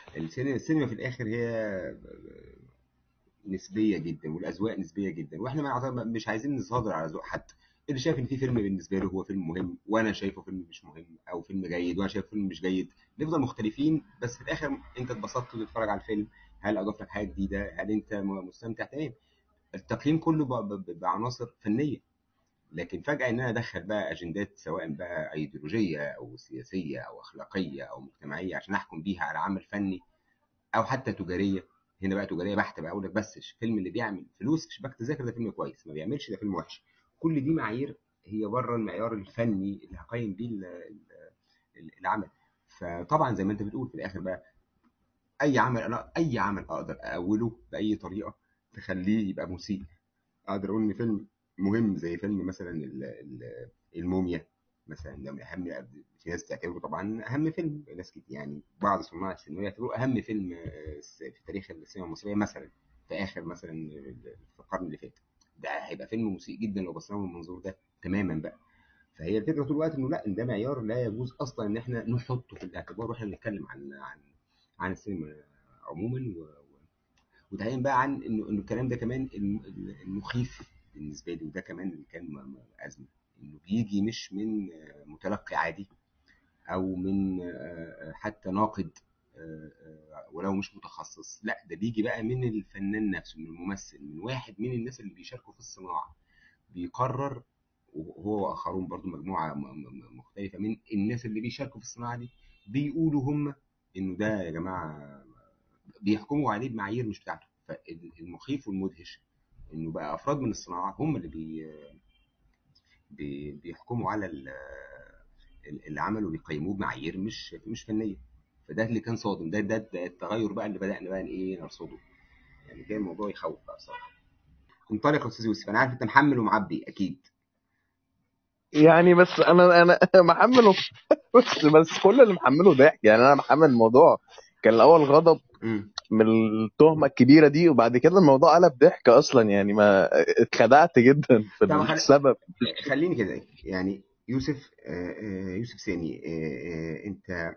السينما السينما في الاخر هي نسبيه جدا والاذواق نسبيه جدا واحنا ما نعتبر- مش عايزين نصادر على ذوق حد اللي شايف ان في فيلم بالنسبه له هو فيلم مهم وانا شايفه فيلم مش مهم او فيلم جيد وانا شايفه فيلم مش جيد نفضل مختلفين بس في الاخر انت اتبسطت وتتفرج على الفيلم هل اضاف لك حاجه جديده هل انت م- مستمتع تمام التقييم كله ب- ب- بعناصر فنيه لكن فجاه ان انا ادخل بقى اجندات سواء بقى ايديولوجيه او سياسيه او اخلاقيه او مجتمعيه عشان احكم بيها على عمل فني او حتى تجاريه هنا بقى تجاريه بحته بقى اقول لك بس الفيلم اللي بيعمل فلوس في شباك تذاكر ده فيلم كويس ما بيعملش ده فيلم وحش كل دي معايير هي بره المعيار الفني اللي هقيم بيه ال- ال- العمل فطبعا زي ما انت بتقول في الاخر بقى اي عمل انا اي عمل اقدر اقوله باي طريقه تخليه يبقى مسيء اقدر اقول ان فيلم مهم زي فيلم مثلا ال- ال- الموميا مثلا ده من اهم في ناس تعتبره طبعا اهم فيلم ناس كتير يعني بعض صناع السينما يعتبروه اهم فيلم آه، في تاريخ السينما المصريه مثلا في اخر مثلا في القرن اللي فات ده هيبقى فيلم مسيء جدا لو بصينا من المنظور ده تماما بقى فهي الفكره طول الوقت انه لا إن ده معيار لا يجوز اصلا ان احنا نحطه في الاعتبار واحنا بنتكلم عن عن عن السينما عموما و... و... وتعين بقى عن انه انه الكلام ده كمان الم- المخيف بالنسبه لي وده كمان اللي كان م- م- ازمه انه بيجي مش من آه، متلقي عادي او من آه، آه، حتى ناقد آه، آه، ولو مش متخصص لا ده بيجي بقى من الفنان نفسه من الممثل من واحد من الناس اللي بيشاركوا في الصناعه بيقرر وهو واخرون برضو مجموعه م- م- مختلفه من الناس اللي بيشاركوا في الصناعه دي بيقولوا هم انه ده يا جماعه بيحكموا عليه بمعايير مش بتاعته فالمخيف والمدهش انه بقى افراد من الصناعه هم اللي بي بي بيحكموا على ال- ال- العمل وبيقيموه بمعايير مش مش فنيه فده اللي كان صادم ده ده, ده التغير بقى اللي بدانا بقى ايه نرصده يعني كان الموضوع يخوف بقى بصراحه انطلق يا استاذ يوسف انا عارف انت محمل ومعبي اكيد يعني بس انا انا محمله بس بس كل اللي محمله ضحك يعني انا محمل الموضوع كان الاول غضب امم من التهمه الكبيره دي وبعد كده الموضوع قلب ضحك اصلا يعني ما اتخدعت جدا في طب خل... السبب خليني كده يعني يوسف آه، آه، يوسف سامي آه، آه، انت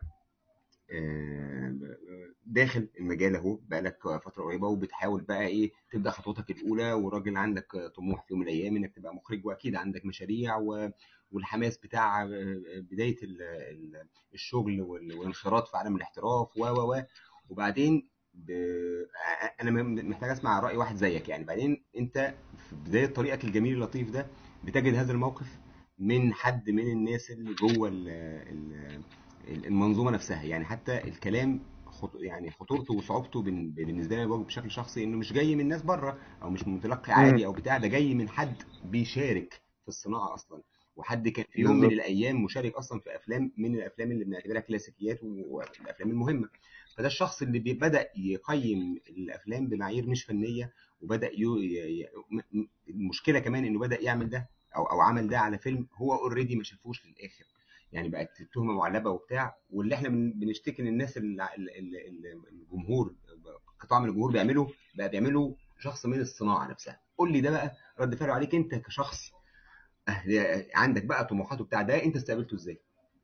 آه، داخل المجال اهو بقالك فتره قريبه وبتحاول بقى ايه تبدا خطوتك الاولى وراجل عندك طموح في يوم من الايام انك تبقى مخرج واكيد عندك مشاريع و... والحماس بتاع آه، بدايه ال... ال- الشغل وال- والانخراط في عالم الاحتراف و و و وبعدين ب... انا م- محتاج اسمع راي واحد زيك يعني بعدين انت في بدايه طريقك الجميل اللطيف ده بتجد هذا الموقف من حد من الناس اللي جوه ال... ال... المنظومه نفسها يعني حتى الكلام خط... يعني خطورته وصعوبته بن- بالنسبه لي أنا بشكل شخصي انه مش جاي من ناس بره او مش من متلقي مم. عادي او بتاع ده جاي من حد بيشارك في الصناعه اصلا وحد كان في يوم من بالظبط الايام مشارك اصلا في افلام من الافلام اللي بنعتبرها كلاسيكيات والافلام المهمه فده الشخص اللي بي- بدا يقيم الافلام بمعايير مش فنيه وبدا يو... ي... ي... م- م- المشكله كمان انه بدا يعمل ده او او عمل ده على فيلم هو اوريدي ما شافوش للاخر يعني بقت التهمه معلبه وبتاع واللي احنا بن- بنشتكي ان الناس ال- ال- ال- ال- الجمهور قطاع من الجمهور بيعمله بقى بيعمله شخص من الصناعه نفسها قول لي ده بقى رد فعله عليك انت كشخص أه، عندك بقى طموحات وبتاع ده انت استقبلته ازاي؟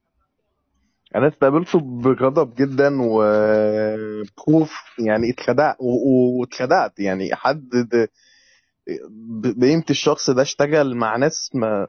انا استقبلته بغضب جدا وبخوف يعني اتخدعت و- و- واتخدعت يعني حد ده- ب- بقيمة الشخص ده اشتغل مع ناس ما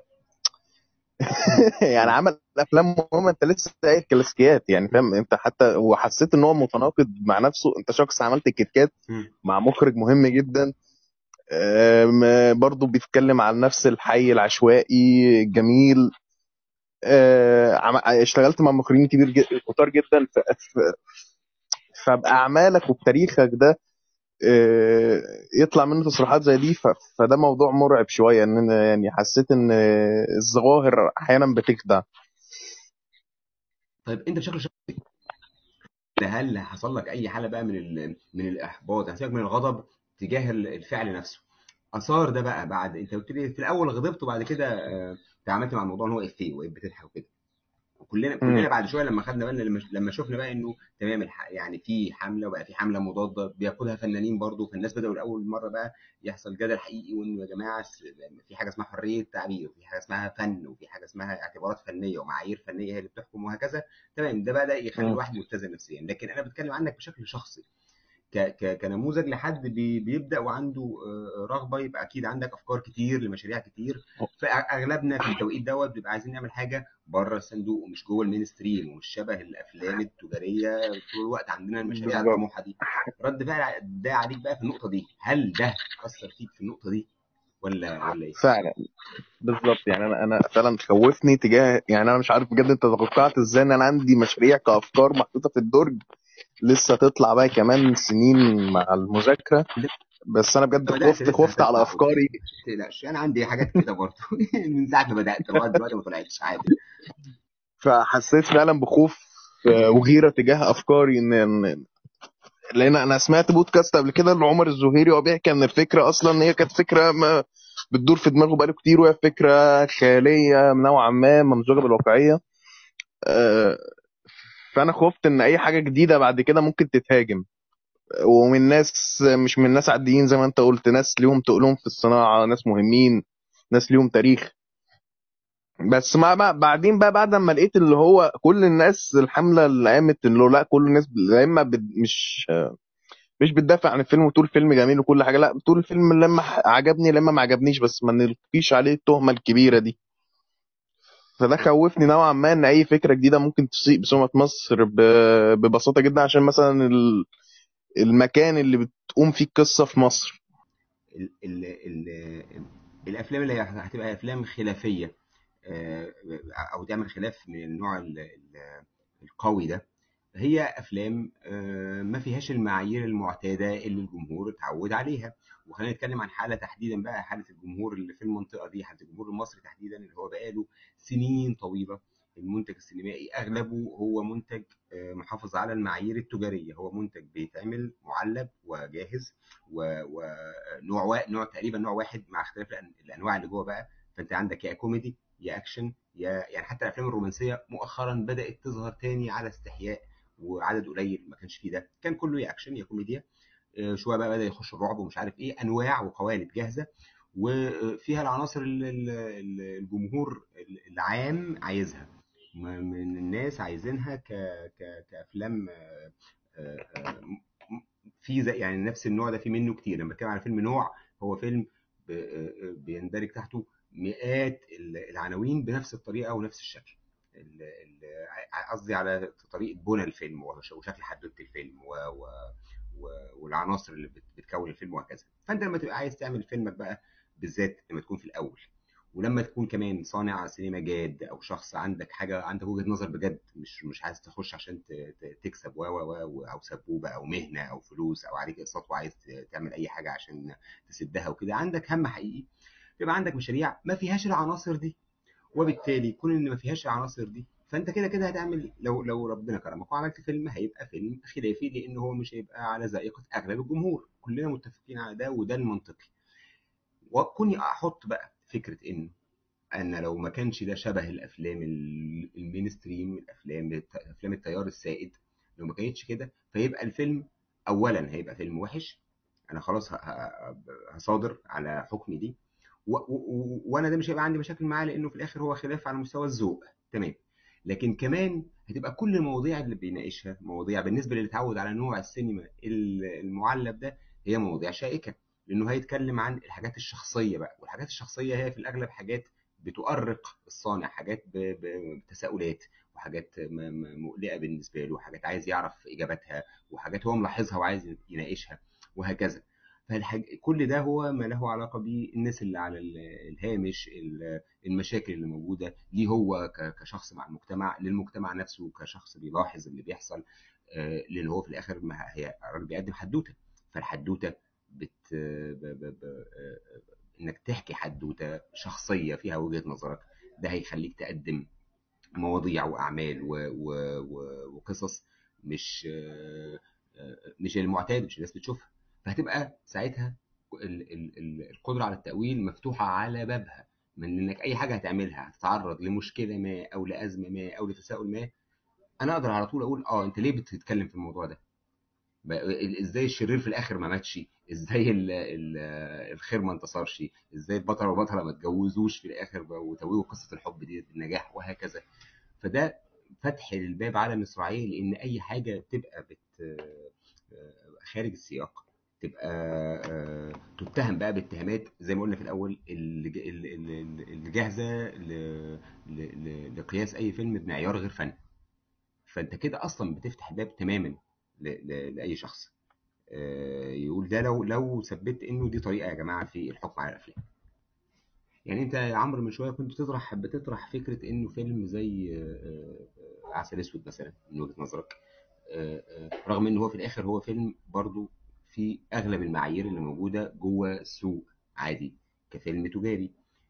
يعني عمل افلام مهمه انت لسه قايل كلاسيكيات يعني فاهم انت حتى وحسيت ان هو متناقض مع نفسه انت شخص عملت الكيت كات مم. مع مخرج مهم جدا آم، برضه بيتكلم عن نفس الحي العشوائي الجميل آه، عم- اشتغلت مع مخرجين كبير جدا كتار جدا ف- ف- فبأعمالك وبتاريخك ده آه، يطلع منه تصريحات زي دي ف- فده موضوع مرعب شويه ان أنا يعني حسيت ان الظواهر احيانا بتخدع طيب انت بشكل شخصي هل حصل لك اي حاله بقى من ال- من الاحباط يعني سيبك من الغضب تجاه ال- الفعل نفسه اثار ده بقى بعد انت قلت لي في الاول غضبت وبعد كده آه، تعاملت مع الموضوع ان هو افيه وبقيت بتضحك وكده كلنا مم. كلنا بعد شويه لما خدنا بالنا لما لما شفنا بقى انه تمام الح... يعني في حمله وبقى في حمله مضاده بيقودها فنانين برضه فالناس بداوا لاول مره بقى يحصل جدل حقيقي وانه يا جماعه س- في حاجه اسمها حريه تعبير وفي حاجه اسمها فن وفي حاجه اسمها اعتبارات فنيه ومعايير فنيه هي اللي بتحكم وهكذا تمام ده بدا يخلي مم. الواحد متزن نفسيا لكن انا بتكلم عنك بشكل شخصي ك... ك... كنموذج لحد بي... بيبدا وعنده آه، رغبه يبقى اكيد عندك افكار كتير لمشاريع كتير فاغلبنا في التوقيت دوت بيبقى عايزين نعمل حاجه بره الصندوق ومش جوه المينستريم ومش شبه الافلام التجاريه طول الوقت عندنا المشاريع بالظبط الطموحه دي رد فعل ده عليك بقى في النقطه دي هل ده اثر فيك في النقطه دي ولا ولا ايه؟ فعلا بالظبط يعني انا انا فعلا خوفني تجاه يعني انا مش عارف بجد انت توقعت ازاي ان انا عندي مشاريع كافكار محطوطه في الدرج لسه تطلع بقى كمان سنين مع المذاكره بس انا بجد بدات خفت لسه خفت على هتطلع قدام افكاري ما تقلقش انا عندي حاجات كده برضه من ساعه ما بدات لغايه دلوقتي ما طلعتش عادي فحسيت فعلا بخوف آه، وغيره تجاه افكاري ان إن- لان انا سمعت بودكاست قبل كده لعمر الزهيري وهو بيحكي ان الفكره اصلا هي كانت فكره ما بتدور في دماغه بقاله كتير وهي فكره خياليه نوعا ما ممزوجه بالواقعيه آه، فانا خفت ان اي حاجه جديده بعد كده ممكن تتهاجم ومن ناس مش من ناس عاديين زي ما انت قلت ناس ليهم تقولهم في الصناعه ناس مهمين ناس ليهم تاريخ بس مع بقى بعدين بقى بعد ما لقيت اللي هو كل الناس الحمله اللي قامت اللي هو لا كل الناس لا اما بت- مش مش بتدافع عن الفيلم وتقول الفيلم جميل وكل حاجه لا بتقول الفيلم لما عجبني لما ما عجبنيش بس ما نلقيش عليه التهمه الكبيره دي فده خوفني نوعا ما ان اي فكره جديده ممكن تسيء بسمعه مصر ب- ببساطه جدا عشان مثلا ال- المكان اللي بتقوم فيه القصه في مصر ال ال ال الافلام اللي هي هتبقى افلام خلافيه آه، او تعمل خلاف من النوع ال- ال- القوي ده هي افلام آه، ما فيهاش المعايير المعتاده اللي الجمهور اتعود عليها وخلينا نتكلم عن حاله تحديدا بقى حاله الجمهور اللي في المنطقه دي حاله الجمهور المصري تحديدا اللي هو بقاله سنين طويله المنتج السينمائي اغلبه هو منتج آه، محافظ على المعايير التجاريه هو منتج بيتعمل معلب وجاهز و- ونوع وا- نوع تقريبا نوع واحد مع اختلاف الأن- الانواع اللي جوه بقى فانت عندك يا كوميدي يا اكشن يا يعني حتى الافلام الرومانسيه مؤخرا بدات تظهر تاني على استحياء وعدد قليل ما كانش فيه ده كان كله يا اكشن يا كوميديا آه، شويه بقى بدا يخش الرعب ومش عارف ايه انواع وقوالب جاهزه وفيها العناصر اللي ال- ال- الجمهور العام عايزها ما- من الناس عايزينها ك... ك... كافلام آه، آه، آه، في زي يعني نفس النوع ده في منه كتير لما بتكلم على فيلم نوع هو فيلم ب- آه، بيندرج تحته مئات ال- العناوين بنفس الطريقه ونفس الشكل ال- ال- ع- قصدي على طريقه بنى الفيلم وش- وشكل حدوته الفيلم و... و... و- والعناصر اللي بت- بتكون الفيلم وهكذا فانت لما تبقى عايز تعمل فيلمك بقى بالذات لما تكون في الاول ولما تكون كمان صانع سينما جاد او شخص عندك حاجه عندك وجهه نظر بجد مش مش عايز تخش عشان ت- ت- تكسب و و و او سبوبه او مهنه او فلوس او عليك اقساط وعايز ت- تعمل اي حاجه عشان تسدها وكده عندك هم حقيقي يبقى عندك مشاريع ما فيهاش العناصر دي وبالتالي كون ان ما فيهاش العناصر دي فانت كده كده هتعمل لو لو ربنا كرمك وعملت فيلم هيبقى فيلم خلافي لان هو مش هيبقى على ذائقه اغلب الجمهور كلنا متفقين على ده وده المنطقي وكوني احط بقى فكره انه ان لو ما كانش ده شبه الافلام ال- المينستريم الافلام افلام التيار السائد لو ما كانتش كده فيبقى الفيلم اولا هيبقى فيلم وحش انا خلاص ه- ه- هصادر على حكمي دي و- و- و- وانا ده مش هيبقى عندي مشاكل معاه لانه في الاخر هو خلاف على مستوى الذوق تمام لكن كمان هتبقى كل المواضيع اللي بيناقشها مواضيع بالنسبه للي اتعود على نوع السينما ال- المعلب ده هي مواضيع شائكه لانه هيتكلم عن الحاجات الشخصيه بقى والحاجات الشخصيه هي في الاغلب حاجات بتؤرق الصانع حاجات ب- ب- بتساؤلات وحاجات م- م- مقلقه بالنسبه له وحاجات عايز يعرف اجاباتها وحاجات هو ملاحظها وعايز يناقشها وهكذا فالحاج... كل ده هو ما له علاقه بالناس اللي على ال- الهامش ال- المشاكل اللي موجوده ليه هو ك- كشخص مع المجتمع للمجتمع نفسه كشخص بيلاحظ اللي بيحصل آه، لان هو في الاخر ما هي الراجل بيقدم حدوته فالحدوته بت ب... ب... ب... آه، انك تحكي حدوته شخصيه فيها وجهه نظرك ده هيخليك تقدم مواضيع واعمال و... و... و... وقصص مش آه، آه، مش المعتاد مش الناس بتشوفها فهتبقى ساعتها ال... ال... ال- القدره على التاويل مفتوحه على بابها من انك اي حاجه هتعملها هتتعرض لمشكله ما او لازمه ما او لتساؤل ما انا اقدر على طول اقول اه انت ليه بتتكلم في الموضوع ده بقى- ازاي الشرير في الاخر ما ماتش ازاي ال ال الخير ما انتصرش ازاي البطل والبطله ما اتجوزوش في الاخر بقى وتوهوا قصه الحب دي بالنجاح وهكذا فده فتح الباب على مصراعيه لان اي حاجه بتبقى بت خارج السياق تبقى آه، تتهم بقى باتهامات زي ما قلنا في الاول اللي ج- اللي- اللي اللي جاهزه ل- ل- ل- لقياس اي فيلم بمعيار غير فني فانت كده اصلا بتفتح باب تماما ل- ل- لاي شخص آه، يقول ده لو لو ثبت انه دي طريقه يا جماعه في الحكم على الافلام يعني انت يا عمرو من شويه كنت بتطرح بتطرح فكره انه فيلم زي آه، آه، عسل اسود مثلا من وجهه نظرك آه، آه، رغم ان هو في الاخر هو فيلم برضو في اغلب المعايير اللي موجوده جوه السوق عادي كفيلم تجاري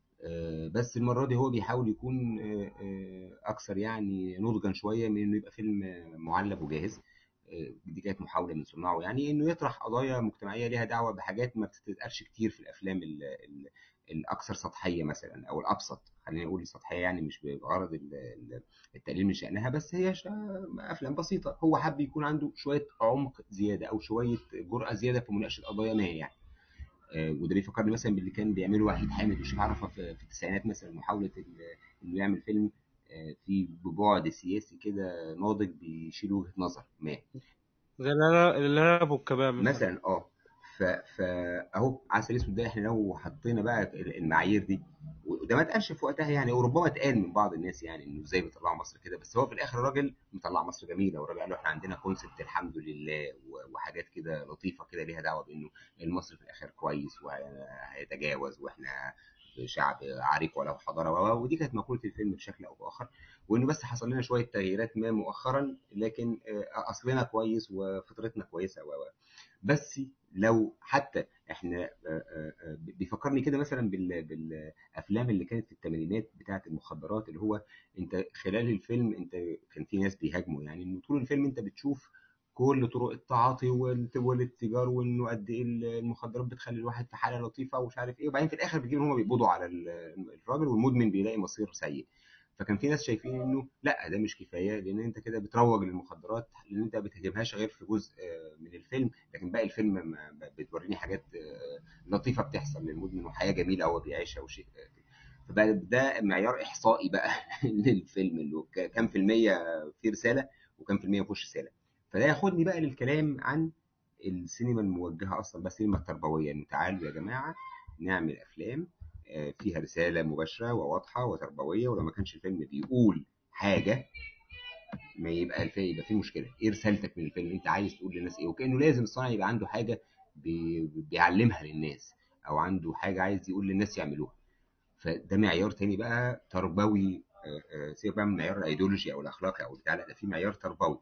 آه، بس المره دي هو بيحاول يكون آه، آه، اكثر يعني نضجا شويه من انه يبقى فيلم آه، معلب وجاهز آه، دي كانت محاوله من صناعه يعني انه يطرح قضايا مجتمعيه ليها دعوه بحاجات ما بتتقالش كتير في الافلام ال- ال- الاكثر سطحيه مثلا او الابسط خلينا نقول سطحيه يعني مش بغرض ال- ال- التقليل من شانها بس هي ش- افلام بسيطه هو حب يكون عنده شويه عمق زياده او شويه جرأه زياده في مناقشه قضايا ما يعني آه، وده بيفكرني مثلا باللي كان بيعمله وحيد حامد وشريف عرفه في في التسعينات مثلا محاوله ال- انه يعمل فيلم آه، فيه ببعد سياسي كده ناضج بيشيل وجهه نظر ما زي الإرهاب الإرهاب والكباب مثلا مثلا اه ف فا اهو عسل اسود ده احنا لو حطينا بقى المعايير دي وده ما اتقالش في وقتها يعني وربما اتقال من بعض الناس يعني انه ازاي بيطلعوا مصر كده بس هو في الاخر الراجل مطلع مصر جميله والراجل قال له احنا عندنا كونسبت الحمد لله و- وحاجات كده لطيفه كده ليها دعوه بانه المصري في الاخر كويس وهيتجاوز واحنا شعب عريق وله حضاره و- و- ودي كانت مقوله الفيلم بشكل او باخر وانه بس حصل لنا شويه تغييرات ما مؤخرا لكن آه، اصلنا كويس وفطرتنا كويسه و و. بس لو حتى احنا آه، آه، آه، بيفكرني كده مثلا بال- بالافلام اللي كانت في الثمانينات بتاعه المخدرات اللي هو انت خلال الفيلم انت كان في ناس بيهاجموا يعني انه طول الفيلم انت بتشوف كل طرق التعاطي والت- والاتجار وانه قد ايه المخدرات بتخلي الواحد في حاله لطيفه ومش عارف ايه وبعدين في الاخر بيجي هم بيقبضوا على ال- الراجل والمدمن بيلاقي مصير سيء فكان في ناس شايفين انه لا ده مش كفايه لان انت كده بتروج للمخدرات لان انت ما بتهاجمهاش غير في جزء آه، من الفيلم لكن باقي الفيلم ما- ما بتوريني حاجات آه، لطيفه بتحصل للمدمن وحياه جميله هو بيعيشها وشيء آه، كده. فبقى ده معيار احصائي بقى للفيلم اللي هو ك- كام في الميه فيه رساله وكام في الميه ما فيهوش رساله فده ياخدني بقى للكلام عن السينما الموجهه اصلا بس السينما التربويه انه تعالوا يا جماعه نعمل افلام آه، فيها رساله مباشره وواضحه وتربويه ولو ما كانش الفيلم بيقول حاجه ما يبقى الفيلم يبقى فيه مشكله ايه رسالتك من الفيلم انت عايز تقول للناس ايه وكانه لازم الصانع يبقى عنده حاجه بي- بيعلمها للناس او عنده حاجه عايز يقول للناس يعملوها فده معيار تاني بقى تربوي آه، آه، سيبك بقى من معيار الايديولوجي او الاخلاقي او بتاع لا ده في معيار تربوي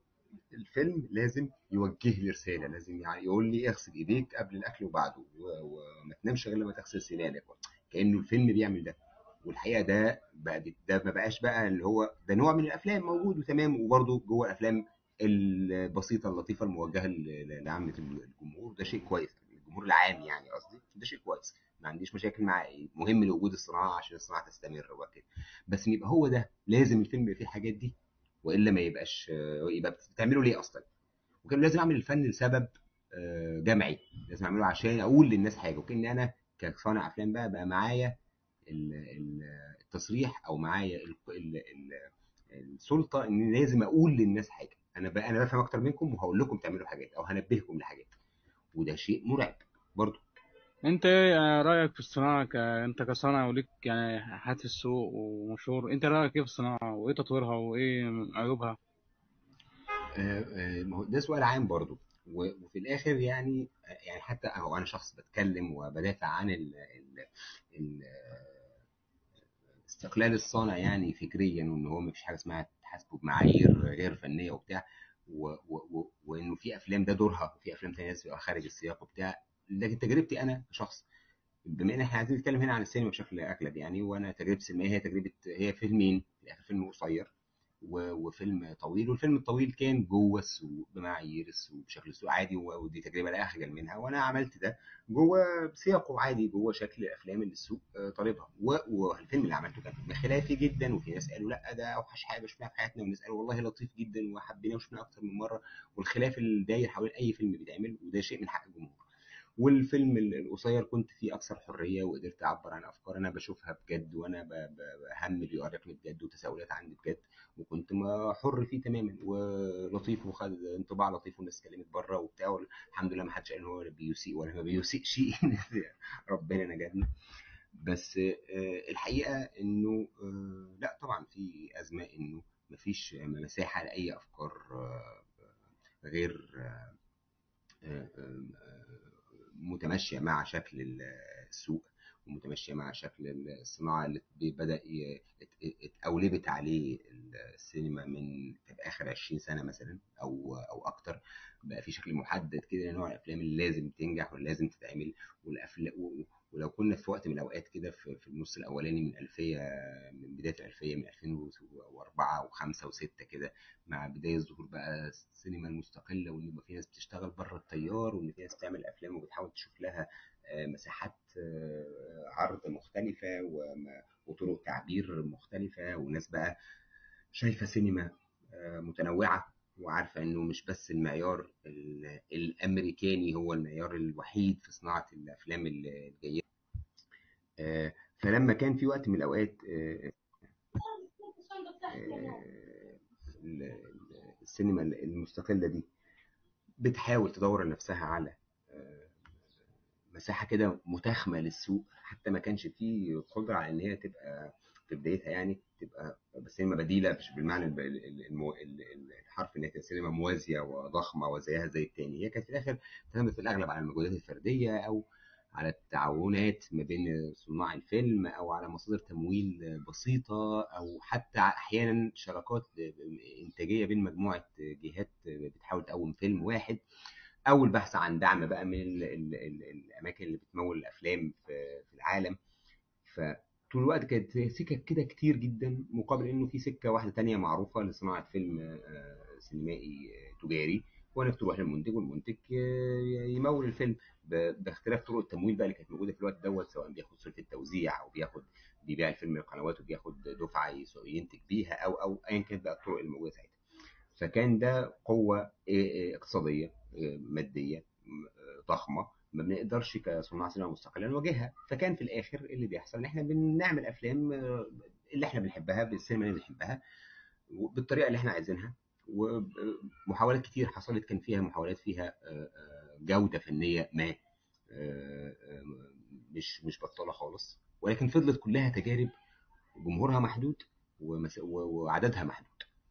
الفيلم لازم يوجه لي رساله لازم يعني يقول لي اغسل ايديك قبل الاكل وبعده و- وما تنامش غير لما تغسل سنانك كانه الفيلم بيعمل ده والحقيقه ده بقى ده ما بقاش بقى اللي هو ده نوع من الافلام موجود وتمام وبرده جوه الافلام البسيطه اللطيفه الموجهه ل- لعامه الجمهور ده شيء كويس الجمهور العام يعني قصدي ده شيء كويس ما عنديش مشاكل معاه مهم لوجود الصناعه عشان الصناعه تستمر وكده بس يبقى هو ده لازم الفيلم يبقى فيه الحاجات دي والا ما يبقاش يبقى بتعمله ليه اصلا وكان لازم اعمل الفن لسبب آه، جمعي لازم اعمله عشان اقول للناس حاجه وكان انا كصانع افلام بقى بقى معايا ال- ال- التصريح او معايا ال- ال- ال- السلطه ان لازم اقول للناس حاجه انا بقى انا بفهم اكتر منكم وهقول لكم تعملوا حاجات او هنبهكم لحاجات وده شيء مرعب برضه انت ايه رايك في الصناعه ك... انت كصانع وليك يعني حات في السوق ومشهور انت رايك ايه في الصناعه وايه تطويرها وايه عيوبها آه، آه، ما هو ده سؤال عام برضو و- وفي الاخر يعني يعني حتى اهو انا شخص بتكلم وبدافع عن ال ال ال استقلال الصانع يعني فكريا وان هو مفيش حاجه اسمها تحاسبه بمعايير غير فنيه وبتاع و و و وانه في افلام ده دورها وفي افلام تانية لازم تبقى خارج السياق وبتاع لكن تجربتي انا كشخص بما ان احنا عايزين نتكلم هنا عن السينما بشكل اكلب يعني وانا تجربتي السينمائيه هي تجربه هي فيلمين في الاخر فيلم قصير و- وفيلم طويل والفيلم الطويل كان جوه السوق بمعايير السوق بشكل السوق عادي و- ودي تجربه لا اخجل منها وانا عملت ده جوه سياقه عادي جوه شكل الافلام اللي السوق آه، طالبها و- والفيلم اللي عملته كان خلافي جدا وفي ناس قالوا لا ده اوحش حاجه شفناها في حياتنا وناس قالوا والله لطيف جدا وحبيناه وشفناه اكتر من مره والخلاف اللي داير حوالين اي فيلم بيتعمل وده شيء من حق الجمهور والفيلم ال- القصير كنت فيه اكثر حريه وقدرت اعبر عن افكار انا بشوفها بجد وانا ب- ب- هم بيؤرقني بجد وتساؤلات عندي بجد وكنت ما حر فيه تماما ولطيف وخد انطباع لطيف والناس اتكلمت بره وبتاع الحمد لله ما حدش قال ان هو بيسيء ولا ما بيسيء شيء ربنا نجدنا بس آه، الحقيقه انه آه، لا طبعا في ازمه انه مفيش مساحه لاي افكار آه، غير آه، آه، آه، متماشيه مع شكل السوق ومتماشيه مع شكل الصناعه اللي بدا ي- ات- اتقولبت عليه السينما من في اخر 20 سنه مثلا او او اكتر بقى في شكل محدد كده لنوع الافلام اللي لازم تنجح واللي لازم تتعمل والافلام ولو كنا في وقت من الاوقات كده في في النص الاولاني من الالفيه من بدايه الالفيه من 2004 و5 و6 كده مع بدايه ظهور بقى السينما المستقله وان يبقى في ناس بتشتغل بره التيار وان في ناس بتعمل افلام وبتحاول تشوف لها آه، مساحات آه، عرض مختلفه وم- وطرق تعبير مختلفه وناس بقى شايفه سينما آه، متنوعه وعارفه انه مش بس المعيار ال- الامريكاني هو المعيار الوحيد في صناعه الافلام الجيده آه، فلما كان في وقت من الاوقات آه، آه، ال- ال- السينما المستقله دي بتحاول تدور لنفسها على آه، مساحه كده متاخمه للسوق حتى ما كانش فيه قدره على ان هي تبقى في بدايتها يعني تبقى سينما بديله مش بالمعنى الب- ال- ال- المو- ال- ال- الحرف ان هي تبقى سينما موازيه وضخمه وزيها زي التاني هي كانت في الاخر تعتمد في الاغلب على المجهودات الفرديه او على التعاونات ما بين صناع الفيلم او على مصادر تمويل بسيطه او حتى احيانا شراكات انتاجيه بين مجموعه جهات بتحاول تقوم فيلم واحد او البحث عن دعم بقى من ال ال ال الاماكن اللي بتمول الافلام في في العالم فطول الوقت كانت سكك كده كتير جدا مقابل انه في سكه واحده تانية معروفه لصناعه فيلم آه، سينمائي آه، تجاري وانك تروح للمنتج والمنتج ي- يمول الفيلم ب- باختلاف طرق التمويل بقى اللي كانت موجوده في الوقت دوت سواء بياخد سلفه التوزيع او بياخد بيبيع الفيلم للقنوات وبياخد دفعه يس- ينتج بيها او او ايا كانت بقى الطرق الموجوده ساعتها فكان ده قوة آه، آه، اقتصادية آه، مادية م- آه، ضخمة ما بنقدرش كصناع سينما مستقلة نواجهها فكان في الآخر اللي بيحصل إن إحنا بنعمل أفلام آه، اللي إحنا بنحبها بالسينما اللي بنحبها بالطريقة اللي إحنا عايزينها ومحاولات كتير حصلت كان فيها محاولات فيها آه، آه، جودة فنية ما آه، آه، مش مش بطالة خالص ولكن فضلت كلها تجارب جمهورها محدود ومس- و- وعددها محدود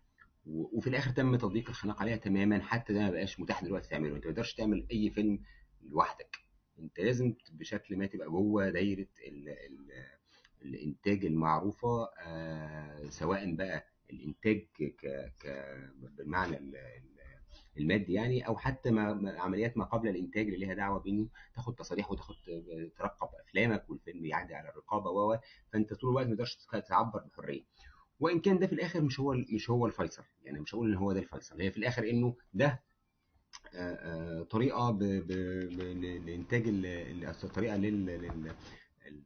و- وفي الاخر تم تضييق الخناق عليها تماما حتى ده ما بقاش متاح دلوقتي تعمله انت ما تقدرش تعمل اي فيلم لوحدك انت لازم بشكل ما تبقى جوه دايره ال ال الانتاج المعروفه آه سواء بقى الانتاج ك ك بالمعنى ال- ال- المادي يعني او حتى ما ما- عمليات ما قبل الانتاج اللي ليها دعوه بانه تاخد تصاريح وتاخد ترقب افلامك والفيلم يعدي على الرقابه و فانت طول الوقت ما تقدرش تعبر بحريه وان كان ده في الاخر مش هو مش هو الفيصل يعني مش هقول ان هو ده الفيصل هي في الاخر انه ده آه، آه، طريقه ب... ب... ب... ل- لانتاج ال... ال- طريقه لل... لل... ال... ال...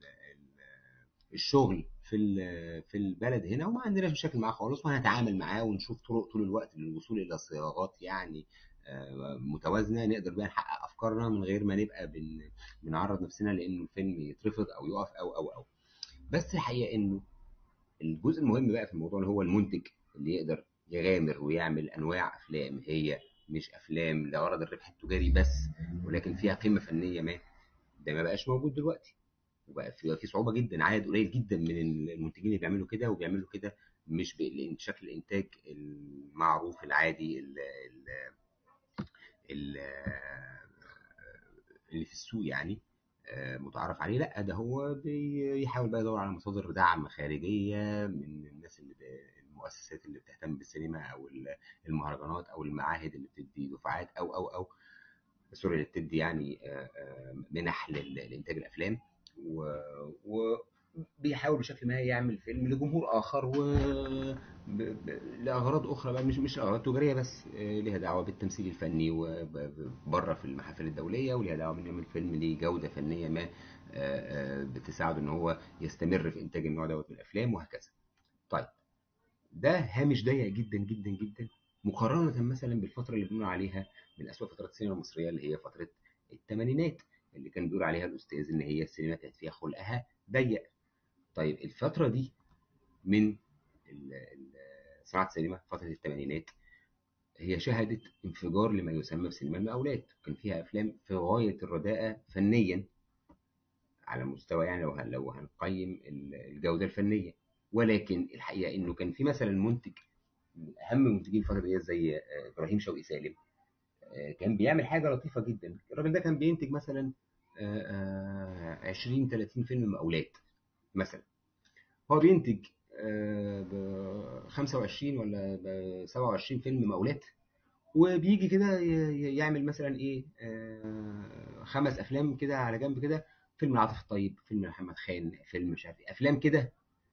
الشغل في ال... في البلد هنا وما عندناش مشاكل معاه خالص وهنتعامل معاه ونشوف طرق طول الوقت للوصول الى صياغات يعني آه، متوازنه نقدر بيها نحقق افكارنا من غير ما نبقى بن... بنعرض نفسنا لانه الفيلم يترفض او يقف او او او بس الحقيقه انه الجزء المهم بقى في الموضوع اللي هو المنتج اللي يقدر يغامر ويعمل انواع افلام هي مش افلام لغرض الربح التجاري بس ولكن فيها قيمه فنيه ما ده ما بقاش موجود دلوقتي وبقى في في صعوبه جدا عدد قليل جدا من المنتجين اللي بيعملوا كده وبيعملوا كده مش بشكل الانتاج المعروف العادي ال ال ال اللي في السوق يعني آه، متعارف عليه لا ده هو بيحاول بقى يدور على مصادر دعم خارجيه من الناس اللي ب- المؤسسات اللي بتهتم بالسينما او ال- المهرجانات او المعاهد اللي بتدي دفعات او او او سوري اللي بتدي يعني آه، آه، منح لل- لانتاج الافلام و- و- بيحاول بشكل ما يعمل فيلم لجمهور اخر و ب... ب... لاغراض اخرى بقى مش مش اغراض تجاريه بس آه، ليها دعوه بالتمثيل الفني وبره في المحافل الدوليه وليها دعوه بانه يعمل فيلم ليه جوده فنيه ما آه، آه، بتساعده ان هو يستمر في انتاج النوع دوت من الافلام وهكذا. طيب ده هامش ضيق جدا جدا جدا مقارنه مثلا بالفتره اللي بنقول عليها من اسوأ فترات السينما المصريه اللي هي فتره الثمانينات اللي كان بيقول عليها الاستاذ ان هي السينما كانت فيها خلقها ضيق. طيب الفتره دي من ال- ال- صناعه السينما فتره الثمانينات هي شهدت انفجار لما يسمى بسينما المقاولات كان فيها افلام في غايه الرداءه فنيا على مستوى يعني لو هن- لو هنقيم ال- الجوده الفنيه ولكن الحقيقه انه كان في مثلا منتج من اهم منتجين الفتره دي زي آه، ابراهيم شوقي سالم آه، كان بيعمل حاجه لطيفه جدا الراجل ده كان بينتج مثلا آه، آه، 20 30 فيلم مقاولات مثلا هو بينتج آه، ب 25 ولا ب 27 فيلم مقاولات وبيجي كده ي- ي- يعمل مثلا ايه آه، خمس افلام كده على جنب كده فيلم العاطف الطيب فيلم محمد خان فيلم مش عارف إيه، افلام كده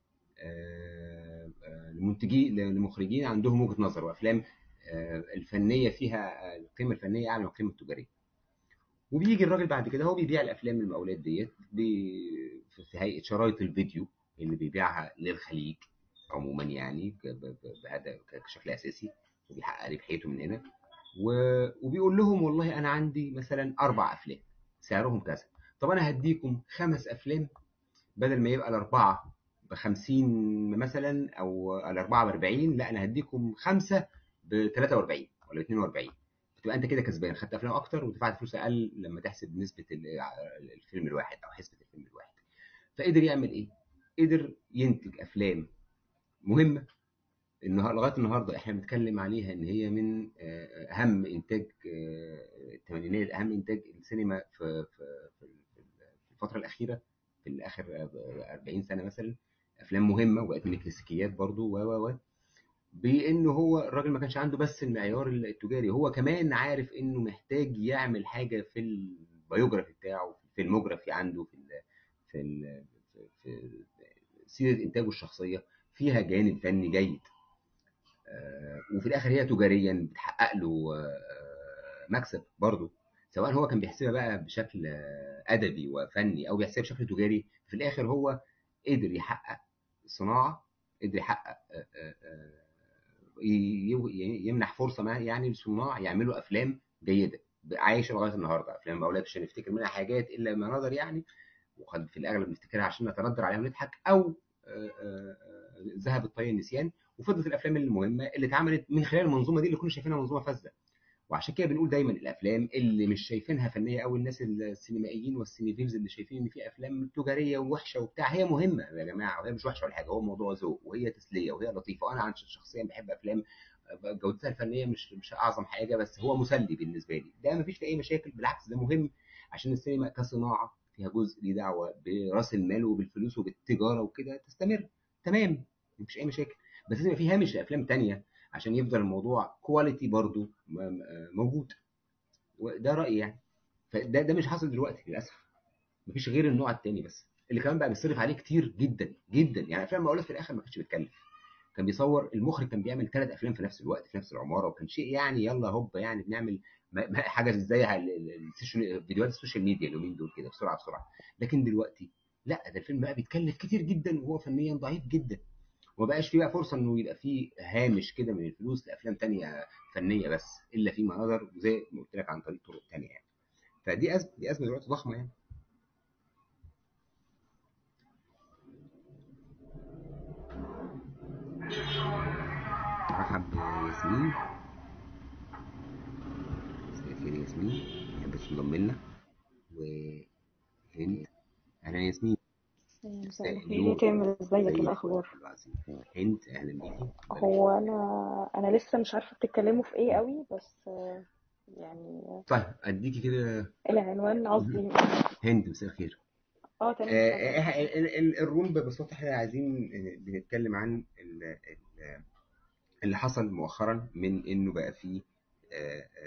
آه، آه، لمنتجين لمخرجين عندهم وجهة نظر وافلام آه، الفنيه فيها القيمه الفنيه اعلى من القيمه التجاريه وبيجي الراجل بعد كده هو بيبيع الافلام المقاولات ديت ب- في في هيئه شرايط الفيديو اللي بيبيعها للخليج عموما يعني ك- ب- ب- بهذا ك- كشكل اساسي وبيحقق ربحيته من هنا و- وبيقول لهم والله انا عندي مثلا اربع افلام سعرهم كذا طب انا هديكم خمس افلام بدل ما يبقى الاربعه ب 50 مثلا او الاربعه ب 40 لا انا هديكم خمسه ب 43 ولا 42 بتبقى انت كده كسبان خدت افلام اكتر ودفعت فلوس اقل لما تحسب نسبه ال- الفيلم الواحد او حسبه الفيلم الواحد فقدر يعمل ايه؟ قدر ينتج افلام مهمه النهار لغايه النهارده احنا بنتكلم عليها ان هي من آه، اهم انتاج آه، الثمانينات اهم انتاج السينما في في في في الفتره الاخيره في الاخر آه، 40 سنه مثلا افلام مهمه وبقت من الكلاسيكيات برضو و و و بانه هو الراجل ما كانش عنده بس المعيار التجاري هو كمان عارف انه محتاج يعمل حاجه في البيوجرافي بتاعه في الفيلموجرافي عنده في ال في ال في, في سيره انتاجه الشخصيه فيها جانب فني جيد آه، وفي الاخر هي تجاريا بتحقق له آه، مكسب برضه سواء هو كان بيحسبها بقى بشكل آه، ادبي وفني او بيحسبها بشكل تجاري في الاخر هو قدر يحقق صناعه قدر يحقق آه، آه، آه، ي- ي- يمنح فرصه ما يعني للصناع يعملوا افلام جيده عايشه لغايه النهارده افلام اولاد مش هنفتكر منها حاجات الا ما نظر يعني وقد في الاغلب نفتكرها عشان نتندر عليها ونضحك او آه، آه، آه، ذهب الطي النسيان وفضلت الافلام المهمه اللي اتعملت من خلال المنظومه دي اللي كنا شايفينها منظومه فاسده وعشان كده بنقول دايما الافلام اللي مش شايفينها فنيه او الناس السينمائيين والسينيفيلز اللي شايفين ان في افلام تجاريه ووحشه وبتاع هي مهمه يا جماعه وهي مش وحشه ولا حاجه هو موضوع ذوق وهي تسليه وهي لطيفه وانا عن شخصيا بحب افلام جودتها الفنيه مش مش اعظم حاجه بس هو مسلي بالنسبه لي ده مفيش فيه اي مشاكل بالعكس ده مهم عشان السينما كصناعه فيها جزء ليه دعوه براس المال وبالفلوس وبالتجاره وكده تستمر تمام مفيش اي مشاكل بس لازم يبقى في هامش لافلام تانية عشان يفضل الموضوع كواليتي برضو م- م- موجود وده رايي يعني فده ده مش حاصل دلوقتي للاسف مفيش غير النوع التاني بس اللي كمان بقى بيصرف عليه كتير جدا جدا يعني افلام المقاولات في الاخر ما كانتش بتكلف كان بيصور المخرج كان بيعمل ثلاث افلام في نفس الوقت في نفس العماره وكان شيء يعني يلا هوب يعني بنعمل ما- ما- حاجه زي ال- ال- السوشيال فيديوهات السوشيال ميديا اليومين دول كده بسرعه بسرعه لكن دلوقتي لا ده الفيلم بقى بيتكلف كتير جدا وهو فنيا ضعيف جدا وما بقاش فيه بقى فرصه انه يبقى فيه هامش كده من الفلوس لافلام تانية فنيه بس الا فيما نظر وزي ما قلت لك عن طريق طرق تانية يعني فدي ازمه دي ازمه دلوقتي ضخمه يعني مرحب ياسمين مساء الخير يا ياسمين تحب تنضم لنا وهند اهلا يا ياسمين مساء مساء الخير يا النور تامر ازيك زي ايه الفل الاخبار العظيم هند اهلا بيكي اتفضلي هو انا انا لسه مش عارفه بتتكلموا في ايه قوي بس آه، يعني طيب اديكي كده العنوان قصدي هند مساء الخير اه تمام آه، اتفضل إح- ال- ال- الروم ببساطة احنا عايزين بنتكلم عن ال- ال- اللي حصل مؤخرا من انه بقى فيه آه، آه،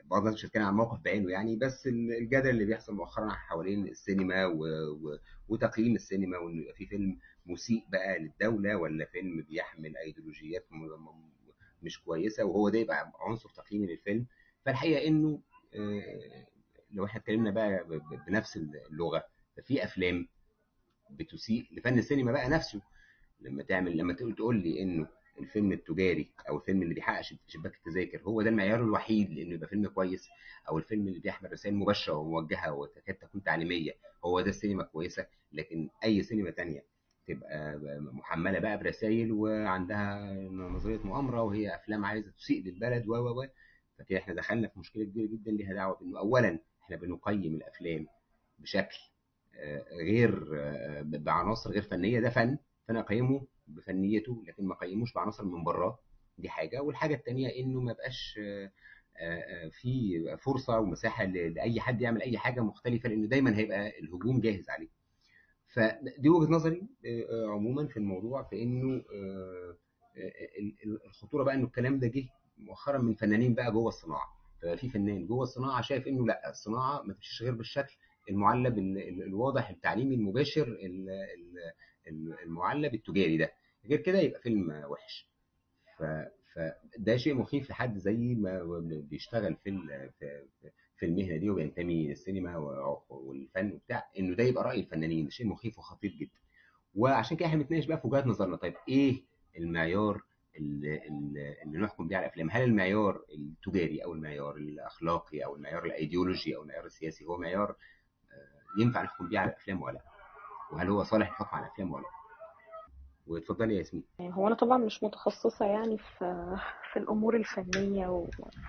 بغض النظر مش هتكلم عن موقف بعينه يعني بس ال- الجدل اللي بيحصل مؤخرا حوالين السينما و... و... وتقييم السينما وانه يبقى في فيلم مسيء بقى للدوله ولا فيلم بيحمل ايديولوجيات م... م... مش كويسه وهو ده يبقى عنصر تقييمي للفيلم فالحقيقه انه آه، لو احنا اتكلمنا بقى ب... ب... بنفس اللغه ففي افلام بتسيء لفن السينما بقى نفسه لما تعمل لما تقول تقول لي انه الفيلم التجاري او الفيلم اللي بيحقق شب- شباك التذاكر هو ده المعيار الوحيد لانه يبقى فيلم كويس او الفيلم اللي بيحمل رسائل مباشره وموجهه وتكاد تكون تعليميه هو ده السينما كويسه لكن اي سينما تانية تبقى محمله بقى برسائل وعندها نظريه مؤامره وهي افلام عايزه تسيء للبلد و و و فكده احنا دخلنا في مشكله كبيره جدا ليها دعوه بانه اولا احنا بنقيم الافلام بشكل آه، غير آه، بعناصر غير فنيه ده فن فانا اقيمه بفنيته لكن ما اقيموش بعناصر من براه دي حاجه والحاجه الثانيه انه ما بقاش آه، آه، آه، في فرصه ومساحه ل- لاي حد يعمل اي حاجه مختلفه لانه دايما هيبقى الهجوم جاهز عليه فدي وجهه نظري آه، آه، عموما في الموضوع في انه آه، آه، ال- ال- الخطوره بقى انه الكلام ده جه مؤخرا من فنانين بقى جوه الصناعه ففي فنان جوه الصناعه شايف انه لا الصناعه ما تمشيش غير بالشكل المعلب ال- ال- الواضح التعليمي المباشر ال- ال- ال- المعلب التجاري ده غير كده يبقى فيلم وحش ف فده شيء مخيف لحد زي ما بيشتغل في ال- في في المهنه دي وبينتمي للسينما و- والفن وبتاع انه ده يبقى راي الفنانين ده شيء مخيف وخطير جدا وعشان كده احنا بنتناقش بقى في وجهات نظرنا طيب ايه المعيار اللي, اللي اللي نحكم بيه على الافلام هل المعيار التجاري او المعيار الاخلاقي او المعيار الايديولوجي او المعيار السياسي هو معيار آه، ينفع نحكم بيه على الافلام ولا لا وهل هو صالح الحكم على الافلام ولا لا واتفضلي يا ياسمين يعني هو أنا طبعا مش متخصصة يعني في في الأمور الفنية و...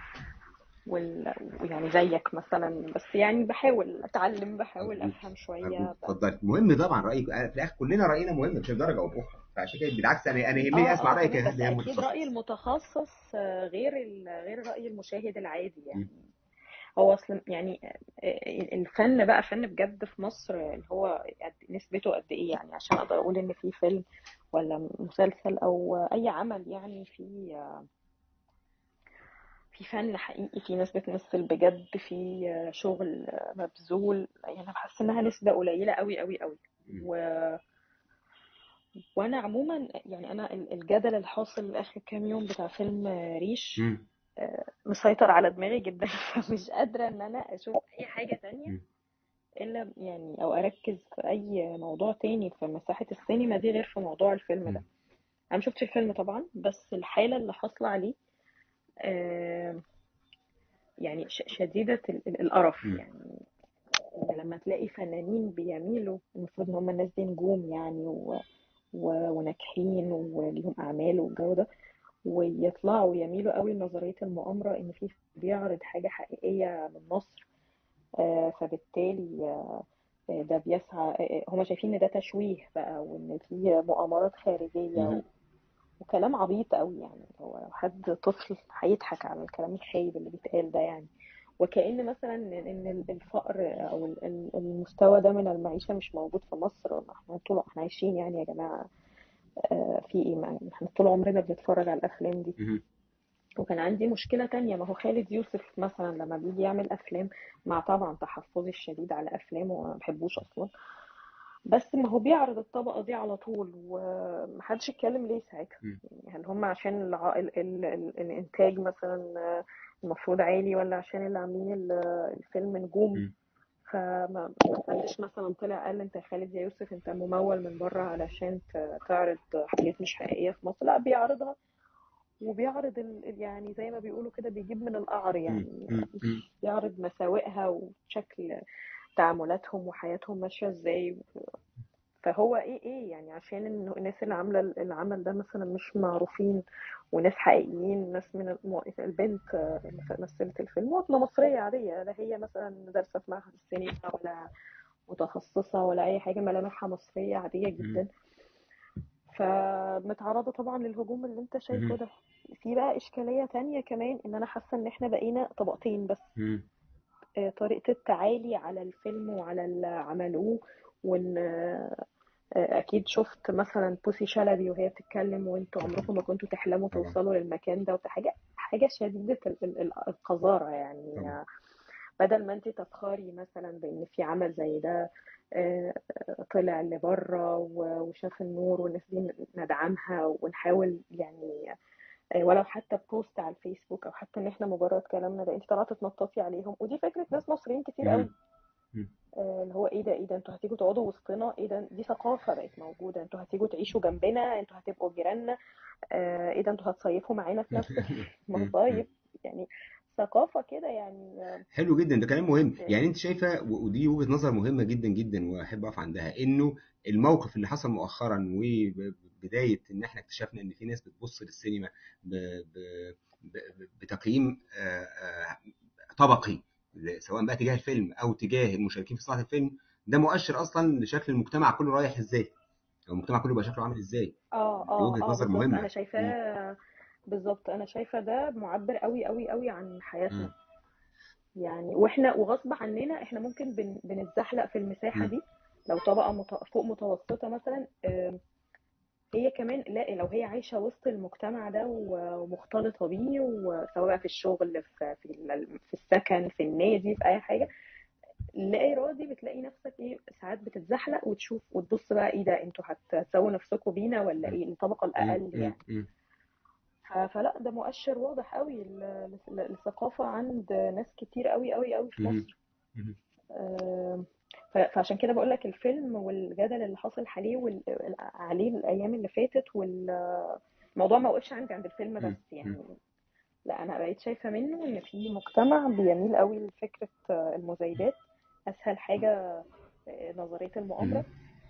وال... ويعني زيك مثلا بس يعني بحاول أتعلم بحاول أرجوك أفهم أرجوك شوية ب... اتفضلي مهم طبعا رايك في الاخر كلنا راينا مهم مش بدرجه او باخرى فعشان كده بالعكس انا انا يهمني اه اسمع اه رايك تمام يا بس يا أكيد رأي متخصص المتخصص آه، غير ال... غير رأي المشاهد العادي م. يعني هو أصلا يعني آه، الفن بقى فن بجد في مصر اللي هو قد نسبته قد إيه يعني عشان أقدر أقول إن في فيلم ولا مسلسل أو أي عمل يعني في في فن حقيقي في ناس بتمثل بجد في شغل مبذول يعني انا بحس انها نسبة قليلة قوي قوي قوي م. و... وانا عموما يعني انا ال- الجدل الحاصل اخر كام يوم بتاع فيلم ريش م. آه، مسيطر على دماغي جدا فمش قادرة ان انا اشوف اي حاجة تانية م. الا يعني او اركز في اي موضوع تاني في مساحة السينما دي غير في موضوع الفيلم ده م. انا مشفتش الفيلم طبعا بس الحالة اللي حاصلة عليه آه، يعني ش- شديدة ال- ال- القرف م. يعني إن لما تلاقي فنانين بيميلوا المفروض ان هم الناس دي نجوم يعني و... و... وناجحين وليهم اعمال والجو ده ويطلعوا يميلوا قوي لنظرية المؤامرة ان في بيعرض حاجة حقيقية من مصر آه، فبالتالي آه، آه، ده بيسعى آه، هم شايفين ان ده تشويه بقى وان في مؤامرات خارجية و... م. وكلام عبيط قوي يعني هو لو حد طفل هيضحك على الكلام الخايب اللي بيتقال ده يعني وكأن مثلا ان الفقر او ال- ال- المستوى ده من المعيشة مش موجود في مصر ما احنا طول احنا عايشين يعني يا جماعة آه، في ايه ما احنا طول عمرنا بنتفرج على الافلام دي م. وكان عندي مشكلة تانية ما هو خالد يوسف مثلا لما بيجي يعمل افلام مع طبعا تحفظي الشديد على افلامه وما بحبوش اصلا بس ما هو بيعرض الطبقة دي على طول ومحدش يتكلم ليه ساعتها م. يعني هل هم عشان الع... ال... ال... ال... الإنتاج مثلا آه، المفروض عالي ولا عشان اللي عاملين ال- الفيلم نجوم م. فما محدش مثلا طلع قال انت يا خالد يا يوسف انت ممول من بره علشان ت- تعرض حاجات مش حقيقية في مصر لا بيعرضها وبيعرض ال... ال- يعني زي ما بيقولوا كده بيجيب من القعر م. يعني م. م. يعرض مساوئها وشكل تعاملاتهم وحياتهم ماشية ازاي فهو ايه ايه يعني عشان انه الناس اللي عامله العمل ده مثلا مش معروفين وناس حقيقيين ناس من الم... البنت آه، اللي مثلت الفيلم مواطنه مصريه عاديه لا هي مثلا دارسه في معهد السينما ولا متخصصه ولا اي حاجه ملامحها مصريه عاديه م. جدا فمتعرضه طبعا للهجوم اللي انت شايفه م. ده في بقى اشكاليه تانية كمان ان انا حاسه ان احنا بقينا طبقتين بس م. آه، طريقة التعالي على الفيلم وعلى اللي عملوه وان آه، آه، اكيد شفت مثلا بوسي شلبي وهي بتتكلم وانتوا عمركم ما كنتوا تحلموا طبعا توصلوا للمكان ده وحاجة حاجة شديدة ال- ال- ال- القذارة يعني طبعا بدل ما انت تفخري مثلا بان في عمل زي ده آه، طلع لبره و- وشاف النور والناس دي ندعمها ونحاول يعني آه، ولو حتى بوست على الفيسبوك او حتى ان احنا مجرد كلامنا ده انت طلعتي تنططي عليهم ودي فكره ناس مصريين كتير قوي مم. مم. آه، اللي هو ايه ده ايه ده انتوا هتيجوا تقعدوا وسطنا ايه ده دي ثقافه بقت موجوده انتوا هتيجوا تعيشوا جنبنا انتوا هتبقوا جيراننا آه، ايه ده انتوا هتصيفوا معانا في نفس المصايف يعني ثقافه كده يعني آه، حلو جدا ده كلام مهم يعني انت شايفه و- ودي وجهه نظر مهمه جدا جدا واحب اقف عندها انه الموقف اللي حصل مؤخرا وبدايه ان احنا اكتشفنا ان في ناس بتبص للسينما ب... ب... ب... بتقييم آه، آه، طبقي سواء بقى تجاه الفيلم او تجاه المشاركين في صناعه الفيلم ده مؤشر اصلا لشكل المجتمع كله رايح ازاي او المجتمع كله بقى شكله عامل ازاي اه دي اه وجهه اه نظر بالظبط مهمه انا شايفاه بالظبط انا شايفه ده معبر قوي قوي قوي عن مم. حياتنا يعني واحنا وغصب عننا احنا ممكن بن بنتزحلق في المساحه مم. دي لو طبقه مت- فوق متوسطه مثلا آم، هي كمان لا لو هي عايشه وسط المجتمع ده و- ومختلطه بيه وسواء بقى في الشغل في في ال- في السكن في النادي في اي حاجه لا ارادي بتلاقي نفسك ايه ساعات بتتزحلق وتشوف وتبص بقى ايه ده انتوا هت- هتسووا نفسكم بينا ولا مم. ايه الطبقه مم. الاقل مم. يعني مم. ف- فلا ده مؤشر واضح قوي ل- ل- للثقافة عند ناس كتير قوي قوي قوي في مم. مصر مم. آم، ف- فعشان كده بقول لك الفيلم والجدل اللي حصل عليه وال... عليه الأيام اللي فاتت والموضوع ما وقفش عندي عند الفيلم مم. بس مم. يعني لا أنا بقيت شايفة منه إن في مجتمع بيميل قوي لفكرة المزايدات أسهل حاجة نظرية المؤامرة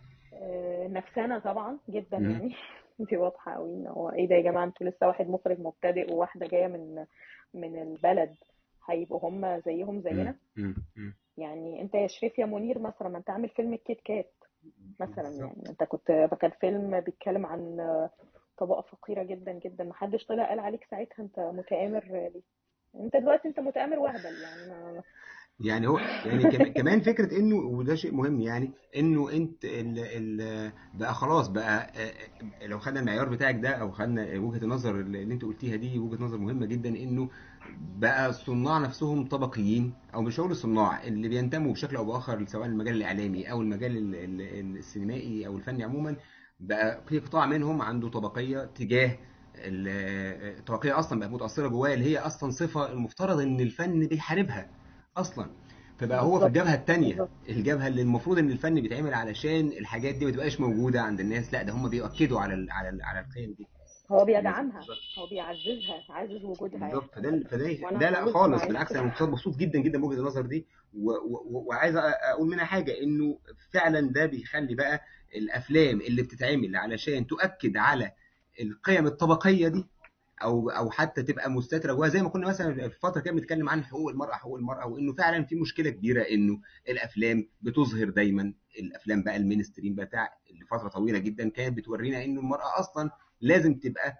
آه، نفسنا طبعا جدا مم. يعني دي واضحة قوي ان هو ايه ده يا جماعة انتوا لسه واحد مخرج مبتدئ وواحدة جاية من من البلد هيبقوا هم زيهم زينا مم. مم. مم. يعني انت يا شريف يا منير مثلا ما انت عامل فيلم الكيت كات مثلا بالظبط يعني انت كنت كان فيلم بيتكلم عن طبقة فقيرة جدا جدا ما حدش طلع قال عليك ساعتها انت متآمر ليه انت دلوقتي انت متآمر وهبل يعني ما يعني هو يعني كم- كمان فكره انه وده شيء مهم يعني انه انت ال ال بقى خلاص بقى آه، آه، لو خدنا المعيار بتاعك ده او خدنا وجهه النظر اللي انت قلتيها دي وجهه نظر مهمه جدا انه بقى الصناع نفسهم طبقيين او مش هقول الصناع اللي بينتموا بشكل او باخر سواء المجال الاعلامي او المجال ال- ال- السينمائي او الفني عموما بقى في قطاع منهم عنده طبقيه تجاه ال- الطبقيه اصلا بقت متاثره جواه اللي هي اصلا صفه المفترض ان الفن بيحاربها اصلا فبقى هو في بالظبط الجبهه الثانيه بالظبط الجبهه اللي المفروض ان الفن بيتعمل علشان الحاجات دي ما تبقاش موجوده عند الناس لا ده هم بيؤكدوا على ال على ال على القيم دي هو بالظبط بيدعمها هو بيعززها عزز وجودها يعني بالظبط فده فده وانا ده لا هموت خالص مع بالعكس انا الفكرة مبسوط مبسوط جدا جدا بوجهه النظر دي و- و- وعايز أ- اقول منها حاجه انه فعلا ده بيخلي بقى الافلام اللي بتتعمل علشان تؤكد على القيم الطبقيه دي او او حتى تبقى مستتره جواها زي ما كنا مثلا في فتره كده بنتكلم عن حقوق المراه حقوق المراه وانه فعلا في مشكله كبيره انه الافلام بتظهر دايما الافلام بقى المينستريم بتاع لفتره طويله جدا كانت بتورينا انه المراه اصلا لازم تبقى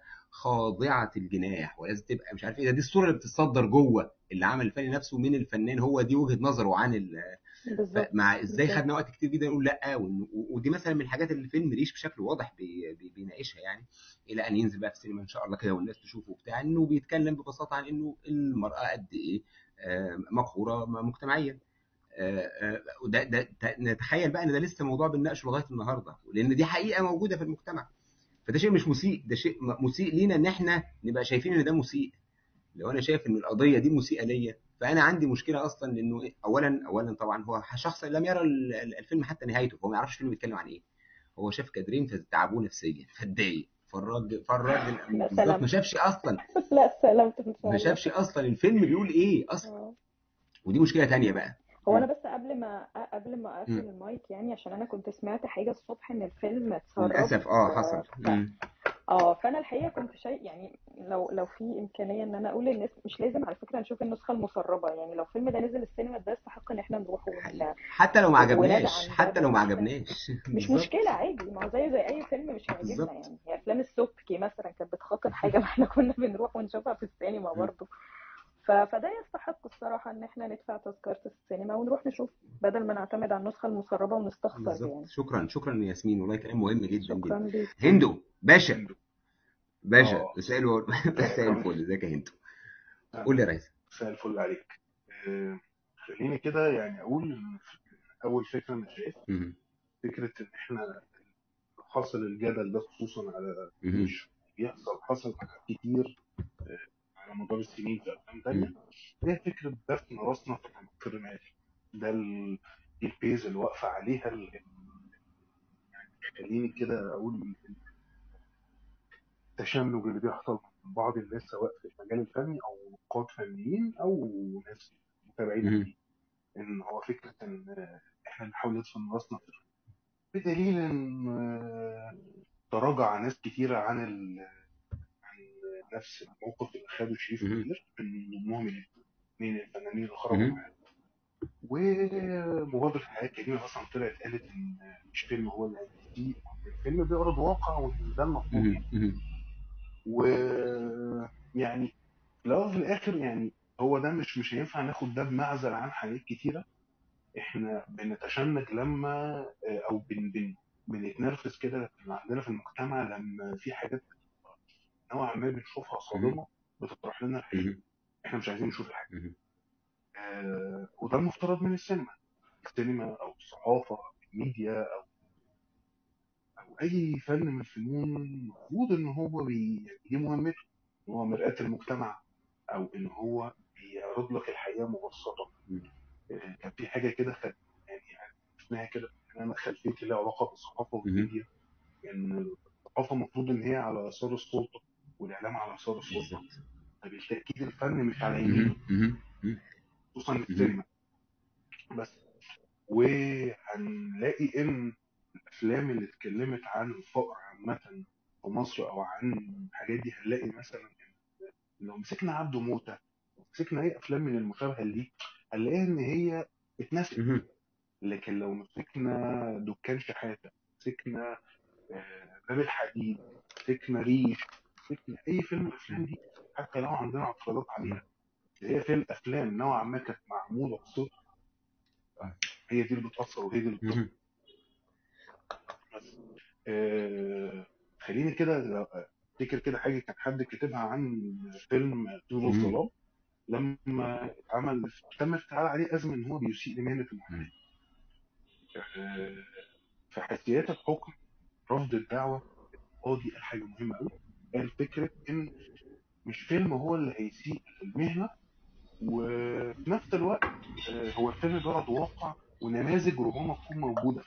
خاضعه الجناح ولازم تبقى مش عارف ايه ده دي الصوره اللي بتتصدر جوه اللي عمل الفني نفسه من الفنان هو دي وجهه نظره عن ال... بالظبط مع ازاي بالظبط خدنا وقت كتير جدا نقول لا وإنه- ودي مثلا من الحاجات اللي الفيلم ريش بشكل واضح بي... بي... بيناقشها يعني الى ان ينزل بقى في السينما ان شاء الله كده والناس تشوفه وبتاع انه بيتكلم ببساطه عن انه المراه قد ايه آه، مقهوره مجتمعيا آه، آه، وده ده ت- نتخيل بقى ان ده لسه موضوع بنناقشه لغايه النهارده لان دي حقيقه موجوده في المجتمع فده شيء مش مسيء ده شيء م- مسيء لينا ان احنا نبقى شايفين ان ده مسيء لو انا شايف ان القضيه دي مسيئه ليا فانا عندي مشكله اصلا لانه إيه؟ اولا اولا طبعا هو شخص لم يرى ال- ال- الفيلم حتى نهايته هو ما يعرفش الفيلم بيتكلم عن ايه هو شاف كادرين فتعبوه نفسيا فاتضايق فالراجل فالراجل لا بالظبط سلام ما شافش اصلا لا سلامت ان شاء ما الله شافش اصلا الفيلم بيقول ايه اصلا آه. ودي مشكله تانية بقى هو انا مم. بس قبل ما قبل ما اقفل مم. المايك يعني عشان انا كنت سمعت حاجه الصبح ان الفيلم اتسرب للاسف اه و... حصل ف... مم. اه فانا الحقيقه كنت شيء يعني لو لو في امكانيه ان انا اقول للناس مش لازم على فكره نشوف النسخه المسربه يعني لو الفيلم ده نزل السينما ده يستحق ان احنا نروح ون... حقيقي حتى لو ما و- عجبناش وندعم ده حتى لو ما مش عجبناش مش بالظبط مشكله عادي ما هو زيه زي اي فيلم مش هيعجبنا بالظبط يعني هي افلام السبكي مثلا كانت بتخاطب حاجه ما احنا كنا بنروح ونشوفها في السينما مم. برضه ف... فده يستحق الصراحه ان احنا ندفع تذكره السينما ونروح نشوف بدل ما نعتمد على النسخه المسربه ونستخسر بالظبط يعني شكرا شكرا يا ياسمين والله كلام مهم جدا شكرا جدا ليك هندو باشا باشا اه مساء الورد مساء الفل ازيك يا هندو قول لي يا ريس مساء الفل عليك آه، خليني كده يعني اقول إن اول فكره انا شايف مهم. فكره ان احنا حصل الجدل ده خصوصا على مهم. مش بيحصل حصل حاجات كتير آه، على مدار السنين في افلام تانية مهم. هي فكره دفن راسنا في الانترنت ده ال- دي البيز اللي واقفه عليها ال- خليني كده اقول التشنج اللي بيحصل من بعض الناس سواء في المجال الفني او نقاد فنيين او ناس متابعين مهم. فيه ان هو فكره ان احنا بنحاول ندفن راسنا في بدليل ان آه، تراجع ناس كتيره عن ال... عن نفس الموقف اللي خده شريف مهم. منير من ضمنهم الاثنين الفنانين اللي خرجوا مهم. معاه ومبادرة الحياة الكريمة أصلا طلعت قالت إن مش فيلم هو اللي هيأتي الفيلم بيعرض واقع وإن ده المفروض مهم. يعني مهم. ويعني في الأول وفي الآخر يعني هو ده مش مش هينفع ناخد ده بمعزل عن حاجات كتيرة إحنا بنتشنج لما أو بن بن بنتنرفز كده عندنا في المجتمع لما في حاجات نوعا ما بنشوفها صادمة بتطرح لنا الحقيقة مهم. إحنا مش عايزين نشوف الحاجة مهم. آه وده المفترض من السينما السينما أو الصحافة أو الميديا أو أو أي فن من الفنون المفروض إن هو بي... دي مهمته إن هو مرآة المجتمع أو إن هو بيعرض لك الحياة مبسطة مهم. آه، كان في حاجة كده خ... يعني اسمها كده إن أنا خلفيتي لها علاقة بالصحافة مهم. والميديا إن الصحافة المفروض إن هي على يسار السلطة والإعلام على يسار السلطة بالظبط فبالتأكيد الفن مش على يمينه مهم. مهم. مهم. خصوصا مهم. السينما بس وهنلاقي ان الافلام اللي اتكلمت عن الفقر عامه في مصر او عن الحاجات دي هنلاقي مثلا لو مسكنا عبده موته مسكنا اي افلام من المشابهه دي هنلاقيها ان هي اتنست مهم. لكن لو مسكنا دكان شحاته مسكنا آه، باب الحديد مسكنا ريش مسكنا اي فيلم من الافلام دي حتى لو عندنا اعتراضات عليها هي فيلم افلام نوعا ما كانت معموله بصدق هي دي اللي بتاثر وهي دي اللي بتاثر مهم. بس آه خليني كده لو افتكر كده حاجه كان حد كاتبها عن فيلم طيور مهم. الظلام لما اتعمل تم افتعال عليه ازمه ان هو بيسيء لمهنه المحاماه مهم. آه في حيثيات الحكم رفض الدعوه القاضي قال حاجه مهمه قوي قال فكره ان مش فيلم هو اللي هيسيء للمهنه وفي نفس الوقت آه هو الفيلم بيعرض واقع ونماذج ربما تكون موجوده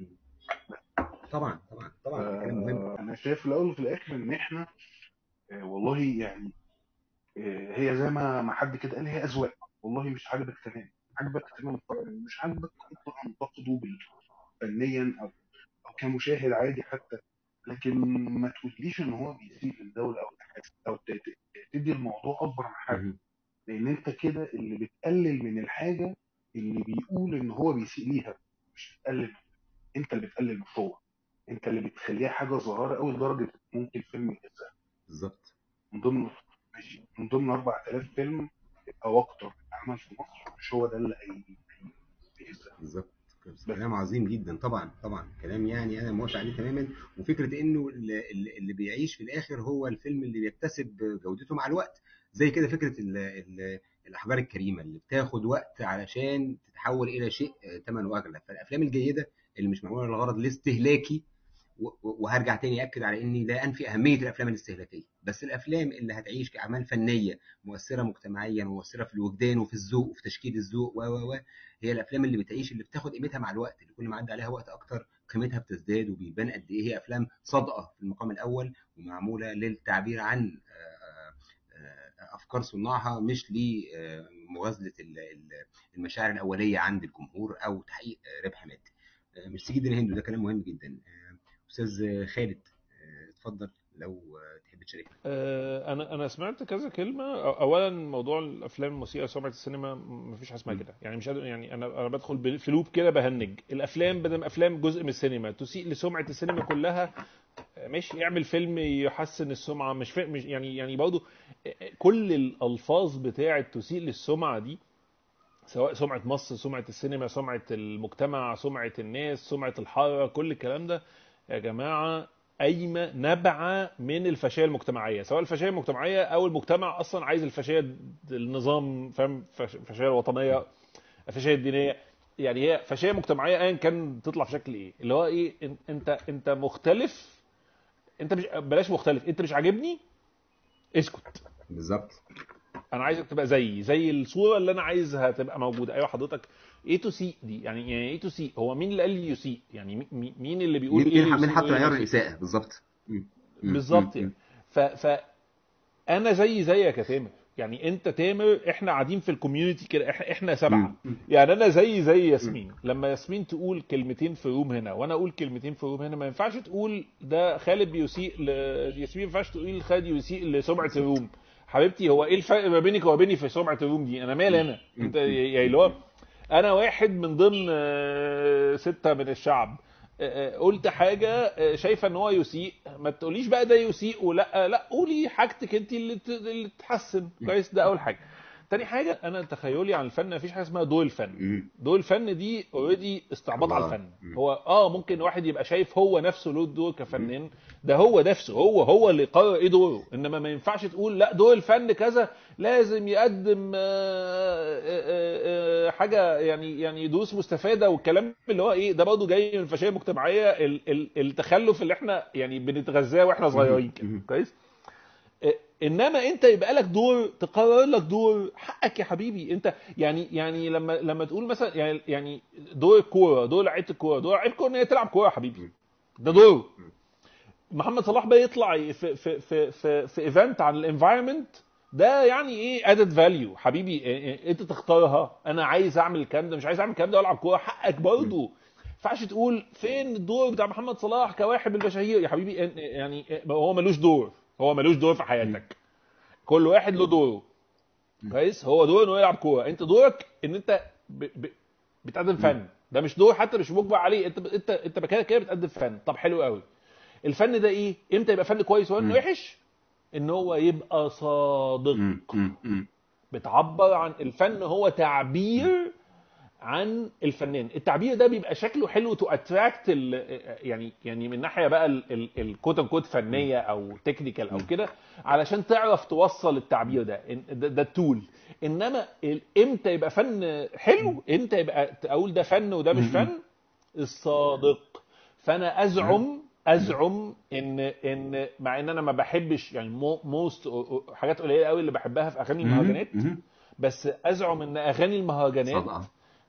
طبعا طبعا طبعا ده كلام مهم آه، انا شايف في الاول وفي الاخر ان احنا آه، والله يعني آه، هي زي ما ما حد كده قال هي اذواق والله مش عاجبك تمام عاجبك تمام مش عاجبك انت انتقده بال- فنيا او او كمشاهد عادي حتى لكن ما تقوليش ان هو بيسيء للدوله او تحس- او ت- ت- تدي الموضوع اكبر من حجمه مهم. لان انت كده اللي بتقلل من الحاجه اللي بيقول ان هو بيسيء ليها مش بتقلل انت اللي بتقلل من هو انت اللي بتخليها حاجه صغيره قوي لدرجه ممكن فيلم يهزها بالظبط من ضمن ماشي من ضمن 4000 فيلم او اكتر اتعمل في مصر مش هو ده اللي هي- هيهزها بالظبط بس كلام عظيم جدا طبعا طبعا كلام يعني انا موافق عليه تماما وفكره انه اللي, اللي بيعيش في الاخر هو الفيلم اللي بيكتسب جودته مع الوقت زي كده فكره ال ال الاحجار الكريمه اللي بتاخد وقت علشان تتحول الى شيء ثمنه اغلى فالافلام الجيده اللي مش معموله للغرض الاستهلاكي و- و- وهرجع تاني اكد على اني لا انفي اهميه الافلام الاستهلاكيه بس الافلام اللي هتعيش كاعمال فنيه مؤثره مجتمعيا ومؤثره في الوجدان وفي الذوق وفي تشكيل الذوق و و و هي الافلام اللي بتعيش اللي بتاخد قيمتها مع الوقت اللي كل ما عدى عليها وقت اكتر قيمتها بتزداد وبيبان قد ايه هي افلام صادقه في المقام الاول ومعموله للتعبير عن آه، آه، افكار صناعها مش لمغازله ال- ال- المشاعر الاوليه عند الجمهور او تحقيق آه، ربح مادي آه، ميرسي جدا يا هند وده كلام مهم جدا آه، استاذ خالد آه، اتفضل لو آه، تحب تشاركنا آه، انا انا سمعت كذا كلمه أو- اولا موضوع الافلام الموسيقى سمعه السينما م- مفيش حاجه اسمها كده يعني مش قادر يعني انا انا بدخل بال- في لوب كده بهنج الافلام بدل افلام جزء من السينما تسيء لسمعه السينما كلها آه، ماشي اعمل فيلم يحسن السمعه مش فا... مش يعني يعني برضه آه، كل الالفاظ بتاعه تسيء للسمعه دي سواء سمعه مصر سمعه السينما سمعه المجتمع سمعه الناس سمعه الحاره كل الكلام ده يا جماعه قايمه نابعه من الفاشيه المجتمعيه سواء الفاشيه المجتمعيه او المجتمع اصلا عايز الفاشيه النظام فاهم فاش- الفاشيه الوطنيه الفاشيه الدينيه يعني هي فاشيه مجتمعيه ايا كان تطلع في شكل ايه اللي هو ايه إن- انت انت مختلف انت مش بلاش مختلف انت مش عاجبني اسكت بالظبط انا عايزك تبقى زيي زي الصوره اللي انا عايزها تبقى موجوده ايوه حضرتك ايه تو سي دي يعني يعني ايه تو سي هو مين اللي قال لي يسيء يعني مي- مي- مين اللي بيقول مين ايه مين اللي مين يسيء حط وإيه اللي معيار يسيء؟ الاساءه بالظبط مم. مم. بالظبط مم. يعني ف ف انا زي زيك يا تامر يعني انت تامر احنا قاعدين في الكوميونتي كده إح- احنا سبعه مم. يعني انا زي زي ياسمين لما ياسمين تقول كلمتين في روم هنا وانا اقول كلمتين في روم هنا ما ينفعش تقول ده خالد بيسيء ل... ياسمين ما ينفعش تقول خالد يسيء لسمعه الروم حبيبتي هو ايه الفرق ما بينك وما بيني في سمعه الروم دي انا مالي انا انت يعني اللي هو انا واحد من ضمن آه، ستة من الشعب آه، آه، قلت حاجة آه، شايفة ان هو يسيء ما تقوليش بقى ده يسيء ولا لا قولي حاجتك انت اللي ت- اللي تحسن كويس ده اول حاجة تاني حاجة انا تخيلي عن الفن مفيش حاجة اسمها ضوء الفن مم. ضوء الفن دي اوريدي استعباط على الله. الفن مم. هو اه ممكن واحد يبقى شايف هو نفسه له دور كفنان ده هو نفسه هو هو اللي قرر ايه دوره انما ما ينفعش تقول لا دور الفن كذا لازم يقدم آه، آه، آه، حاجه يعني يعني دروس مستفاده والكلام اللي هو ايه ده برضه جاي من الفاشيه المجتمعيه ال- ال- التخلف اللي احنا يعني بنتغذاه واحنا صغيرين كده مم. كويس آه، انما انت يبقى لك دور تقرر لك دور حقك يا حبيبي انت يعني يعني لما لما تقول مثلا يعني يعني دور الكوره دور لعيبه الكوره دور لعيبه الكوره ان هي تلعب كوره يا حبيبي ده دور محمد صلاح بقى يطلع في في في في, في ايفنت عن الانفايرمنت ده يعني ايه ادد فاليو حبيبي إيه- إيه، انت تختارها انا عايز اعمل الكلام ده مش عايز اعمل الكلام ده والعب كوره حقك برضه ما ينفعش تقول فين الدور بتاع محمد صلاح كواحد من المشاهير يا حبيبي إن- يعني هو ملوش دور هو ملوش دور في حياتك كل واحد له دوره كويس هو دوره انه يلعب كوره انت دورك ان انت ب... ب... بتقدم فن ده مش دور حتى مش مجبر عليه انت انت انت كده كده بتقدم فن طب حلو قوي الفن ده ايه امتى يبقى فن كويس وانه مم. وحش ان هو يبقى صادق مم. مم. مم. بتعبر عن الفن هو تعبير عن الفنان التعبير ده بيبقى شكله حلو تو اتراكت يعني يعني من ناحيه بقى الكوت ان كوت فنيه او تكنيكال او كده علشان تعرف توصل التعبير ده إن- ده, ده التول انما ال- امتى يبقى فن حلو امتى يبقى اقول ده فن وده مش فن الصادق فانا ازعم ازعم ان ان مع ان انا ما بحبش يعني موست حاجات قليله قوي اللي بحبها في اغاني المهرجانات مم. بس ازعم ان اغاني المهرجانات صادقة.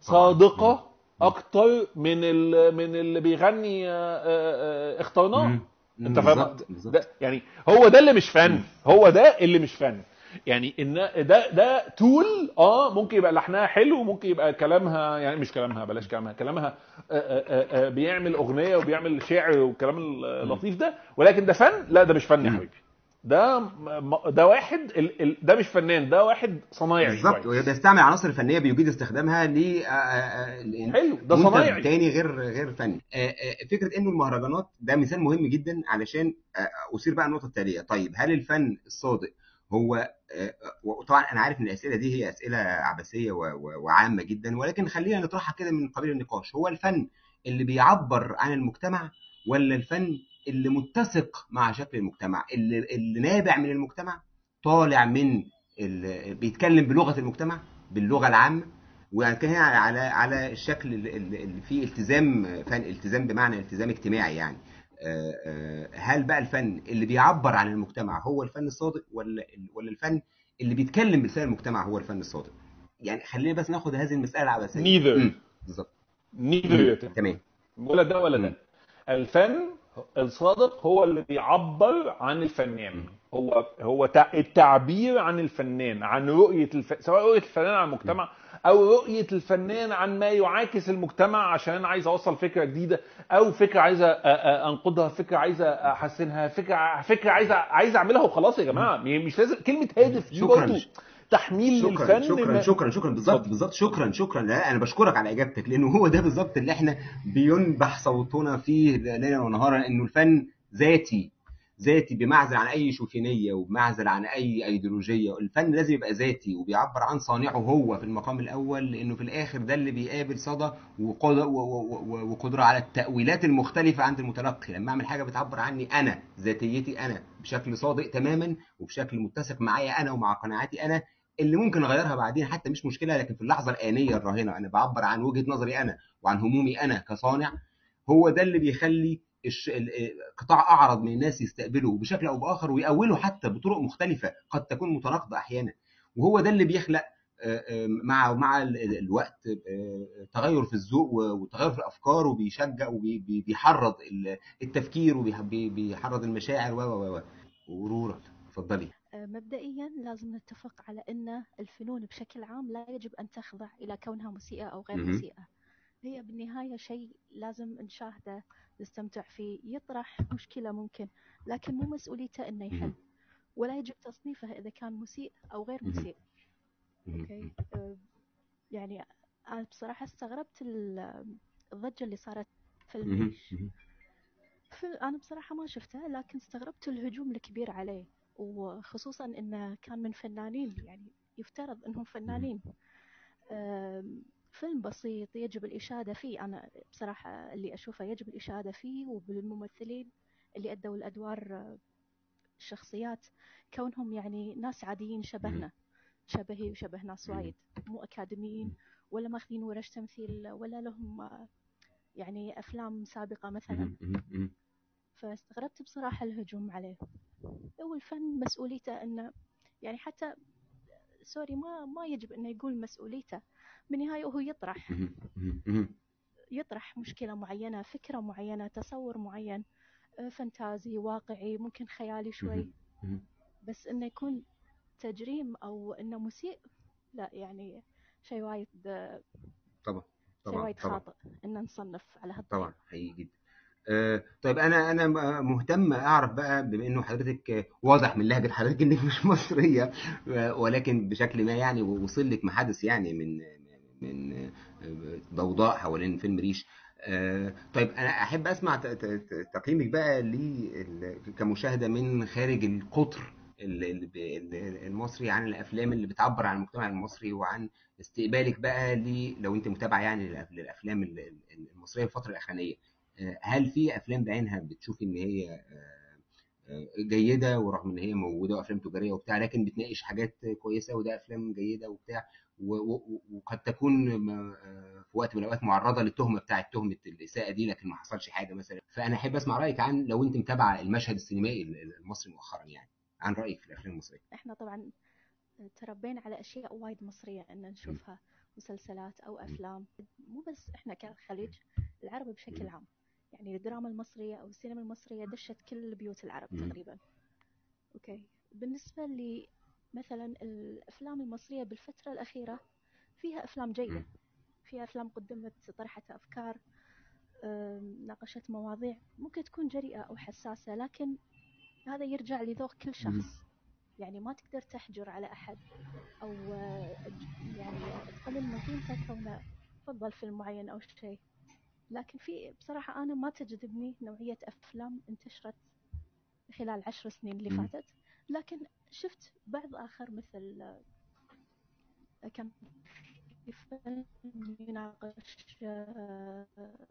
صادقه اكتر من ال- من اللي بيغني آه، آه، آه، اخترناه مم. انت فاهم بالظبط بالظبط ده يعني هو ده اللي مش فن هو ده اللي مش فن يعني ان ده ده تول اه ممكن يبقى لحنها حلو ممكن يبقى كلامها يعني مش كلامها بلاش كلامها كلامها آه، آه، آه، بيعمل اغنيه وبيعمل شعر والكلام اللطيف ده ولكن ده فن لا ده مش فن يا مم. حبيبي ده م- ده واحد ال- ال- ده مش فنان ده واحد صنايعي بالظبط شوية. وبيستعمل عناصر فنيه بيجيد استخدامها ل آه، آه، آه، حلو ده منتج صنايعي تاني غير غير فني آه، آه، فكره انه المهرجانات ده مثال مهم جدا علشان آه، اثير بقى النقطه التاليه طيب هل الفن الصادق هو آه، وطبعا انا عارف ان الاسئله دي هي اسئله عبثيه و- و- وعامه جدا ولكن خلينا نطرحها كده من قبيل النقاش هو الفن اللي بيعبر عن المجتمع ولا الفن اللي متسق مع شكل المجتمع اللي, اللي نابع من المجتمع طالع من ال- بيتكلم بلغه المجتمع باللغه العامه ويعني كان هنا على على الشكل اللي اللي فيه التزام فن التزام بمعنى التزام اجتماعي يعني آه، آه، هل بقى الفن اللي بيعبر عن المجتمع هو الفن الصادق ولا ولا الفن اللي بيتكلم بلسان المجتمع هو الفن الصادق يعني خلينا بس ناخد هذه المساله العبثيه Neither. مم، بالظبط نيذر يا تم. تمام ولا ده ولا مم. ده الفن الصادق هو اللي بيعبر عن الفنان هو هو تع- التعبير عن الفنان عن رؤيه الف... سواء رؤيه الفنان عن المجتمع او رؤيه الفنان عن ما يعاكس المجتمع عشان انا عايز اوصل فكره جديده او فكره عايزه أ- أ- انقدها فكره عايزه احسنها فكره فكره عايزه عايزه اعملها وخلاص يا جماعه مش لازم كلمه هدف دي شكراً. برضه تحميل شكرا للفن شكرا ما- شكرا شكرا بالظبط اتفضل. بالظبط شكرا شكرا لا انا بشكرك على اجابتك لانه هو ده بالظبط اللي احنا بينبح صوتنا فيه ليلا ونهارا انه الفن ذاتي ذاتي بمعزل عن اي شوفينيه وبمعزل عن اي ايديولوجيه الفن لازم يبقى ذاتي وبيعبر عن صانعه هو في المقام الاول لانه في الاخر ده اللي بيقابل صدى وقد- و- و- و- وقدره على التاويلات المختلفه عند المتلقي لما اعمل حاجه بتعبر عني انا ذاتيتي انا بشكل صادق تماما وبشكل متسق معايا انا ومع قناعاتي انا اللي ممكن اغيرها بعدين حتى مش مشكله لكن في اللحظه الانيه الراهنه انا بعبر عن وجهه نظري انا وعن همومي انا كصانع هو ده اللي بيخلي الش... ال- قطاع اعرض من الناس يستقبله بشكل او باخر ويأوله حتى بطرق مختلفه قد تكون متناقضه احيانا وهو ده اللي بيخلق آه، آه، مع مع ال- ال- الوقت آه، تغير في الذوق و- وتغير في الافكار وبيشجع وبيحرض التفكير وبيحرض المشاعر و و و ورورا اتفضلي آه، مبدئيا لازم نتفق على أن الفنون بشكل عام لا يجب أن تخضع إلى كونها مسيئة أو غير مهم. مسيئة هي بالنهاية شيء لازم نشاهده نستمتع فيه يطرح مشكلة ممكن لكن مو مسؤوليته أنه يحل مهم. ولا يجب تصنيفه إذا كان مسيء أو غير مهم. مسيء مهم. أوكي آه، يعني أنا بصراحة استغربت ال- الضجة اللي صارت في مهم. الميش مهم. في أنا بصراحة ما شفته لكن استغربت الهجوم الكبير عليه وخصوصا إنه كان من فنانين يعني يفترض إنهم فنانين أم، فيلم بسيط يجب الإشادة فيه أنا بصراحة اللي أشوفه يجب الإشادة فيه وبالممثلين اللي أدوا الأدوار آه، الشخصيات كونهم يعني ناس عاديين شبهنا شبهي وشبه ناس وايد مو أكاديميين ولا ماخذين ورش تمثيل ولا لهم آه، يعني أفلام سابقة مثلا مهم. مهم. مهم. فاستغربت بصراحة الهجوم عليه هو الفن مسؤوليته انه يعني حتى سوري ما ما يجب انه يقول مسؤوليته بالنهاية هو يطرح مهم. مهم. مهم. يطرح مشكلة معينة فكرة معينة تصور معين آه، فانتازي واقعي ممكن خيالي شوي مهم. مهم. بس انه يكون تجريم او انه مسيء لا يعني شيء وايد آه، طبعا شيء طبعا وايد طبعا خاطئ ان نصنف على هالطريقة طبعا حقيقي جدا آه، طيب انا انا مهتم اعرف بقى بما انه حضرتك آه، واضح من لهجه حضرتك انك مش مصريه آه، ولكن بشكل ما يعني وصل لك محادث يعني من من آه، ضوضاء حوالين فيلم ريش آه، طيب انا احب اسمع ت- ت- ت- تقييمك بقى لل- كمشاهده من خارج القطر ال- ال- ال- المصري عن الافلام اللي بتعبر عن المجتمع المصري وعن استقبالك بقى ل- لو انت متابعه يعني للأف- للافلام ال- ال- المصريه الفتره الاخرانيه آه، هل في افلام بعينها بتشوفي ان هي آه، آه، جيده ورغم ان هي موجوده وافلام تجاريه وبتاع لكن بتناقش حاجات كويسه وده افلام جيده وبتاع و- و- وقد تكون م- آه، في وقت من الاوقات معرضه للتهمه بتاعه تهمه الاساءه دي لكن ما حصلش حاجه مثلا فانا احب اسمع رايك عن لو انت متابعه المشهد السينمائي ال- المصري مؤخرا يعني عن رايك في الافلام المصريه احنا طبعا تربينا على اشياء وايد مصريه ان نشوفها مسلسلات او افلام مو بس احنا كخليج العرب بشكل عام يعني الدراما المصريه او السينما المصريه دشت كل بيوت العرب مم. تقريبا اوكي بالنسبه لي مثلا الافلام المصريه بالفتره الاخيره فيها افلام جيده مم. فيها افلام قدمت طرحت افكار أم، ناقشت مواضيع ممكن تكون جريئه او حساسه لكن هذا يرجع لذوق كل مم. شخص يعني ما تقدر تحجر على أحد أو آه، ج- يعني تقلل من قيمته كونه فضل فيلم معين أو شيء لكن في بصراحة أنا ما تجذبني نوعية أفلام انتشرت خلال عشر سنين اللي مم. فاتت لكن شفت بعض آخر مثل آه، كان في فيلم يناقش آه،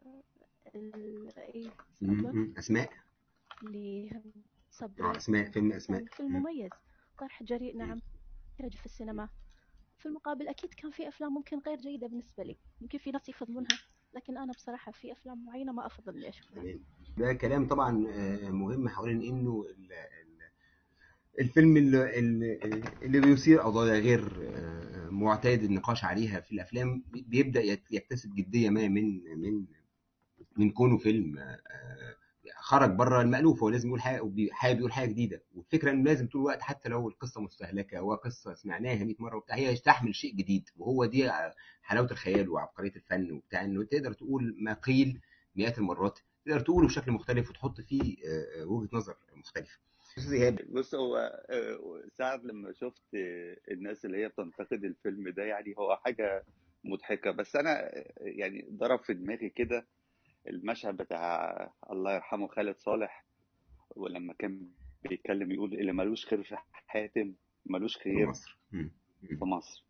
ال- إيه، مم. صبر مم. اسماء اللي هم اه صبري اسماء فيلم اسماء كان فيلم مم. مميز طرح جريء نعم يرج في السينما في المقابل أكيد كان في أفلام ممكن غير جيدة بالنسبة لي ممكن في ناس يفضلونها لكن أنا بصراحة في أفلام معينة ما أفضل إني أشوفها تمام ده كلام طبعا آه، مهم حوالين انه ال- ال- الفيلم اللي, اللي اللي بيثير قضايا غير آه، معتاد النقاش عليها في الافلام بيبدا يت- يكتسب جديه ما من من من كونه فيلم آه، خرج بره المألوف هو لازم يقول حاجه وبي- حابب يقول حاجه جديده والفكره انه لازم طول الوقت حتى لو القصه مستهلكه وقصه سمعناها 100 مره وبتاع هي تحمل شيء جديد وهو دي حلاوه الخيال وعبقريه الفن وبتاع انه تقدر تقول ما قيل مئات المرات تقدر تقوله بشكل مختلف وتحط فيه آه، آه، وجهه نظر مختلفه أستاذ ايهاب بص هو آه، ساعة لما شفت آه، الناس اللي هي بتنتقد الفيلم ده يعني هو حاجة مضحكة بس أنا آه، يعني ضرب في دماغي كده المشهد بتاع الله يرحمه خالد صالح ولما كان بيتكلم يقول اللي ملوش خير في حاتم ملوش في خير مصر مم. مم. في مصر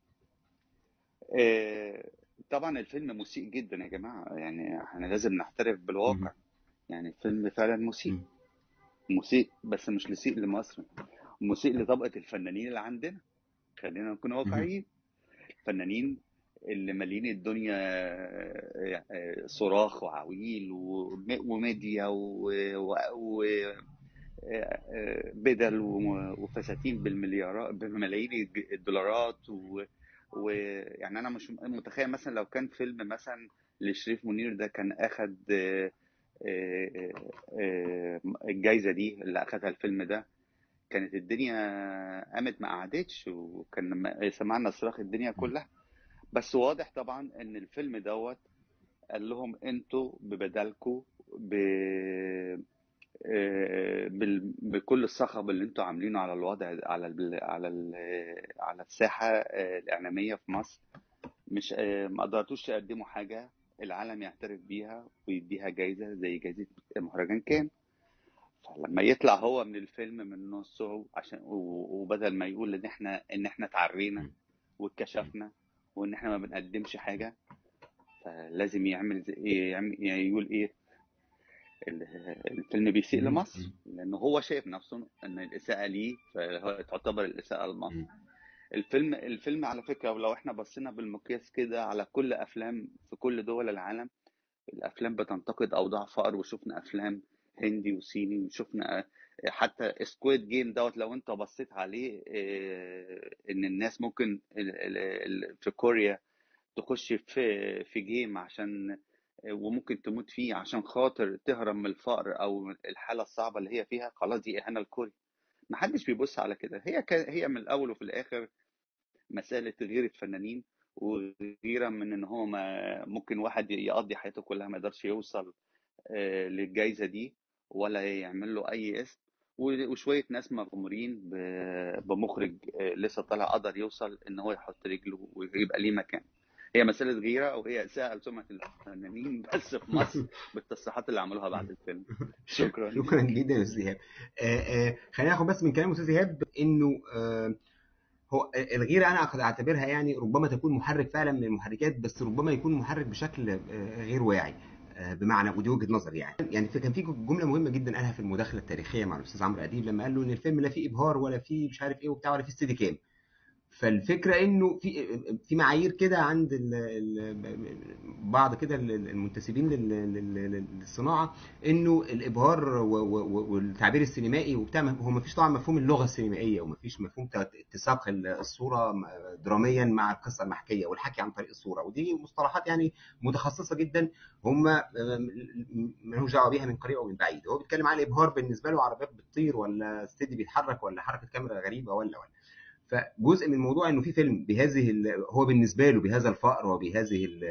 آه، طبعا الفيلم مسيء جدا يا جماعة يعني احنا لازم نعترف مم. بالواقع يعني الفيلم فعلا مسيء مم. مسيء بس مش مسيء لمصر مسيء لطبقة الفنانين اللي عندنا خلينا نكون مم. واقعيين الفنانين اللي مالين الدنيا آه، آه، صراخ وعويل وم- وميديا وبدل وفساتين بالمليارات بملايين الدولارات و- ويعني انا مش متخيل مثلا لو كان فيلم مثلا لشريف منير ده كان اخد آه، آه، آه، الجايزه دي اللي اخدها الفيلم ده كانت الدنيا قامت ما قعدتش وكان لما سمعنا صراخ الدنيا كلها بس واضح طبعا ان الفيلم دوت قال لهم انتوا ببدلكوا ب... آه، بال... بكل الصخب اللي انتوا عاملينه على الوضع على ال... على ال... على الساحه آه، الاعلاميه في مصر مش آه، ما قدرتوش تقدموا حاجه العالم يعترف بيها ويديها جايزه زي جايزه مهرجان كان فلما يطلع هو من الفيلم من نصه عشان و- وبدل ما يقول ان احنا ان احنا اتعرينا مم. واتكشفنا وان احنا ما بنقدمش حاجه فلازم يعمل زي إيه يعمل يعني يقول ايه ال- الفيلم بيسيء مم. لمصر مم. لانه هو شايف نفسه ان الاساءه ليه فهو تعتبر الاساءه لمصر مم. الفيلم الفيلم على فكره ولو احنا بصينا بالمقياس كده على كل افلام في كل دول العالم الافلام بتنتقد اوضاع فقر وشفنا افلام هندي وصيني وشفنا آه، حتى سكويد جيم دوت لو انت بصيت عليه آه، ان الناس ممكن ال- ال- ال- في كوريا تخش في في جيم عشان وممكن تموت فيه عشان خاطر تهرب من الفقر او الحاله الصعبه اللي هي فيها خلاص دي اهانه لكوريا محدش بيبص على كده هي كا- هي من الاول وفي الاخر مسألة غيرة فنانين وغيرة من ان هو ما ممكن واحد يقضي حياته كلها ما يقدرش يوصل آه، للجائزة دي ولا يعمل له اي اسم و- وشوية ناس مغمورين ب- بمخرج آه، لسه طالع قدر يوصل ان هو يحط رجله ويبقى ليه مكان هي مسألة غيرة وهي إساءة لسمعة الفنانين بس في مصر بالتصريحات اللي عملوها بعد الفيلم شكرا شكرا ليك جدا يا استاذ ايهاب آه، آه، خلينا ناخد بس من كلام استاذ ايهاب انه آه، هو الغيره انا أخذ- اعتبرها يعني ربما تكون محرك فعلا من المحركات بس ربما يكون محرك بشكل آه، غير واعي آه، بمعنى ودي وجهه نظري يعني يعني في- كان في جمله مهمه جدا قالها في المداخله التاريخيه مع الاستاذ عمرو اديب لما قال له ان الفيلم لا فيه ابهار ولا فيه مش عارف ايه وبتاع ولا فيه ستيدي كام فالفكره انه في في معايير كده عند ال ال بعض كده ال- المنتسبين لل- لل- للصناعه انه الابهار و- و- والتعبير السينمائي وبتاع ما- هو ما فيش طبعا مفهوم اللغه السينمائيه وما فيش مفهوم ت- اتساق الصوره دراميا مع القصه المحكيه والحكي عن طريق الصوره ودي مصطلحات يعني متخصصه جدا هم ملوش دعوه بيها من قريب او من بعيد هو بيتكلم عن الابهار بالنسبه له عربيات بتطير ولا استدي بيتحرك ولا حركه كاميرا غريبه ولا ولا فجزء من الموضوع انه في فيلم بهذه ال- هو بالنسبه له بهذا الفقر وبهذه ال-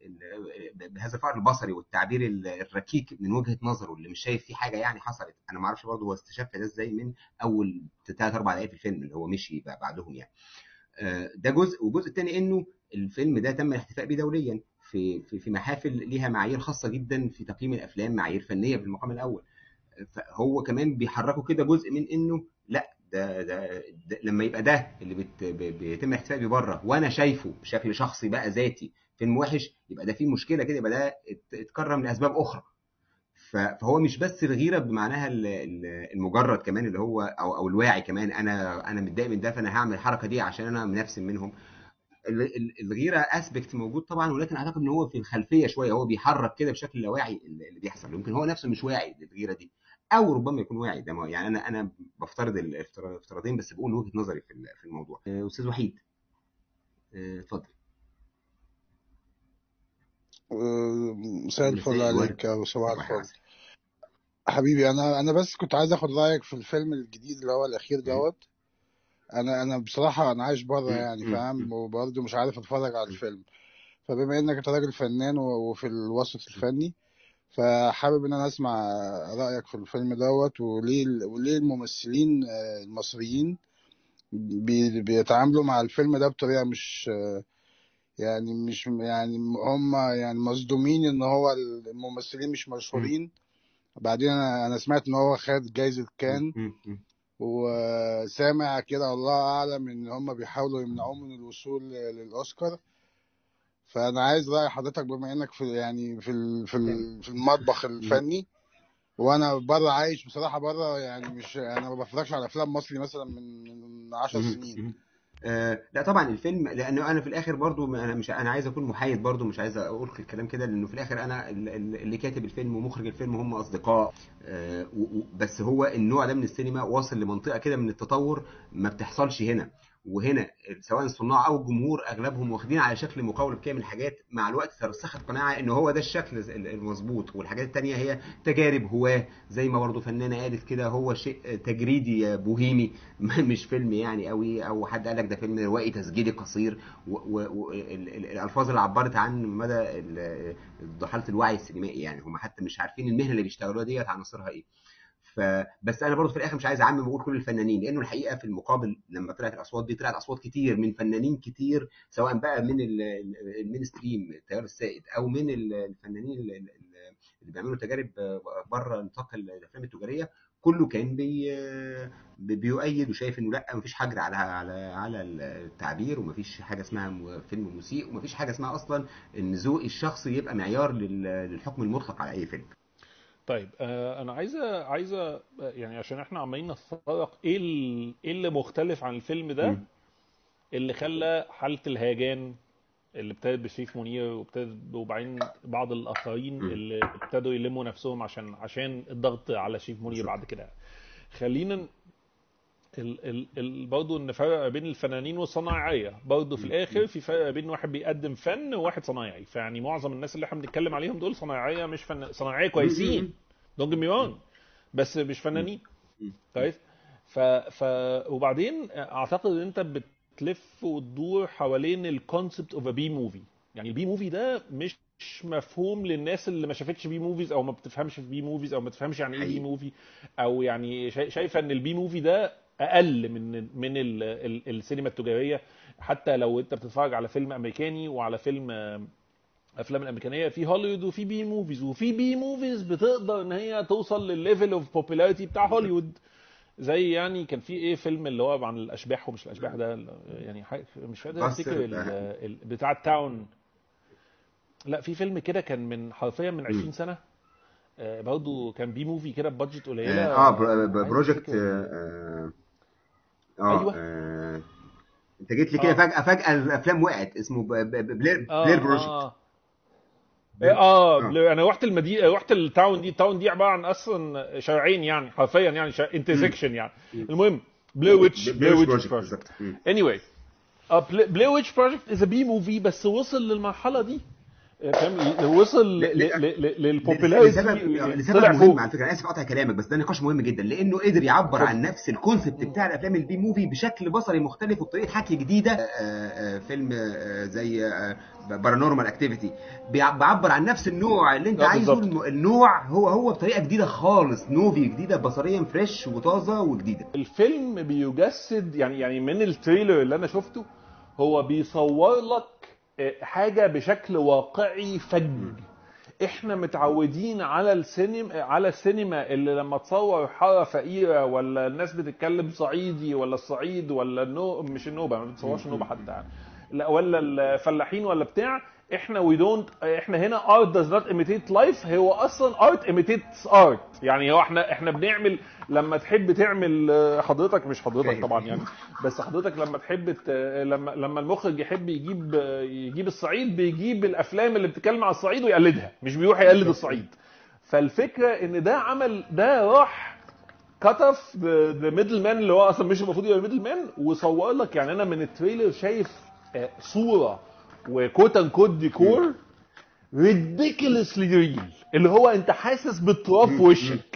ال- بهذا الفقر البصري والتعبير ال- الركيك من وجهه نظره اللي مش شايف فيه حاجه يعني حصلت انا ما اعرفش برضه هو استشف ده ازاي من اول ثلاث اربع دقائق في الفيلم اللي هو مشي بقى بعدهم يعني آه، ده جزء والجزء الثاني انه الفيلم ده تم الاحتفاء بيه دوليا في في في محافل ليها معايير خاصه جدا في تقييم الافلام معايير فنيه في المقام الاول فهو كمان بيحركوا كده جزء من انه لا ده, ده, ده لما يبقى ده اللي بت ب- بيتم الاحتفاء بيه بره وانا شايفه بشكل شخصي بقى ذاتي فيلم وحش يبقى ده فيه مشكله كده يبقى ده ات- اتكرم لاسباب اخرى ف- فهو مش بس الغيره بمعناها ال- ال- المجرد كمان اللي هو او او الواعي كمان انا انا متضايق من ده فانا هعمل الحركه دي عشان انا منفسن منهم ال- ال- الغيره اسبكت موجود طبعا ولكن اعتقد ان هو في الخلفيه شويه هو بيحرك كده بشكل لا واعي اللي اللي بيحصل يمكن هو نفسه مش واعي للغيره دي او ربما يكون واعي ده ما- يعني انا انا بفترض الافترا- الافتراضين بس بقول وجهه نظري في ال- في الموضوع آه، استاذ وحيد آه، اتفضل آه، مساء الفل مساء عليك الورد وصباح صباح الفل العسل حبيبي انا انا بس كنت عايز اخد رايك في الفيلم الجديد اللي هو الاخير مم. دوت انا انا بصراحه انا عايش بره مم. يعني مم. فاهم مم. وبرضه مش عارف اتفرج على مم. الفيلم فبما انك انت راجل فنان و- وفي الوسط الفني فحابب ان انا اسمع رايك في الفيلم دوت وليه وليه الممثلين آه، المصريين بي- بيتعاملوا مع الفيلم ده بطريقه مش يعني مش يعني هم يعني مصدومين ان هو الممثلين مش مم. مشهورين بعدين انا انا سمعت ان هو خد جايزة مم. كان مم. مم. وسامع كده الله اعلم ان هم بيحاولوا يمنعوه من الوصول للاوسكار فانا عايز راي حضرتك بما انك في يعني في ال- في ال- في المطبخ الفني وانا بره عايش بصراحه بره يعني مش انا ما بتفرجش على افلام مصري مثلا من من 10 مهم. سنين مهم. آه لا طبعا الفيلم لانه انا في الاخر برضو ما- انا مش انا عايز اكون محايد برضو مش عايز اقول الكلام كده لانه في الاخر انا ال- ال- اللي كاتب الفيلم ومخرج الفيلم هم اصدقاء آه و- و- بس هو النوع ده من السينما واصل لمنطقه كده من التطور ما بتحصلش هنا وهنا سواء الصناع او الجمهور اغلبهم واخدين على شكل مقاول بكامل حاجات مع الوقت ترسخت قناعه ان هو ده الشكل ال- المظبوط والحاجات التانيه هي تجارب هواه زي ما برضو فنانه قالت كده هو شيء تجريدي بوهيمي مش فيلم يعني قوي او حد قال لك ده فيلم روائي تسجيلي قصير والالفاظ اللي عبرت عن مدى ال- ضحاله الوعي السينمائي يعني هم حتى مش عارفين المهنه اللي بيشتغلوها ديت عناصرها ايه فبس انا برضه في الاخر مش عايز اعمم واقول كل الفنانين لانه الحقيقه في المقابل لما طلعت الاصوات دي طلعت اصوات كتير من فنانين كتير سواء بقى من ال- ال- المين ستريم التيار السائد او من ال- الفنانين ال- ال- اللي بيعملوا تجارب بره نطاق الافلام التجاريه كله كان بي بي- بيؤيد وشايف انه لا مفيش حجر على على على التعبير ومفيش حاجه اسمها م- فيلم مسيء ومفيش حاجه اسمها اصلا ان ذوقي الشخصي يبقى معيار لل- للحكم المطلق على اي فيلم طيب آه، انا عايزه عايزه يعني عشان احنا عمالين نتطرق ايه ال- ايه اللي مختلف عن الفيلم ده مم. اللي خلى حالة الهيجان اللي ابتدت بشريف منير وابتدت وبعدين بعض الاخرين مم. اللي ابتدوا يلموا نفسهم عشان عشان الضغط على شريف منير بعد كده خلينا ال ال ال برضه نفرق بين الفنانين والصناعيه برضه في الاخر في فرق بين واحد بيقدم فن وواحد صنايعي فيعني معظم الناس اللي احنا بنتكلم عليهم دول صناعيه مش فن صناعيه كويسين دونت مي رونج بس مش فنانين كويس ف ف وبعدين اعتقد ان انت بتلف وتدور حوالين الكونسبت اوف ا بي موفي يعني البي موفي ده مش مفهوم للناس اللي ما شافتش بي موفيز او ما بتفهمش في بي موفيز او ما تفهمش يعني ايه بي حقيقي. موفي او يعني شا- شايفه ان البي موفي ده اقل من من ال ال السينما التجاريه حتى لو انت بتتفرج على فيلم امريكاني وعلى فيلم آه، افلام الامريكانيه في هوليوود وفي بي موفيز وفي بي موفيز بتقدر ان هي توصل للليفل اوف بوبولاريتي بتاع هوليوود زي يعني كان في ايه فيلم اللي هو عن الاشباح ومش الاشباح ده يعني حاجة مش قادر بس افتكر ال- ال- بتاع التاون لا في فيلم كده كان من حرفيا من 20 سنه آه، برضه كان بي موفي كده ببادجت قليله اه برو- ب- عايز بروجكت افتكر اه اه ايوه آه، انت جيت لي كده اه فجأة فجأة الافلام وقعت اسمه ب- ب- ب- بلير بلير اه بروجكت اه بلير اه اه بل- انا رحت المدينه رحت التاون دي التاون دي عباره عن اصلا شارعين يعني حرفيا يعني انترسكشن يعني المهم بلاي ويتش بلاي بلير ويتش بروجكت بروجكت بالظبط مم. anyway بلاي ويتش بروجكت از بي موفي بس وصل للمرحله دي آه، فاهم وصل ل- ل- ل- للبوبولاريتي لسبب لسبب طلع مهم فوق على فكره انا اسف اقطع كلامك بس ده نقاش مهم جدا لانه قدر يعبر اتفضل عن نفس الكونسبت بتاع الافلام البي موفي بشكل بصري مختلف وبطريقه حكي جديده آه، آه، فيلم آه، زي بارانورمال اكتيفيتي بيعبر عن نفس النوع اللي انت اه عايزه بالظبط الم- النوع هو هو بطريقه جديده خالص نوفي جديده بصريا فريش وطازه وجديده الفيلم بيجسد يعني يعني من التريلر اللي انا شفته هو بيصور لك آه، حاجه بشكل واقعي فج احنا متعودين على السينما على السينما اللي لما تصور حاره فقيره ولا الناس بتتكلم صعيدي ولا الصعيد ولا النو مش النوبه ما بتصورش النوبه حتى يعني لا ولا الفلاحين ولا بتاع احنا وي دونت احنا هنا ارت داز نوت ايميتيت لايف هو اصلا ارت ايميتيتس ارت يعني هو احنا احنا بنعمل لما تحب تعمل آه، حضرتك مش حضرتك فاهم طبعا يعني بس حضرتك لما تحب ت... لما لما المخرج يحب يجيب يجيب الصعيد بيجيب الافلام اللي بتتكلم على الصعيد ويقلدها مش بيروح يقلد الصعيد فالفكره ان ده عمل ده راح كتف ذا ميدل مان اللي هو اصلا مش المفروض يبقى ميدل مان وصور لك يعني انا من التريلر شايف آه، صوره وكوت ان كوت ديكور ريديكولسلي ريل اللي هو انت حاسس بالتراب في وشك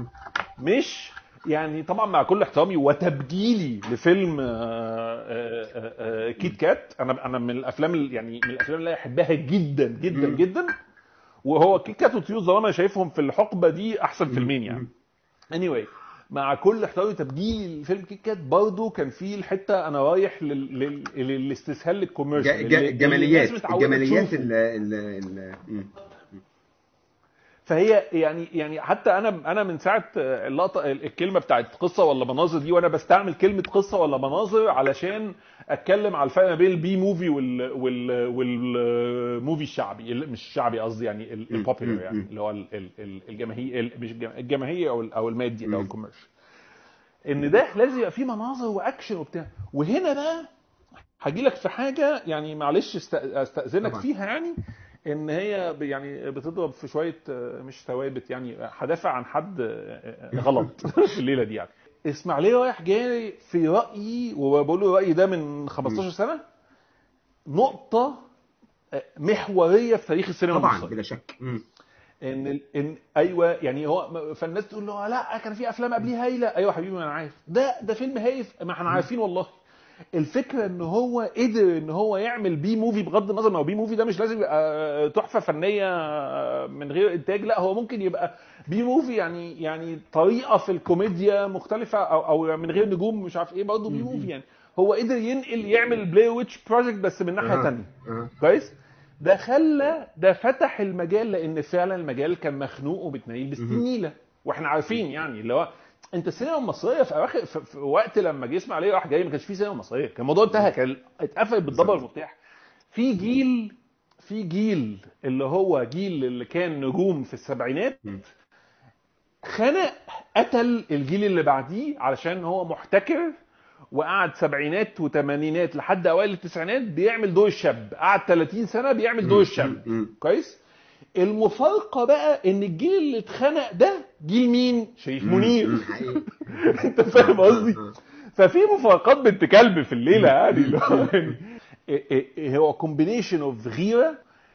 مش يعني طبعا مع كل احترامي وتبجيلي لفيلم آه، آه، آه، آه، كيت كات انا انا من الافلام ال- يعني من الافلام اللي احبها جدا جدا مم. جدا وهو كيت كات وطيور الظلام انا شايفهم في الحقبه دي احسن فيلمين يعني anyway مع كل احترامي تبجيلي لفيلم كيت كات برضه كان فيه الحته انا رايح لل... لل... للاستسهال للكوميرشال ج- ج- اللي, اللي الناس الجماليات متعوده الجماليات تشوفه ال ال ال مم. فهي يعني يعني حتى انا انا من ساعه اللقطه الكلمه بتاعت قصه ولا مناظر دي وانا بستعمل كلمه قصه ولا مناظر علشان اتكلم على الفرق ما بين البي موفي وال وال والموفي الشعبي ال- مش الشعبي قصدي يعني مم. البوبيلر مم. يعني مم. اللي هو ال- ال- ال- الجماهيري ال- مش الجم- الجماهيري او ال- او المادي او مم. الكوميرشال ان ده لازم يبقى فيه مناظر واكشن وبتاع وهنا بقى هجي لك في حاجه يعني معلش است- استاذنك طبعا فيها يعني ان هي ب- يعني بتضرب في شويه آه، مش ثوابت يعني هدافع عن حد آه، آه، غلط في الليله دي يعني اسماعيليه رايح جاي في رايي وبقول له رايي ده من مم. 15 سنه نقطه آه، محوريه في تاريخ السينما طبعا المصريه بلا شك مم. ان ال- ان ايوه يعني هو فالناس تقول له لا كان في افلام قبليه هايله ايوه يا حبيبي ما انا عارف ده ده فيلم هايف ما احنا مم. عارفين والله الفكره ان هو قدر ان هو يعمل بي موفي بغض النظر ما هو بي موفي ده مش لازم يبقى تحفه فنيه من غير انتاج لا هو ممكن يبقى بي موفي يعني يعني طريقه في الكوميديا مختلفه او او من غير نجوم مش عارف ايه برضه بي موفي مم. يعني هو قدر ينقل يعمل بلاي ويتش بروجكت بس من ناحيه اها تانيه اها كويس ده خلى ده فتح المجال لان فعلا المجال كان مخنوق وبتنيل مم. بالسنيله واحنا عارفين يعني اللي هو انت السينما المصريه في اواخر في, في وقت لما جه اسماعيليه راح جاي ما كانش في سينما مصريه كان الموضوع انتهى كان اتقفل بالضبط بالظبط المفتاح في جيل في جيل اللي هو جيل اللي كان نجوم في السبعينات مم. خنق قتل الجيل اللي بعديه علشان هو محتكر وقعد سبعينات وثمانينات لحد اوائل التسعينات بيعمل دور الشاب قعد 30 سنه بيعمل دور مم. الشاب مم. كويس المفارقه بقى ان الجيل اللي اتخنق ده جيل مين شريف مم. منير مم. حقيقي انت فاهم اه قصدي اه اه ففي مفارقات بنت كلب في الليله مم. يعني اللي هو مم. يعني إيه- إيه- إيه هو كومبينيشن اوف غيره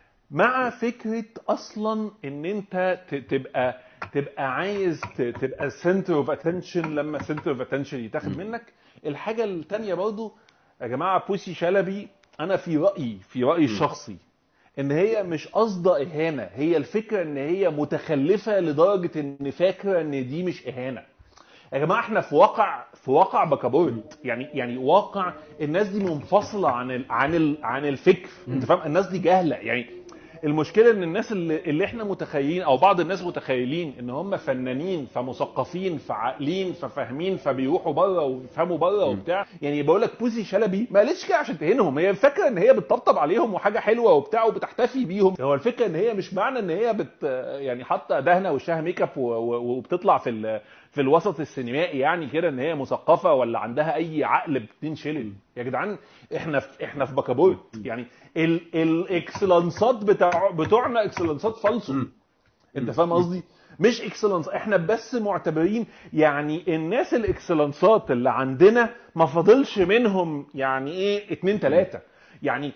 مع فكره اصلا ان انت ت- تبقى تبقى عايز ت- تبقى سنتر اوف اتنشن لما سنتر اوف اتنشن يتاخد مم. منك الحاجه الثانيه برضو يا جماعه بوسي شلبي انا في رايي في رايي مم. الشخصي ان هي مش قصده اهانه هي الفكره ان هي متخلفه لدرجه ان فاكره ان دي مش اهانه يا جماعه احنا في واقع في واقع بكابورت يعني يعني واقع الناس دي منفصله عن ال عن ال عن الفكر انت فاهم الناس دي جاهله يعني المشكله ان الناس اللي, اللي احنا متخيلين او بعض الناس متخيلين ان هم فنانين فمثقفين فعاقلين ففاهمين فبيروحوا بره ويفهموا بره مم. وبتاع يعني بقول لك بوسي شلبي ما قالتش كده عشان تهينهم هي فاكره ان هي بتطبطب عليهم وحاجه حلوه وبتاع وبتحتفي بيهم هو الفكره ان هي مش معنى ان هي بت يعني حاطه دهنه وشها ميك اب و- و- وبتطلع في ال... في الوسط السينمائي يعني كده ان هي مثقفه ولا عندها اي عقل ب 2 شيلين يا جدعان احنا في احنا في بكابورت يعني ال... الاكسلانسات بتاع بتوعنا اكسلانسات فالصو مم. انت مم. فاهم مم. قصدي مش اكسلنس احنا بس معتبرين يعني الناس الاكسلنسات اللي عندنا ما فاضلش منهم يعني ايه اتنين مم. تلاتة يعني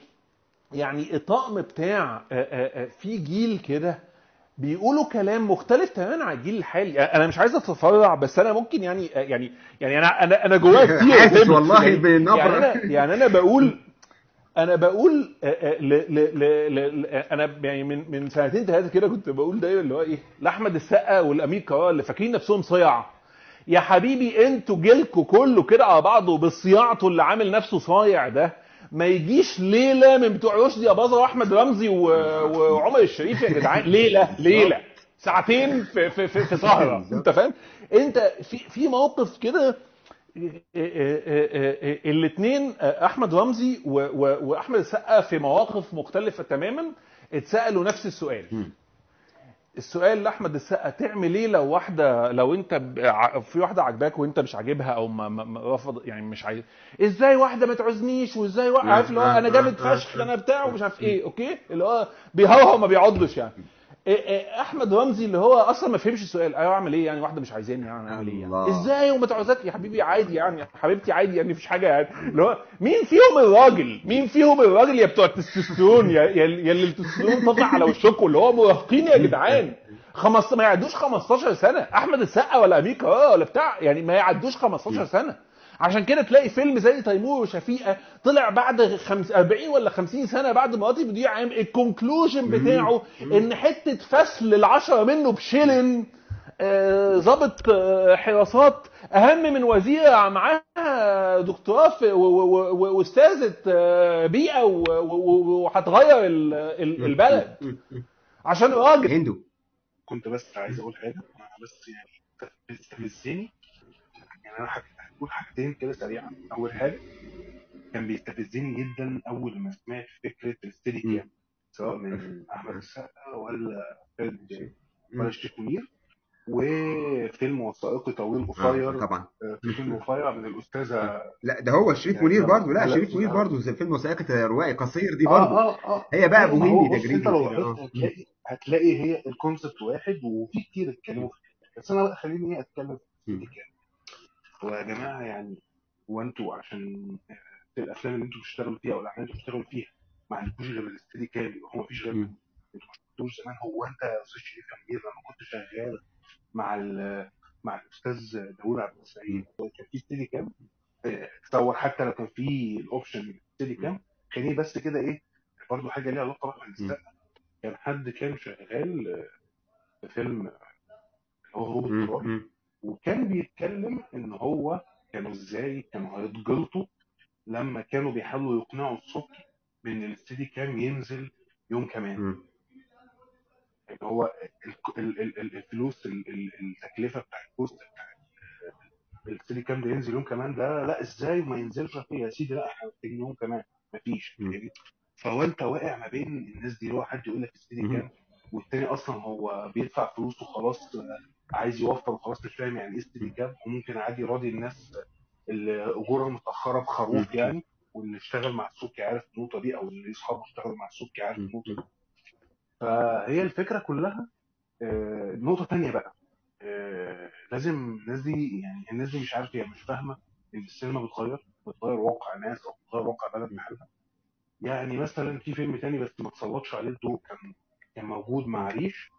يعني الطقم بتاع آه، آه، آه، في جيل كده بيقولوا كلام مختلف تماما عن الجيل الحالي انا مش عايز اتفرع بس انا ممكن يعني آه، يعني يعني انا انا انا جوايا كتير حاسس قدامك. والله يعني يعني بالنبره انا يعني انا بقول انا بقول آه، آه، ل ل ل ل انا يعني من من سنتين ثلاثه كده كنت بقول دايما اللي هو ايه لاحمد السقا والامير كرارة اللي فاكرين نفسهم صيع يا حبيبي انتوا جيلكوا كله كده على بعضه بصياعته اللي عامل نفسه صايع ده ما يجيش ليله من بتوع رشدي اباظه واحمد رمزي و- وعمر الشريف يا جدعان ليله ليله ساعتين في في في, في سهره انت بالظبط فاهم انت في في موقف كده الاثنين احمد رمزي و- و- واحمد السقا في مواقف مختلفه تماما اتسالوا نفس السؤال مم. السؤال لاحمد السقا تعمل ايه لو واحده لو انت ب- ع- في واحده عاجباك وانت مش عاجبها او ما ما- ما رفض يعني مش عايز ازاي واحده ما تعوزنيش وازاي وا- عارف اللي هو انا جامد فشخ انا بتاع ومش عارف ايه اوكي اللي هو بيهوهو ما بيعضش يعني إيه إيه احمد رمزي اللي هو اصلا ما فهمش السؤال ايوه اعمل ايه يعني واحده مش عايزاني يعني اعمل ايه يعني الله. ازاي وما تعوزك يا حبيبي عادي يعني يا حبيبتي عادي يعني مفيش حاجه يعني اللي هو مين فيهم الراجل مين فيهم الراجل يا بتوع التستوستيرون يا يا يا اللي التستوستيرون طلع على وشكم اللي هو مراهقين يا جدعان خمس ما يعدوش 15 سنه احمد السقا ولا امير كرارة ولا بتاع يعني ما يعدوش 15 سنه عشان كده تلاقي فيلم زي تيمور وشفيقه طلع بعد خمس 40 ولا 50 سنه بعد ما قاضي بديع عام الكونكلوجن بتاعه ان حته فصل العشرة منه بشيلن آه، ضابط آه، حراسات اهم من وزيره معاها دكتوراه في- و- و- و- واستاذه آه، بيئه و- و- و- وهتغير ال- ال- البلد عشان راجل هندو كنت بس عايز اقول حاجه انا بس يعني بيستفزني يعني انا حك- هقول حاجتين كده سريعا اول حاجه كان بيستفزني جدا اول ما سمعت فكره الستيدي مم. كام سواء من احمد السقا ولا خالد ولا مم. الشيخ منير وفيلم وثائقي طويل اه قصير طبعا آه، في فيلم رفيع من الاستاذه لا ده هو شريف يعني منير لما برضه لا هلا شريف منير اه برضه زي فيلم وثائقي روائي قصير دي اه برضه اه اه هي بقى ايوه ما ابو هو هندي بص انت تجريدي لو وكده لاحظت اه هتلاقي هتلاقي هي الكونسبت واحد وفي كتير اتكلموا فيه بس انا بقى خليني ايه اتكلم في مم. الستيدي كام ويا جماعه يعني هو انتوا عشان آه، في الافلام اللي انتوا بتشتغلوا فيها او الاعمال اللي انتوا بتشتغلوا فيها ما عندكوش غير الستيدي كام يبقى هو مفيش غيرها مم. انتوا ما شفتوش زمان هو انت يا استاذ شريف امير لما كنت شغال مع ال مع الاستاذ داوود عبد السعيد كان في ستيدي كام آه، تصور حتى لو كان في الاوبشن ستيدي كام خليني بس كده ايه برضه حاجه ليها علاقه بقى مم. بالسقا كان حد كان شغال آه، في فيلم اللي هو هروب مم. اضطراري مم. وكان بيتكلم ان هو كانوا ازاي كانوا هيتجلطوا لما كانوا بيحاولوا يقنعوا السبكي بان الاستدي كام ينزل يوم كمان مم. ان هو ال- ال- ال- ال- الفلوس ال- ال- التكلفه بتاع البوست بتاع الاستدي كام ده ينزل يوم كمان ده لا ازاي ما ينزلش يا سيدي لا احنا محتاجين يوم كمان مفيش مم. فاهمني؟ فهو انت واقع ما بين الناس دي اللي هو حد يقول لك استدي مم. كام والتاني اصلا هو بيدفع فلوس وخلاص آه، عايز يوفر وخلاص مش فاهم يعني ايه استدي كام وممكن عادي راضي الناس اللي اجورها متاخره مم. بخروف يعني واللي اشتغل مع السوكي عارف النقطه دي او اللي اصحابه اشتغلوا مع السوكي عارف مم. النقطه مم. دي فهي الفكره كلها آه، نقطه تانية بقى آه، لازم الناس دي يعني الناس دي مش عارف هي مش فاهمه ان السينما بتغير بتغير واقع ناس او بتغير واقع بلد بحالها يعني مثلا في فيلم تاني بس ما تسلطش عليه الضوء كان كان موجود مع ريش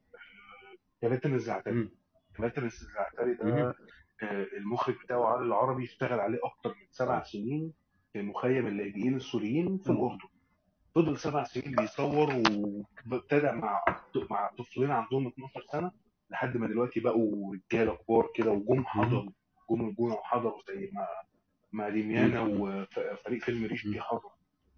كباتن الزعتري مم. كباتن الزعتري مم. ده آه، المخرج بتاعه علي العربي اشتغل عليه اكتر من سبع سنين في مخيم اللاجئين السوريين في مم. الاردن فضل سبع سنين بيصور وابتدى مع مع طفلين عندهم 12 سنه لحد ما دلوقتي بقوا رجاله كبار كده وجم مم. حضروا جم الجونه وحضروا زي ما ما ديميانا مم. وفريق فيلم ريش مم. بيحضروا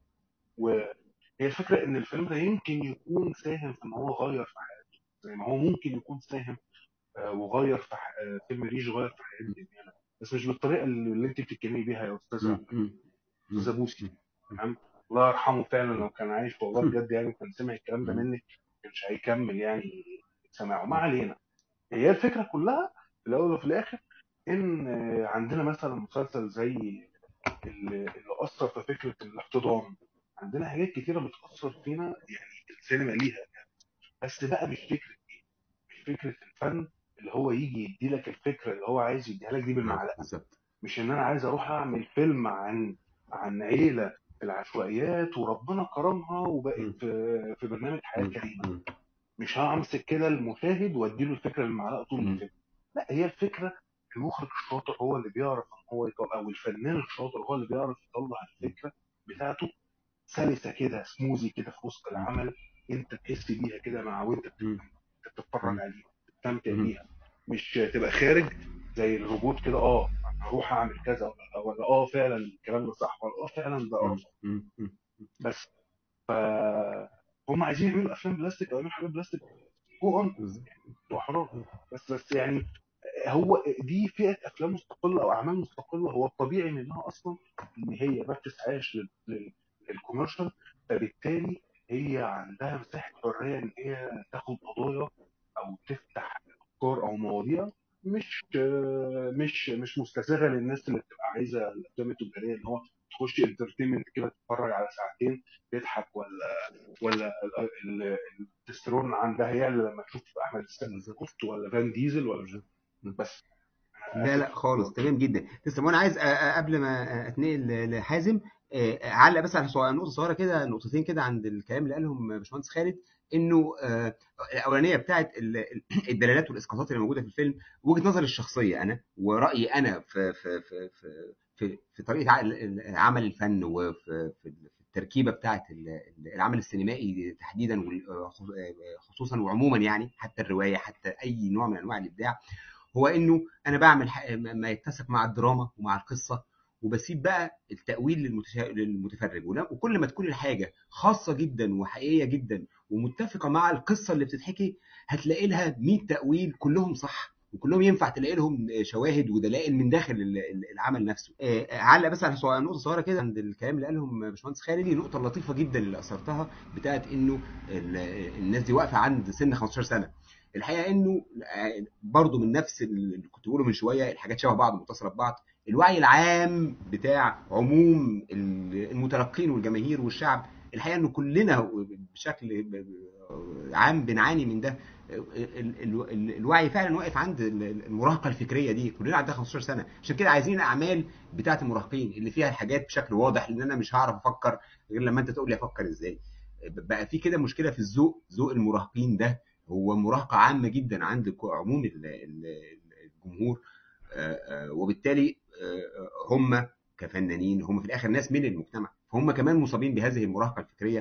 وهي الفكره ان الفيلم ده يمكن يكون ساهم في ان هو غير في حياته زي ما هو ممكن يكون ساهم آه، وغير في ح- آه، فيلم ريش غير في حياه ديميانا بس مش بالطريقه اللي اللي انت بتتكلمي بيها يا استاذه مم. مم. استاذه بوسي مم. تمام الله يرحمه فعلا لو كان عايش والله بجد يعني وكان سمع الكلام ده مم. منك ما كانش هيكمل يعني سماعه ما علينا هي الفكره كلها في الاول وفي الاخر ان آه، عندنا مثلا مسلسل زي اللي اللي اثر في فكره الاحتضان عندنا حاجات كتيره بتاثر فينا يعني السينما ليها بس بقى مش فكره ايه مش فكره الفن اللي هو يجي يدي لك الفكره اللي هو عايز يديها لك دي اه بالمعلقه بالظبط مش ان انا عايز اروح اعمل فيلم عن عن عيله في العشوائيات وربنا كرمها وبقت مم. في في برنامج حياه مم. كريمه مم. مش همسك كده المشاهد واديله الفكره بالمعلقه طول مم. الفيلم لا هي الفكره المخرج الشاطر هو اللي بيعرف ان هو يطلع او الفنان الشاطر هو اللي بيعرف يطلع الفكره بتاعته سلسه كده سموزي كده في وسط مم. العمل انت تحس بيها كده مع وانت مم. بتتفرج مم. عليها تستمتع مم. بيها مش تبقى خارج زي الروبوت كده اه هروح اعمل كذا ولا ولا اه فعلا الكلام ده صح ولا اه فعلا ده مم. ارفع مم. مم. بس ف هم عايزين يعملوا افلام بلاستيك او يعملوا حاجات بلاستيك جو اون بالظبط. وحرام بس بس يعني هو دي فئه افلام مستقله او اعمال مستقله هو الطبيعي منها اصلا ان هي ما بتسعاش لل- لل- للكوميرشال فبالتالي هي عندها مساحه حريه ان هي تاخد قضايا او تفتح افكار او مواضيع مش مش مش مستساغه للناس اللي بتبقى عايزه الافلام التجاريه ان هو تخش انترتينمنت كده تتفرج على ساعتين تضحك ولا ولا ال- ال- التستيرون عندها يعلى لما تشوف احمد السقا بالظبط. بوست ولا فان ديزل ولا بالظبط. بس أنا لا لا آسف. خالص تمام جدا تسلم وانا عايز أ- أ- قبل ما اتنقل لحازم آه، اعلق بس على سؤال- نقطه صغيره كده نقطتين كده عند الكلام اللي قالهم باشمهندس خالد انه آه، الاولانيه بتاعت ال- ال- الدلالات والاسقاطات اللي موجوده في الفيلم وجهه نظري الشخصيه انا ورايي انا في في في في في, في طريقه ع- ال- عمل الفن وفي في التركيبه بتاعت ال- العمل السينمائي تحديدا وال- خصوصا وعموما يعني حتى الروايه حتى اي نوع من انواع الابداع هو انه انا بعمل ح- ما يتسق مع الدراما ومع القصه وبسيب بقى التأويل للمتشا... للمتفرج ولا- وكل ما تكون الحاجة خاصة جدا وحقيقية جدا ومتفقه مع القصه اللي بتتحكي هتلاقي لها 100 تاويل كلهم صح وكلهم ينفع تلاقي لهم شواهد ودلائل من داخل ال- ال- العمل نفسه آه، آه، علق بس على سؤال- نقطه صغيره كده عند الكلام اللي قالهم باشمهندس خالد نقطه لطيفه جدا اللي اثرتها بتاعت انه ال- الناس دي واقفه عند سن 15 سنه الحقيقه انه آه، برضو من نفس اللي كنت بقوله من شويه الحاجات شبه بعض ومتصله ببعض الوعي العام بتاع عموم المتلقين والجماهير والشعب الحقيقه انه كلنا بشكل عام بنعاني من ده ال- ال- ال- الوعي فعلا واقف عند ال- المراهقه الفكريه دي كلنا عندنا 15 سنه عشان كده عايزين الاعمال بتاعه المراهقين اللي فيها الحاجات بشكل واضح لان انا مش هعرف افكر غير لما انت تقول لي افكر ازاي بقى في كده مشكله في الذوق ذوق المراهقين ده هو مراهقه عامه جدا عند ك- عموم ال- ال- الجمهور آه، آه، وبالتالي آه، هم كفنانين هم في الاخر ناس من المجتمع فهم كمان مصابين بهذه المراهقه الفكريه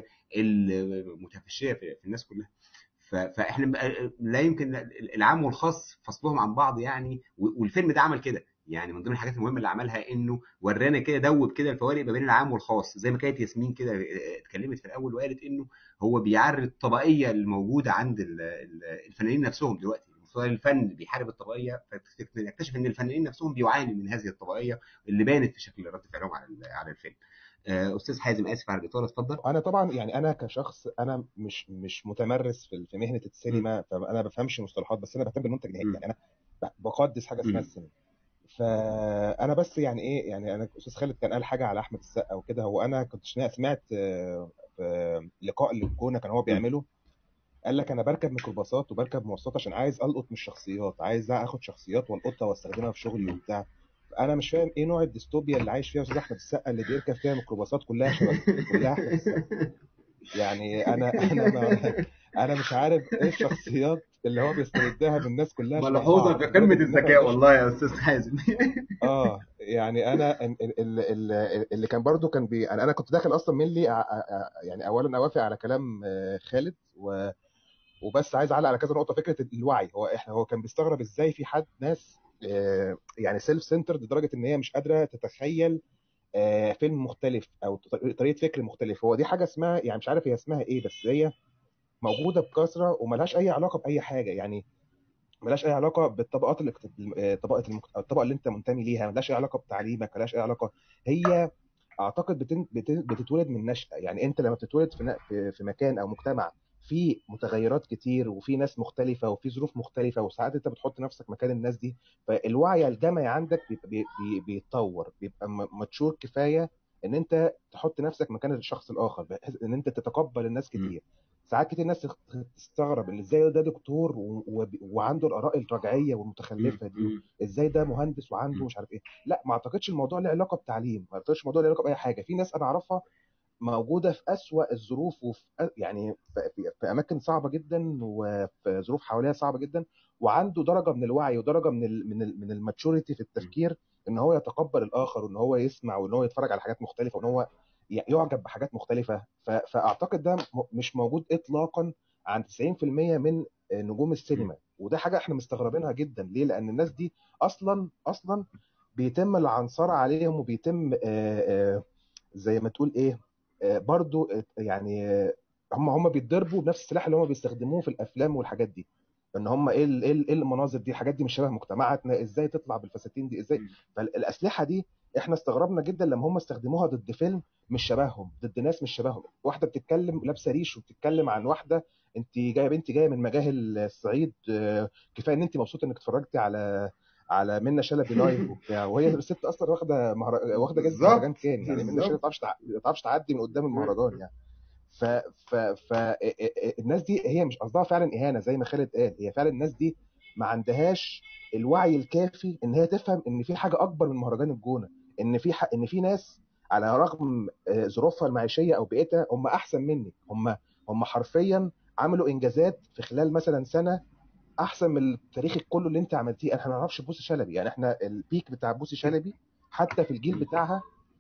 المتفشيه في في الناس كلها ف- فاحنا بقى- لا يمكن العام والخاص فصلهم عن بعض يعني و- والفيلم ده عمل كده يعني من ضمن الحاجات المهمه اللي عملها انه ورانا كده دوب كده الفوارق ما بين العام والخاص زي ما كانت ياسمين كده اتكلمت في الاول وقالت انه هو بيعرض الطبقيه الموجوده عند ال- ال- الفنانين نفسهم دلوقتي المفترض الفن بيحارب الطبقيه فنكتشف ان الفنانين نفسهم بيعانوا من هذه الطبقيه اللي بانت في شكل رد فعلهم على ال- على الفيلم آه، استاذ حازم اسف على الاطاله اتفضل انا طبعا يعني انا كشخص انا مش مش متمرس في في مهنه السينما فانا ما بفهمش مصطلحات بس انا بهتم بالمنتج النهائي مم. يعني انا ب- بقدس حاجه اسمها مم. السينما فانا بس يعني ايه يعني انا استاذ خالد كان قال حاجه على احمد السقا وكده هو انا كنت شنا- سمعت آه، في لقاء للجونه كان هو مم. بيعمله قال لك انا بركب ميكروباصات وبركب مواصلات عشان عايز القط من الشخصيات عايز اخد شخصيات والقطها واستخدمها في شغلي مم. وبتاع انا مش فاهم ايه نوع الديستوبيا اللي عايش فيها استاذ احمد السقا اللي بيركب فيها ميكروباصات كلها شبه كلها احمد السقا يعني انا انا ما انا مش عارف ايه الشخصيات اللي هو بيستردها من الناس كلها شبه ملحوظه بعض في قمه لدرجه ان احنا الذكاء مش والله يا استاذ حازم اه يعني انا ال- ال- ال- اللي كان برضو كان بي انا انا كنت داخل اصلا من لي يعني اولا اوافق على كلام آه، خالد و وبس عايز اعلق على كذا نقطه فكره الوعي هو احنا هو كان بيستغرب ازاي في حد ناس آه، يعني سيلف سنترد لدرجه ان هي مش قادره تتخيل آه، فيلم مختلف او ط- طريقه فكر مختلف هو دي حاجه اسمها يعني مش عارف هي اسمها ايه بس هي موجوده بكثره وملهاش اي علاقه باي حاجه يعني ملهاش اي علاقه بالطبقات اللي طبقه المك... الطبقه اللي انت منتمي ليها ملهاش اي علاقه بتعليمك ملهاش اي علاقه هي اعتقد بتن... بت... بتتولد من نشأة يعني انت لما بتتولد في, ن... في في مكان او مجتمع فيه متغيرات كتير وفي ناس مختلفة وفي ظروف مختلفة وساعات انت بتحط نفسك مكان الناس دي فالوعي الجمعي عندك بيبقى بي... بي... بيتطور بيبقى م- ماتشور كفاية ان انت تحط نفسك مكان الشخص الاخر بحيث ان انت تتقبل الناس مم. كتير ساعات كتير الناس تخ- تستغرب ان ازاي ده دكتور و... و... وعنده الاراء الرجعيه مم. والمتخلفه دي مم. ازاي ده مهندس وعنده مم. مش عارف ايه لا ما اعتقدش الموضوع له علاقه بتعليم ما اعتقدش الموضوع له علاقه باي حاجه في ناس انا اعرفها موجوده في اسوأ الظروف وفي أ- يعني في, في, في اماكن صعبه جدا وفي ظروف حواليها صعبه جدا وعنده درجه من الوعي ودرجه من ال من ال من الماتشوريتي في مم. التفكير ان هو يتقبل الاخر وان هو يسمع وان هو يتفرج على حاجات مختلفه وان هو ي- يعجب بحاجات مختلفه ف- فاعتقد ده م- مش موجود اطلاقا عند 90% من نجوم مم. السينما وده حاجه احنا مستغربينها جدا ليه لان الناس دي اصلا اصلا بيتم العنصرة عليهم وبيتم آه، آه، زي ما تقول ايه آه، برضو آه، يعني آه، هم هم بيتضربوا بنفس السلاح اللي هم بيستخدموه في الافلام والحاجات دي ان هم ايه ال- ايه ال- إيه المناظر دي الحاجات دي مش شبه مجتمعاتنا ازاي تطلع بالفساتين دي ازاي مم. فالاسلحه دي احنا استغربنا جدا لما هم استخدموها ضد فيلم مش شبههم ضد ناس مش شبههم واحده بتتكلم لابسه ريش وبتتكلم عن واحده انت جايه بنتي جايه من مجاهل الصعيد آه، كفايه ان انت مبسوطه انك اتفرجتي على على منى شلبي لايف وبتاع وهي الست اصلا واخده مهر... واخده جائزه مهرجان بالظبط كان يعني منى شلبي ما بالظبط تعرفش تع... ما تعرفش تعدي من قدام مم. المهرجان يعني ف ف ف الناس دي هي مش قصدها فعلا اهانه زي ما خالد قال هي فعلا الناس دي ما عندهاش الوعي الكافي ان هي تفهم ان في حاجه اكبر من مهرجان الجونه ان في ح... ان في ناس على رغم آه، ظروفها المعيشيه او بيئتها هم احسن منك هم هم حرفيا عملوا انجازات في خلال مثلا سنه احسن من التاريخ كله اللي انت عملتيه احنا ما نعرفش بوسي شلبي يعني احنا البيك بتاع بوسي شلبي حتى في الجيل بتاعها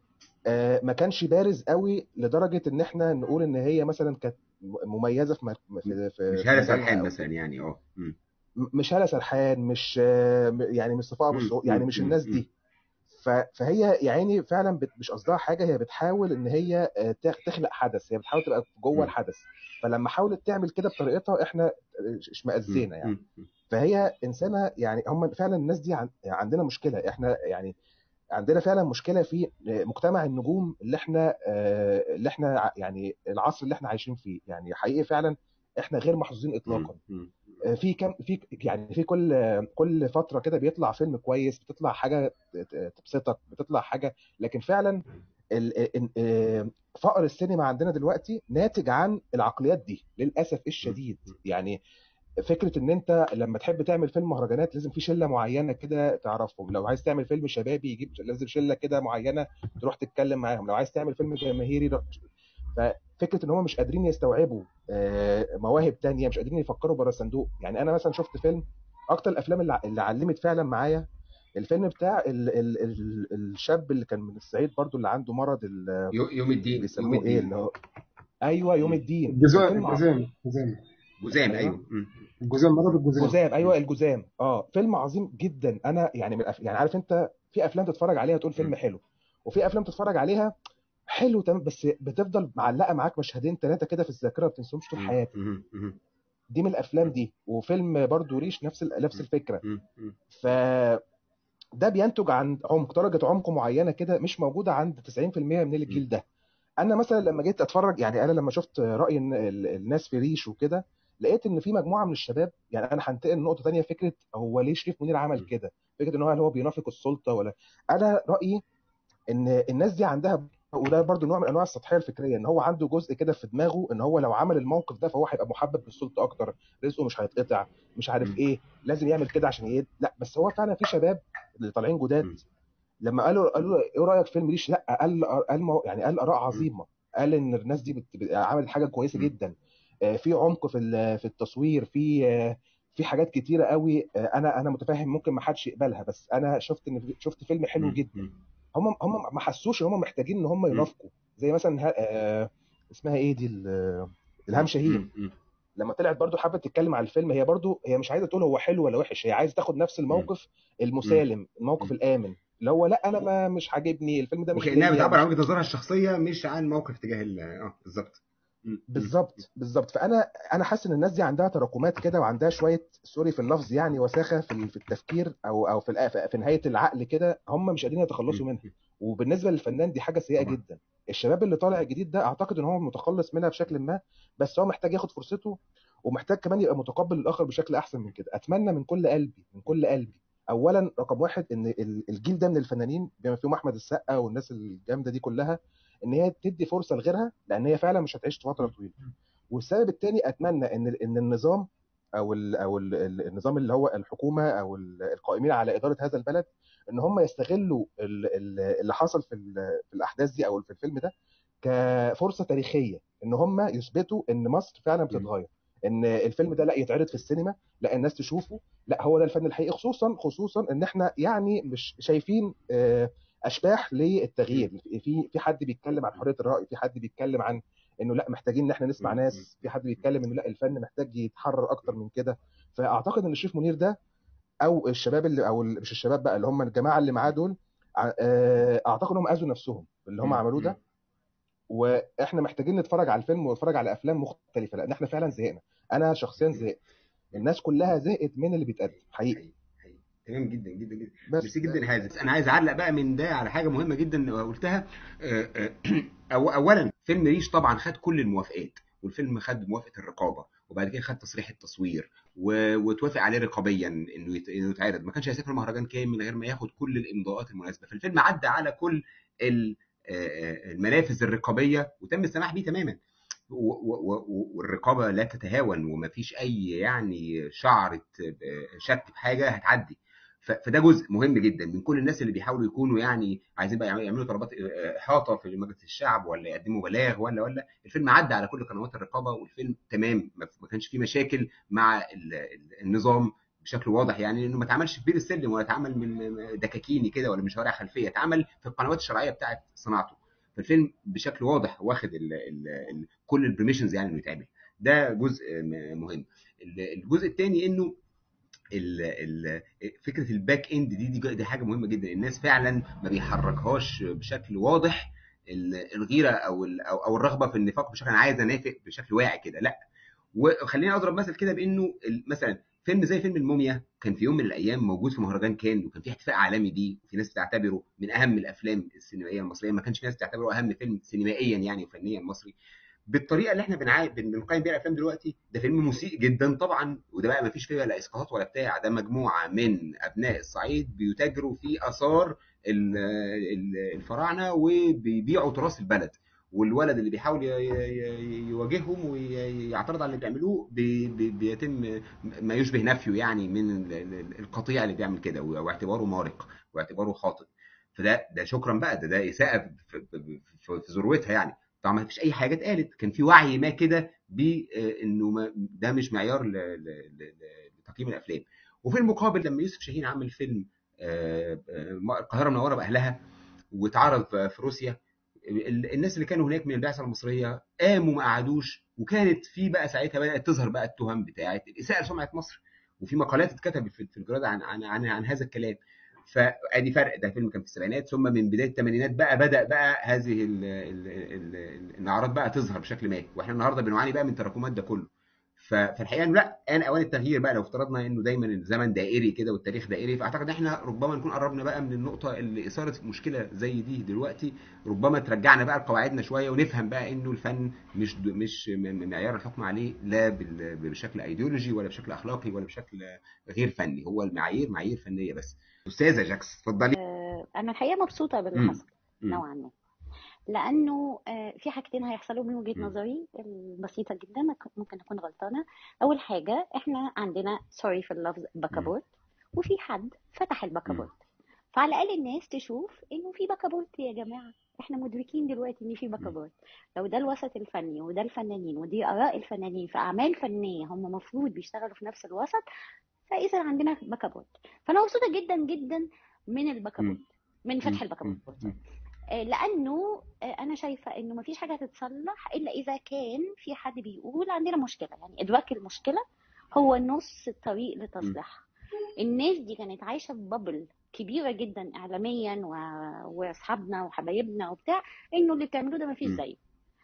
آه، ما كانش بارز قوي لدرجه ان احنا نقول ان هي مثلا كانت مميزه في م- في في مش في هالة مجالها سرحان او مثلا يعني اه مم. م- مش هالة سرحان مش آه، م- يعني مش صفاء ابو مم. السعود يعني مم. مش مم. الناس مم. دي ف- فهي يا عيني فعلا بت- مش قصدها حاجه هي بتحاول ان هي آه، تخ- تخلق حدث هي بتحاول تبقى جوه مم. الحدث فلما حاولت تعمل كده بطريقتها احنا مم. اشمئزينا يعني مم. فهي انسانه يعني هم فعلا الناس دي عن عندنا مشكله احنا يعني عندنا فعلا مشكله في مجتمع النجوم اللي احنا آه، اللي احنا ع- يعني العصر اللي احنا عايشين فيه يعني حقيقي فعلا احنا غير محظوظين اطلاقا مم. آه، في كم في يعني في كل آه، كل فتره كده بيطلع فيلم كويس بتطلع حاجه ت- ت- تبسطك بتطلع حاجه لكن فعلا ال- ال- آه، فقر السينما عندنا دلوقتي ناتج عن العقليات دي للاسف الشديد يعني فكره ان انت لما تحب تعمل فيلم مهرجانات لازم في شله معينه كده تعرفهم لو عايز تعمل فيلم شبابي يجيب لازم شله كده معينه تروح تتكلم معاهم لو عايز تعمل فيلم جماهيري روح- ففكره ان هم مش قادرين يستوعبوا آه، مواهب تانية مش قادرين يفكروا بره الصندوق يعني انا مثلا شفت فيلم اكتر الافلام اللي اللي علمت فعلا معايا الفيلم بتاع ال ال ال الشاب اللي كان من الصعيد برضو اللي عنده مرض ال- يو- يوم الدين يوم بيسموه ايه الدين اللي هو ايوه يوم الدين الجزام الفيلم عظيم الجزام الجزام جزام ايوه ايوه مم. الجزام مرض الجزام جزام ايوه الجزام اه فيلم عظيم جدا انا يعني من الأف... يعني عارف انت في افلام تتفرج عليها تقول فيلم مم. حلو وفي افلام تتفرج عليها حلو تمام بس بتفضل معلقه معاك مشهدين ثلاثه كده في الذاكره ما بتنساهمش طول مم. حياتك مم. مم. دي من الافلام دي وفيلم برضو ريش نفس ال... نفس الفكره مم. مم. ف ده بينتج عن عمق درجه عمق معينه كده مش موجوده عند 90% من الجيل ده انا مثلا لما جيت اتفرج يعني انا لما شفت راي الن- ال- الناس في ريش وكده لقيت ان في مجموعه من الشباب يعني انا هنتقل لنقطه تانية فكره هو ليه شريف منير عمل مم. كده فكره ان هو هل هو بينافق السلطه ولا انا رايي ان الناس دي عندها وده برضو نوع من انواع السطحيه الفكريه ان هو عنده جزء كده في دماغه ان هو لو عمل الموقف ده فهو هيبقى محبب للسلطه اكتر رزقه مش هيتقطع مش عارف مم. ايه لازم يعمل كده عشان ايه لا بس هو فعلا في شباب اللي طالعين جداد مم. لما قالوا قالوا له ايه رايك في فيلم ريش لا قال قال مو- يعني قال اراء مم. عظيمه قال ان الناس دي بت- بت- عملت حاجه كويسه مم. جدا آه، في عمق في ال- في التصوير في آه، في حاجات كتيره قوي آه، انا انا متفاهم ممكن ما حدش يقبلها بس انا شفت ان شفت فيلم حلو مم. جدا مم. هم هم ما حسوش ان هم محتاجين ان هم مم. ينافقوا زي مثلا ه- آه، اسمها ايه دي ال- الهام شاهين مم. مم. لما طلعت برضو حابه تتكلم على الفيلم هي برضو هي مش عايزه تقول هو حلو ولا وحش هي عايزه تاخد نفس مم. الموقف مم. المسالم الموقف مم. الامن اللي هو لا انا ما مش عاجبني الفيلم ده مش وكانها ليا بتعبر عن مش وجهه نظرها الشخصيه مش عن موقف تجاه ال اه بالظبط مم. مم. بالظبط بالظبط فانا انا حاسس ان الناس دي عندها تراكمات كده وعندها شويه سوري في اللفظ يعني وساخه في ال- في التفكير او او في الآ- في نهايه العقل كده هم مش قادرين يتخلصوا منها مم. وبالنسبه للفنان دي حاجه سيئه طبعا جدا الشباب اللي طالع جديد ده اعتقد ان هو متخلص منها بشكل ما بس هو محتاج ياخد فرصته ومحتاج كمان يبقى متقبل الاخر بشكل احسن من كده اتمنى من كل قلبي من كل قلبي اولا رقم واحد ان ال- الجيل ده من الفنانين بما فيهم احمد السقا والناس الجامده دي كلها ان هي تدي فرصه لغيرها لان هي فعلا مش هتعيش فتره طويله والسبب الثاني اتمنى ان ان النظام او ال او ال النظام اللي هو الحكومه او ال- القائمين على اداره هذا البلد ان هم يستغلوا ال- ال- اللي حصل في ال- في الاحداث دي او في الفيلم ده كفرصه تاريخيه ان هم يثبتوا ان مصر فعلا مم. بتتغير ان الفيلم ده لا يتعرض في السينما لا الناس تشوفه لا هو ده الفن الحقيقي خصوصا خصوصا ان احنا يعني مش شايفين آه، اشباح مم. للتغيير في في حد بيتكلم عن حريه الراي في حد بيتكلم عن انه لا محتاجين ان احنا نسمع مم. مم. ناس في حد بيتكلم انه لا الفن محتاج يتحرر اكتر من كده فاعتقد ان شريف منير ده او الشباب اللي او ال- مش الشباب بقى اللي هم الجماعه اللي معاه دول ع- آه، اعتقد انهم اذوا نفسهم اللي هم مم. عملوه مم. ده واحنا محتاجين نتفرج على الفيلم ونتفرج على افلام مختلفه لان احنا فعلا زهقنا انا شخصيا مم. زهقت الناس كلها زهقت من اللي بيتقدم حقيقي حقيقي حقيقي تمام جدا جدا جدا بس ميرسي جدا يا حازم انا عايز اعلق بقى من ده على حاجه مهمه جدا قلتها آه، آه، أو اولا فيلم ريش طبعا خد كل الموافقات والفيلم خد موافقه الرقابه وبعد كده خد تصريح التصوير و- وتوافق عليه رقابيا انه يت- إنه يتعرض ما كانش هيسافر مهرجان كامل من غير ما ياخد كل الامضاءات المناسبه فالفيلم عدى على كل ال- آه، آه، المنافذ الرقابيه وتم السماح بيه تماما و- و- و- والرقابه لا تتهاون ومفيش اي يعني شعره شك في حاجه هتعدي ف- فده جزء مهم جدا من كل الناس اللي بيحاولوا يكونوا يعني عايزين بقى يعملوا طلبات احاطه في مجلس الشعب ولا يقدموا بلاغ ولا ولا الفيلم عدى على كل قنوات الرقابه والفيلم تمام ما ما كانش فيه مشاكل مع ال- ال- النظام بشكل واضح يعني انه ما اتعملش في بير السلم ولا اتعمل من دكاكيني كده ولا من شوارع خلفيه اتعمل في القنوات الشرعيه بتاعه صناعته فالفيلم بشكل واضح واخد ال ال ال كل البريميشنز يعني انه يتعمل ده جزء م- مهم ال- الجزء الثاني انه ال ال فكره الباك اند دي دي دي حاجه مهمه جدا الناس فعلا ما بيحركهاش بشكل واضح ال- الغيره او ال- او أو الرغبه في النفاق بشكل انا عايز انافق بشكل واعي كده لا وخليني اضرب مثل كده بانه ال- مثلا فيلم زي فيلم الموميا كان في يوم من الايام موجود في مهرجان كان وكان في احتفاء عالمي بيه وفي ناس بتعتبره من اهم الافلام السينمائيه المصريه ما كانش في ناس بتعتبره اهم فيلم سينمائيا يعني وفنيا مصري بالطريقه اللي احنا بنعاي... بن- بنقيم بيها الافلام دلوقتي ده فيلم مسيء جدا طبعا وده بقى ما فيش فيه ولا اسقاطات ولا بتاع ده مجموعه من ابناء الصعيد بيتاجروا في اثار ال- ال- الفراعنه وبيبيعوا تراث البلد والولد اللي بيحاول ي- ي- يواجههم ويعترض على اللي بيعملوه بي- بي- بيتم ما يشبه نفيه يعني من ال- ال- القطيع اللي بيعمل كده واعتباره مارق واعتباره خاطئ فده ده شكرا بقى ده ده اساءه في, في, في, في ذروتها يعني طبعا ما فيش اي حاجه اتقالت كان في وعي ما كده بانه ما- ده مش معيار ل- ل- ل- لتقييم الافلام وفي المقابل لما يوسف شاهين عمل فيلم آه، آه، القاهره منوره باهلها واتعرض في روسيا ال- الناس اللي كانوا هناك من البعثه المصريه قاموا ما قعدوش وكانت في بقى ساعتها بدات تظهر بقى التهم بتاعه الاساءه لسمعه مصر وفي مقالات اتكتبت في في الجرائد عن عن عن, عن هذا الكلام فادي فرق ده فيلم كان في السبعينات ثم من بدايه الثمانينات بقى بدا بقى هذه ال ال ال ال الاعراض بقى تظهر بشكل ما واحنا النهارده بنعاني بقى من تراكمات ده كله ف- فالحقيقه انه لا ان اوان التغيير بقى لو افترضنا انه دايما الزمن دائري كده والتاريخ دائري فاعتقد ان احنا ربما نكون قربنا بقى من النقطه اللي اثاره مشكله زي دي دلوقتي ربما ترجعنا بقى لقواعدنا شويه ونفهم بقى انه الفن مش مش م- م- معيار الحكم عليه لا بال- بشكل ايديولوجي ولا بشكل اخلاقي ولا بشكل غير فني هو المعايير معايير فنيه بس استاذه جاكس اتفضلي آه، انا الحقيقه مبسوطه باللي امم حصل امم نوعا ما لانه آه، في حاجتين هيحصلوا من وجهه امم نظري البسيطه جدا ممكن اكون غلطانه اول حاجه احنا عندنا سوري في اللفظ امم بكابورت وفي حد فتح امم البكابورت فعلى الاقل الناس تشوف انه في بكابورت يا جماعه احنا مدركين دلوقتي ان في بكابورت لو ده الوسط الفني وده الفنانين ودي اراء الفنانين في اعمال فنيه هم المفروض بيشتغلوا في نفس الوسط فاذا عندنا بكابورت فانا مبسوطه جدا جدا من البكابورت من فتح البكابورت آه، لانه آه، انا شايفه انه مفيش حاجه هتتصلح الا اذا كان في حد بيقول عندنا مشكله يعني ادراك المشكله هو نص الطريق لتصليحها الناس دي كانت عايشه في بابل كبيره جدا اعلاميا و... واصحابنا وحبايبنا وبتاع انه اللي بتعملوه ده مفيش زيه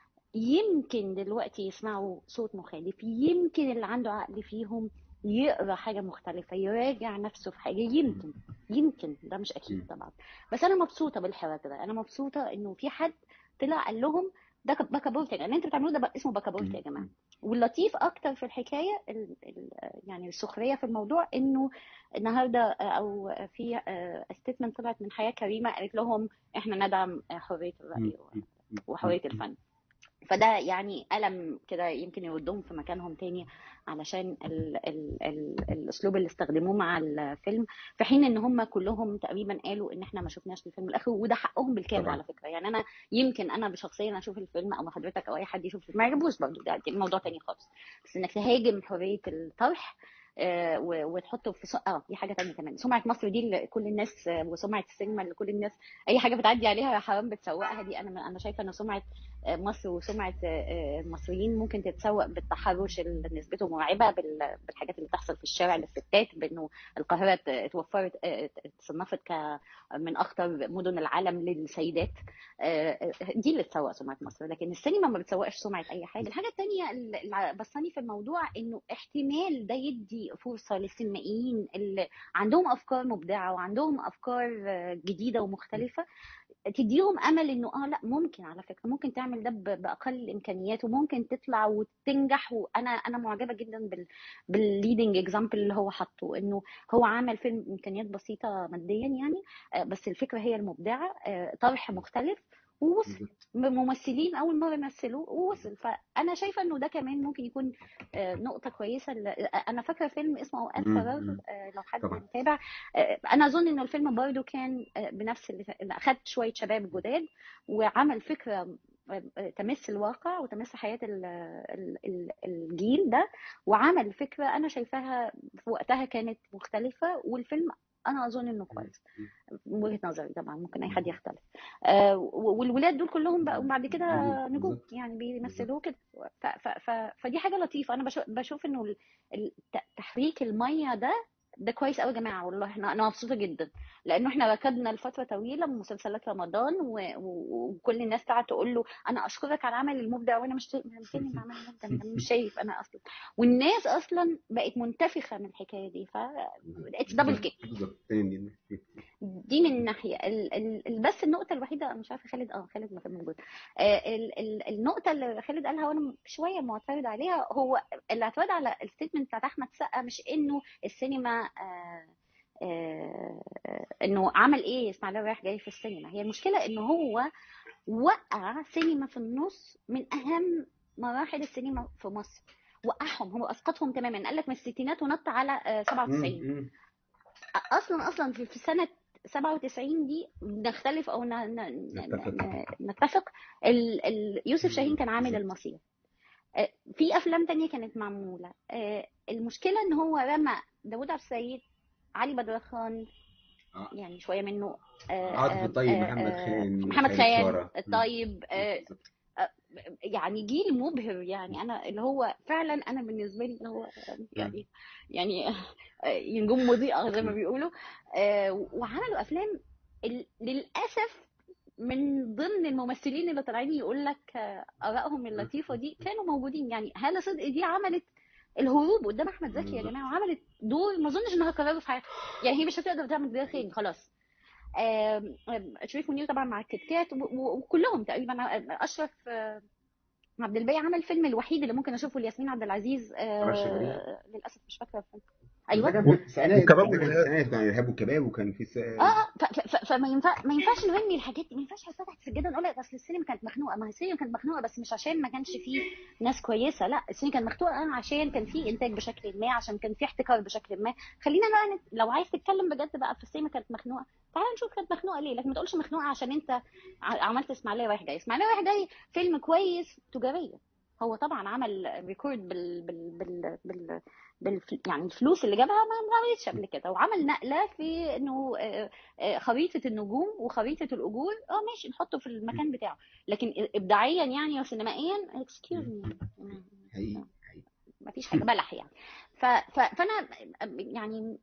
يمكن دلوقتي يسمعوا صوت مخالف يمكن اللي عنده عقل فيهم يقرا حاجه مختلفه يراجع نفسه في حاجه يمكن يمكن ده مش اكيد طبعا بس انا مبسوطه بالحراك ده انا مبسوطه انه في حد طلع قال لهم ده بكابورت يا جماعه اللي انتوا بتعملوه ده بقى اسمه بكابورت يا جماعه واللطيف اكتر في الحكايه ال ال يعني السخريه في الموضوع انه النهارده او في ستيتمنت طلعت من حياه كريمه قالت لهم احنا ندعم حريه الراي وحريه الفن فده يعني ألم كده يمكن يردهم في مكانهم تاني علشان ال ال ال الأسلوب اللي استخدموه مع الفيلم في حين إن هم كلهم تقريبا قالوا إن إحنا ما شفناش الفيلم الآخر وده حقهم بالكامل طبعا على فكرة يعني أنا يمكن أنا شخصيا أشوف الفيلم أو حضرتك أو أي حد يشوف الفيلم ما يعجبوش برضه ده موضوع تاني خالص بس إنك تهاجم حرية الطرح آه، و- وتحطه في سو... اه دي حاجه تانية كمان سمعه مصر دي اللي كل الناس آه، وسمعه السينما اللي كل الناس اي حاجه بتعدي عليها يا حرام بتسوقها دي انا انا شايفه ان سمعه آه، مصر وسمعه آه، آه، المصريين ممكن تتسوق بالتحرش اللي نسبته مرعبه بال- بالحاجات اللي بتحصل في الشارع للستات بانه القاهره ت- اتوفرت آه، اتصنفت ك من اخطر مدن العالم للسيدات آه، آه، دي اللي تسوق سمعه مصر لكن السينما ما بتسوقش سمعه اي حاجه الحاجه الثانيه اللي بصاني في الموضوع انه احتمال ده يدي فرصه للسينمائيين اللي عندهم افكار مبدعه وعندهم افكار آه، جديده ومختلفه تديهم امل انه اه لا ممكن على فكره ممكن تعمل ده ب- باقل الامكانيات وممكن تطلع وتنجح وانا انا معجبه جدا بال بالليدنج اكزامبل اللي هو حاطه انه هو عمل فيلم امكانيات بسيطه ماديا يعني آه، بس الفكره هي المبدعه آه، طرح مختلف ووصل بالظبط ممثلين اول مره يمثلوا ووصل فانا شايفه انه ده كمان ممكن يكون آه، نقطه كويسه ل- انا فاكره فيلم اسمه اوقات مم، فراغ مم. آه، لو حد طبعا متابع آه، انا اظن انه الفيلم برضو كان آه، بنفس اللي اللي اخد شويه شباب جداد وعمل فكره آه، آه، تمس الواقع وتمس حياه ال- ال- ال- الجيل ده وعمل فكره انا شايفاها في وقتها كانت مختلفه والفيلم انا اظن انه مم، كويس مم، من وجهة نظري طبعا ممكن اي مم. حد يختلف آه و- والولاد دول كلهم بقوا بعد كده بالظبط نجوم بالظبط يعني بالظبط بيمثلوا كده ف ف ف فدي حاجة لطيفة انا بشوف, بشوف انه ال- ال- ت- تحريك المية ده ده كويس قوي يا جماعه والله احنا انا مبسوطه جدا لانه احنا ركضنا لفتره طويله من مسلسلات رمضان و... و... وكل الناس قاعده تقول له انا اشكرك على العمل المبدع وانا مش أنا فين العمل المبدع انا مش شايف انا اصلا والناس اصلا بقت منتفخه من الحكايه دي ف اتس دبل بالظبط كيك بالظبط تاني دي من ناحيه ال... ال... ال- بس النقطه الوحيده مش عارفه خالد اه خالد ما كان موجود آه ال... ال... النقطه اللي خالد قالها وانا شويه معترض عليها هو الاعتراض على الستيتمنت بتاعت احمد سقا مش انه السينما آه آه آه، انه عمل ايه اسماعيليه رايح جاي في السينما هي المشكله انه هو وقع سينما في النص من اهم مراحل السينما في مصر وقعهم هو اسقطهم تماما قال لك من الستينات ونط على آه، 97 اصلا اصلا في في سنه 97 دي نختلف او ن- ن- نتفق ن- نتفق ال- ال- يوسف شاهين كان عامل بالظبط المصير آه، في افلام تانية كانت معموله آه، المشكله ان هو رمى داوود عبد السيد علي بدرخان آه. يعني شويه منه آه، عاطف آه، الطيب آه، محمد آه، خان محمد خالد خيال شارع مم. الطيب آه، بالظبط يعني جيل مبهر يعني انا اللي هو فعلا انا بالنسبه لي اللي هو مم. يعني يعني نجوم مضيئه زي ما مم. بيقولوا آه، وعملوا افلام ال- للاسف من ضمن الممثلين اللي طالعين يقول لك آه، ارائهم مم. اللطيفه دي كانوا موجودين يعني هاله صدقي دي عملت الهروب قدام احمد زكي يا بالظبط جماعه وعملت دور ما اظنش انها كرره في حياتها يعني هي مش هتقدر تعمل ده تاني خلاص آم، آم، شريف منير طبعا مع الكيت كات و- و- وكلهم تقريبا اشرف آه، عبد الباقي عمل الفيلم الوحيد اللي ممكن اشوفه لياسمين عبد العزيز رشا غريب آه للاسف مش فاكره الفيلم ده ايوه كان في التسعينات وكباب ده كان في وجهاد التسعينات كان الارهاب والكباب وكان في س... اه اه ف- ف- ف- فما ينفع ما ينفعش نرمي الحاجات دي ما ينفعش نحطها تحت السجاده نقول لك اصل السينما كانت مخنوقه ما هي السينما كانت مخنوقه بس مش عشان ما كانش فيه ناس كويسه لا السينما كانت مخنوقه عشان كان فيه انتاج بشكل ما عشان كان فيه احتكار بشكل ما خلينا بقى نت- لو عايز تتكلم بجد بقى في السينما كانت مخنوقه تعال نشوف كانت مخنوقه ليه لكن ما تقولش مخنوقه عشان انت ع- عملت اسماعيليه رايح جاي اسماعيليه رايح جاي فيلم كويس تجاريا هو طبعا عمل ريكورد بال بال بال, بال بالف... يعني الفلوس اللي جابها ما ما عملتش قبل كده وعمل نقله في انه آه، آه، خريطه النجوم وخريطه الاجور اه ماشي نحطه في المكان بتاعه لكن ابداعيا يعني وسينمائيا اكسكيوز مي حقيقي حقيقي ما فيش حاجه بلح يعني ف... ف... فانا يعني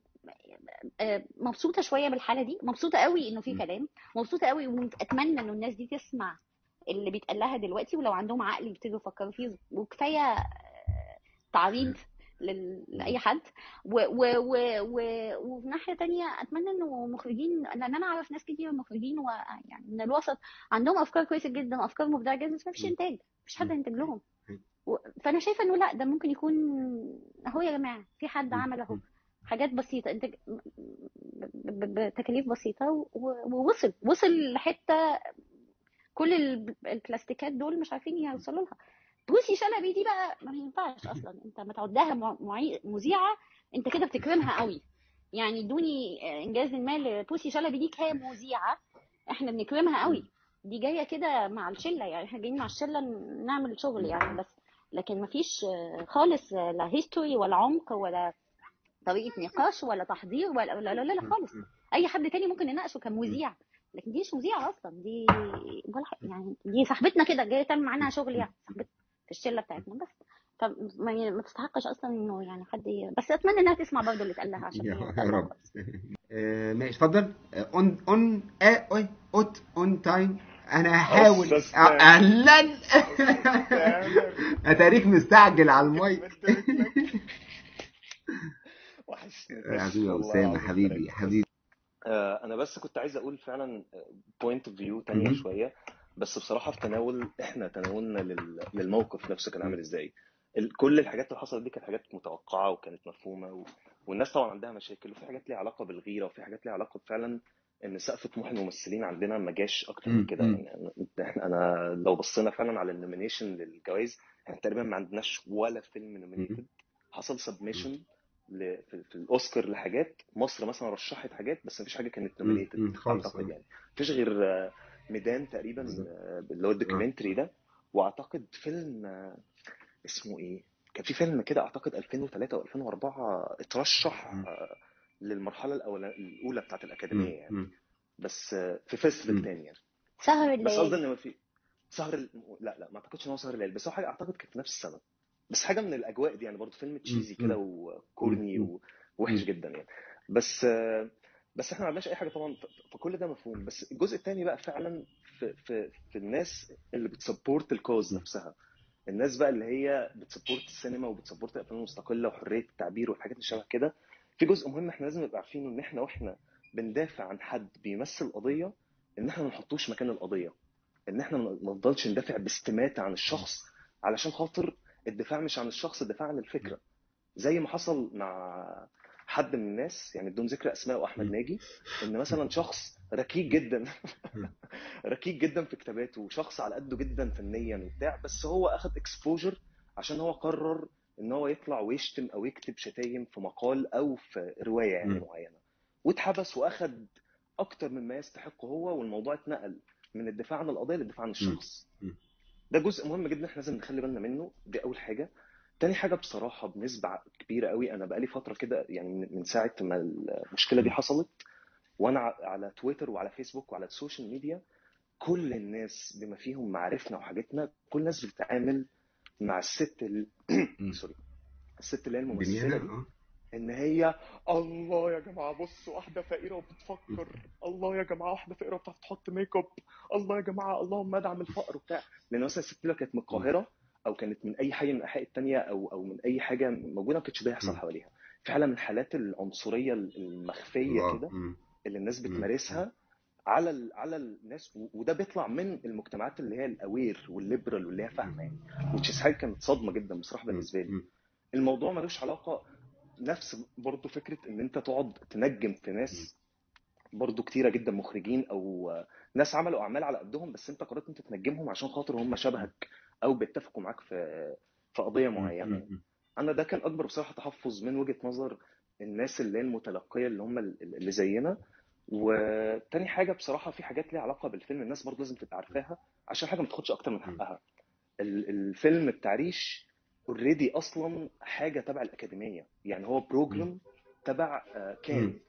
آه، مبسوطه شويه بالحاله دي مبسوطه قوي انه في مم. كلام مبسوطه قوي واتمنى انه الناس دي تسمع اللي بيتقال لها دلوقتي ولو عندهم عقل يبتدوا يفكروا فيه وكفايه آه، تعريض لل- لاي حد و و و و وفي ناحيه تانية اتمنى انه مخرجين لان انا اعرف ناس كتير مخرجين ويعني من الوسط عندهم افكار كويسه جدا وافكار مبدعه جدا بس ما فيش مم. انتاج مفيش حد مم. هينتج لهم مم. و- فانا شايفه انه لا ده ممكن يكون اهو يا جماعه في حد مم. عمل اهو مم. حاجات بسيطه انتاج ب- ب- بتكاليف بسيطه و- ووصل وصل لحته كل ال- البلاستيكات دول مش عارفين يوصلوا لها بوسي شلبي دي بقى ما ينفعش اصلا انت ما تعدها مع- معي- مذيعه انت كده بتكرمها قوي يعني ادوني انجاز ما لبوسي شلبي دي كمذيعه احنا بنكرمها قوي دي جايه كده مع الشله يعني احنا جايين مع الشله نعمل شغل يعني بس لكن ما فيش خالص لا هيستوري ولا عمق ولا طريقه نقاش ولا تحضير ولا لا لا, لا, لا خالص اي حد تاني ممكن نناقشه كمذيع لكن دي مش مذيعه اصلا دي ولا ح- يعني دي صاحبتنا كده جايه تعمل معانا شغل يعني صاحبتنا في الشله بتاعتنا بس فما ي- ما تستحقش اصلا انه يعني حد ي... بس اتمنى انها تسمع برضه اللي اتقال لها عشان يا هي يا اتقال لها رب كويس آه، ماشي اتفضل اون اون اوت اون تايم انا هحاول أستاذ أ- تامر اهلا أستاذ تامر اتاريك مستعجل على المايك مدرك لك وحشني يا فشخ حبيبي يا والله اسامه العظيم حبيبي فرقت بس حبيبي آه، انا بس كنت عايز اقول فعلا بوينت اوف فيو تانية مهم. شويه بس بصراحه في تناول احنا تناولنا لل- للموقف نفسه كان عامل ازاي ال- كل الحاجات اللي حصلت دي كانت حاجات متوقعه وكانت مفهومه و... والناس طبعا عندها مشاكل وفي حاجات ليها علاقه بالغيره وفي حاجات ليها علاقه فعلا ان سقف طموح الممثلين عندنا ما جاش اكتر من مم. كده مم. يعني أنا- احنا انا لو بصينا فعلا على النومينيشن للجوائز احنا تقريبا ما عندناش ولا فيلم نومينيتد مم. حصل سبميشن ل... في, في الاوسكار لحاجات مصر مثلا رشحت حاجات بس مفيش حاجه كانت مم. نومينيتد مم. خالص اعتقد اه يعني مفيش غير آه، ميدان تقريبا بالظبط آه، اللي هو اه الدوكيومنتري ده واعتقد فيلم آه، اسمه ايه كان في فيلم كده اعتقد 2003 او 2004 اترشح مم. آه، للمرحله الاولى الاولى بتاعت الاكاديميه مم. يعني مم. بس آه، في فيستيفال مم. تاني يعني سهر بس قصدي الليالي ان ما في سهر ال... لا لا ما اعتقدش ان هو سهر الليل بس هو حاجه اعتقد كانت في نفس السنه بس حاجه من الاجواء دي يعني برضه فيلم مم. تشيزي كده مم. وكورني مم. و... وحش مم. جدا يعني بس آه، بس احنا ما عندناش اي حاجه طبعا ف- فكل ده مفهوم بس الجزء الثاني بقى فعلا في في في الناس اللي بتسبورت الكوز مم. نفسها الناس بقى اللي هي بتسبورت السينما وبتسبورت الافلام المستقله وحريه التعبير والحاجات اللي شبه كده في جزء مهم احنا لازم نبقى عارفينه ان احنا واحنا بندافع عن حد بيمثل قضيه ان احنا ما نحطوش مكان القضيه ان احنا ما ما نفضلش ندافع باستماتة عن الشخص علشان خاطر الدفاع مش عن الشخص الدفاع عن الفكره زي ما حصل مع حد من الناس يعني بدون ذكر اسماء واحمد مم. ناجي ان مثلا شخص ركيك جدا مم. ركيك جدا في كتاباته وشخص على قده جدا فنيا وبتاع بس هو اخذ اكسبوجر عشان هو قرر ان هو يطلع ويشتم او يكتب شتايم في مقال او في روايه يعني مم. معينه واتحبس واخذ اكتر مما يستحق هو والموضوع اتنقل من الدفاع عن القضيه للدفاع عن مم. الشخص مم. ده جزء مهم جدا احنا لازم نخلي بالنا منه دي اول حاجه تاني حاجه بصراحه بنسبه كبيره قوي انا بقالي فتره كده يعني من من ساعه ما المشكله دي مم. حصلت وانا ع- على تويتر وعلى فيسبوك وعلى السوشيال ميديا كل الناس بما فيهم معارفنا وحاجتنا كل الناس بتتعامل مع الست ال... مم. سوري الست اللي هي الممثله دنيانا دي اه ان هي الله يا جماعه بص واحده فقيره مم. وبتفكر الله يا جماعه واحده فقيره بتعرف تحط ميك اب الله يا جماعه اللهم ادعم الفقر وبتاع لان مثلا الست دي لو كانت من مم. القاهره او كانت من اي حي من الاحياء التانيه او او من اي حاجه موجوده ما كانش ده يحصل مم. حواليها في حاله من حالات العنصريه المخفيه الله كده مم. اللي الناس مم. مم. بتمارسها على ال... على الناس و- وده بيطلع من المجتمعات اللي هي الاوير والليبرال واللي هي فاهمه يعني وتشيز حاجه كانت صدمه جدا بصراحه مم. بالنسبه لي مم. الموضوع ملوش علاقه نفس برضه فكره ان انت تقعد تنجم في مم. ناس برضه كتيره جدا مخرجين او ناس عملوا اعمال على قدهم بس انت قررت انت تنجمهم عشان خاطر هم شبهك او بيتفقوا معاك في في قضيه مم. معينه يعني مم. انا ده كان اكبر بصراحه تحفظ من وجهه نظر الناس اللي هي المتلقيه اللي هم اللي زينا وتاني حاجه بصراحه في حاجات ليها علاقه بالفيلم الناس برضه لازم تبقى عارفاها عشان حاجه ما تاخدش اكتر من مم. حقها ال- الفيلم بتاع ريش اوريدي اصلا حاجه تبع الاكاديميه يعني هو مم. بروجرام تبع آه، كان مم.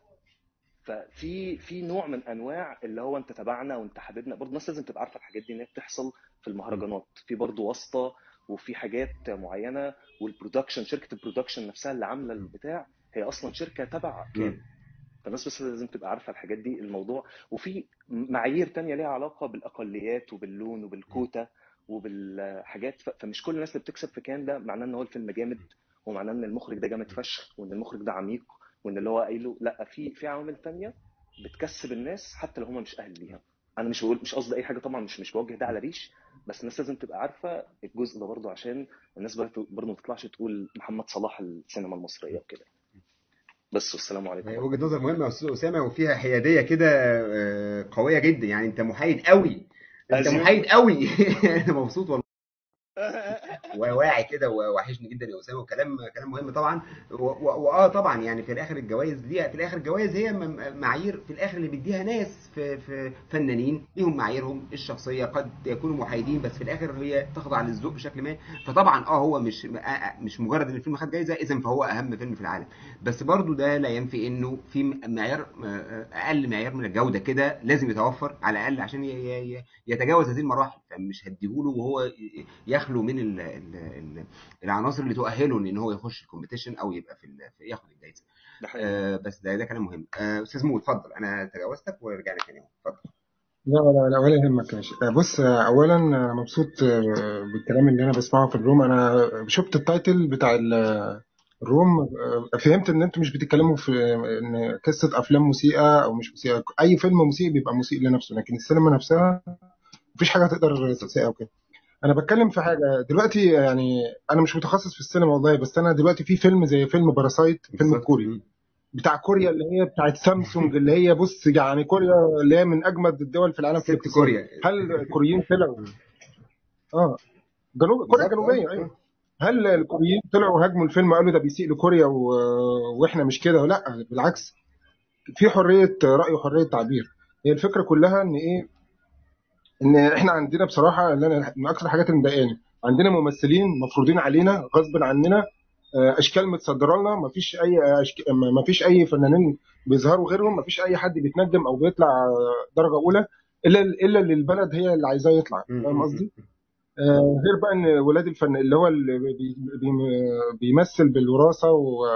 ففي في نوع من انواع اللي هو انت تبعنا وانت حبيبنا برضه الناس لازم تبقى عارفه الحاجات دي ان هي بتحصل في مم. المهرجانات في برضه واسطه وفي حاجات معينه والبرودكشن شركه البرودكشن نفسها اللي عامله مم. البتاع هي اصلا شركه تبع مم. كان فالناس بس لازم تبقى عارفه الحاجات دي الموضوع وفي معايير تانية ليها علاقه بالاقليات وباللون مم. وبالكوتا وبالحاجات ف- فمش كل الناس اللي بتكسب في كان ده معناه ان هو الفيلم جامد ومعناه ان المخرج ده جامد فشخ وان المخرج ده عميق وان اللي هو قايله لا في في عوامل تانية بتكسب الناس حتى لو هم مش اهل ليها انا مش بقول مش قصدي اي حاجه طبعا مش مش بوجه ده على ريش بس الناس لازم تبقى عارفه الجزء ده برضه عشان الناس برضه برضه ما تطلعش تقول محمد صلاح السينما المصريه وكده بس والسلام عليكم هي ورحمه وجهة الله نظر مهمة يا أستاذ أسامة وفيها حيادية كده آه، قوية جدا يعني أنت محايد قوي أنت از محايد يوجوال قوي أنا مبسوط والله وواعي كده ووحشني جدا يا اسامه وكلام كلام مهم طبعا و- و- واه طبعا يعني في الاخر الجوائز دي في الاخر الجوائز هي م- معايير في الاخر اللي بيديها ناس في, في فنانين ليهم معاييرهم الشخصيه قد يكونوا محايدين بس في الاخر هي تخضع للذوق بشكل ما فطبعا اه هو مش آه، آه، مش مجرد ان الفيلم خد جايزه اذا فهو اهم فيلم في العالم بس برضو ده لا ينفي انه في معيار آه، اقل معيار من الجوده كده لازم يتوفر على الاقل عشان ي- ي- ي- يتجاوز هذه المراحل فمش هديهوله وهو ي- يخلو من ال ال ال العناصر اللي تؤهله ان هو يخش الكومبيتيشن او يبقى في, ال- في ياخد الجائزه ده حقيقي آه بس ده ده كلام مهم آه استاذ مو اتفضل انا تجاوزتك ورجعنا تاني اهو اتفضل لا لا لا ولا يهمك ماشي آه، بص آه، اولا انا مبسوط آه، بالكلام اللي انا بسمعه في الروم انا شفت التايتل بتاع ال- الروم آه، فهمت ان انتوا مش بتتكلموا في ان قصه افلام مسيئه او مش مسيئه اي فيلم مسيء بيبقى مسيء لنفسه لكن السينما نفسها مفيش حاجه تقدر تسيئها وكده انا بتكلم في حاجه دلوقتي يعني انا مش متخصص في السينما والله بس انا دلوقتي في فيلم زي فيلم باراسايت فيلم بالظبط الكوري مم. بتاع كوريا اللي هي بتاعت سامسونج اللي هي بص يعني كوريا اللي هي من اجمد الدول في العالم في ست الاقتصاد كوريا هل الكوريين طلعوا مم. اه جنوب كوريا بالظبط اه الجنوبيه ايوه اه هل الكوريين طلعوا هاجموا الفيلم قالوا ده بيسيء لكوريا و... واحنا مش كده لا بالعكس في حريه راي وحريه تعبير هي الفكره كلها ان ايه ان احنا عندنا بصراحه اللي انا من اكثر الحاجات اللي مضايقاني عندنا ممثلين مفروضين علينا غصب عننا آه، اشكال متصدره لنا مفيش اي أشك... مفيش اي فنانين بيظهروا غيرهم مفيش اي حد بيتنجم او بيطلع آه، درجه اولى الا الا اللي البلد هي اللي عايزاه يطلع مم. فاهم مم. قصدي؟ آه، غير بقى ان ولاد الفن اللي هو اللي بي... بي... بيمثل بالوراثه و...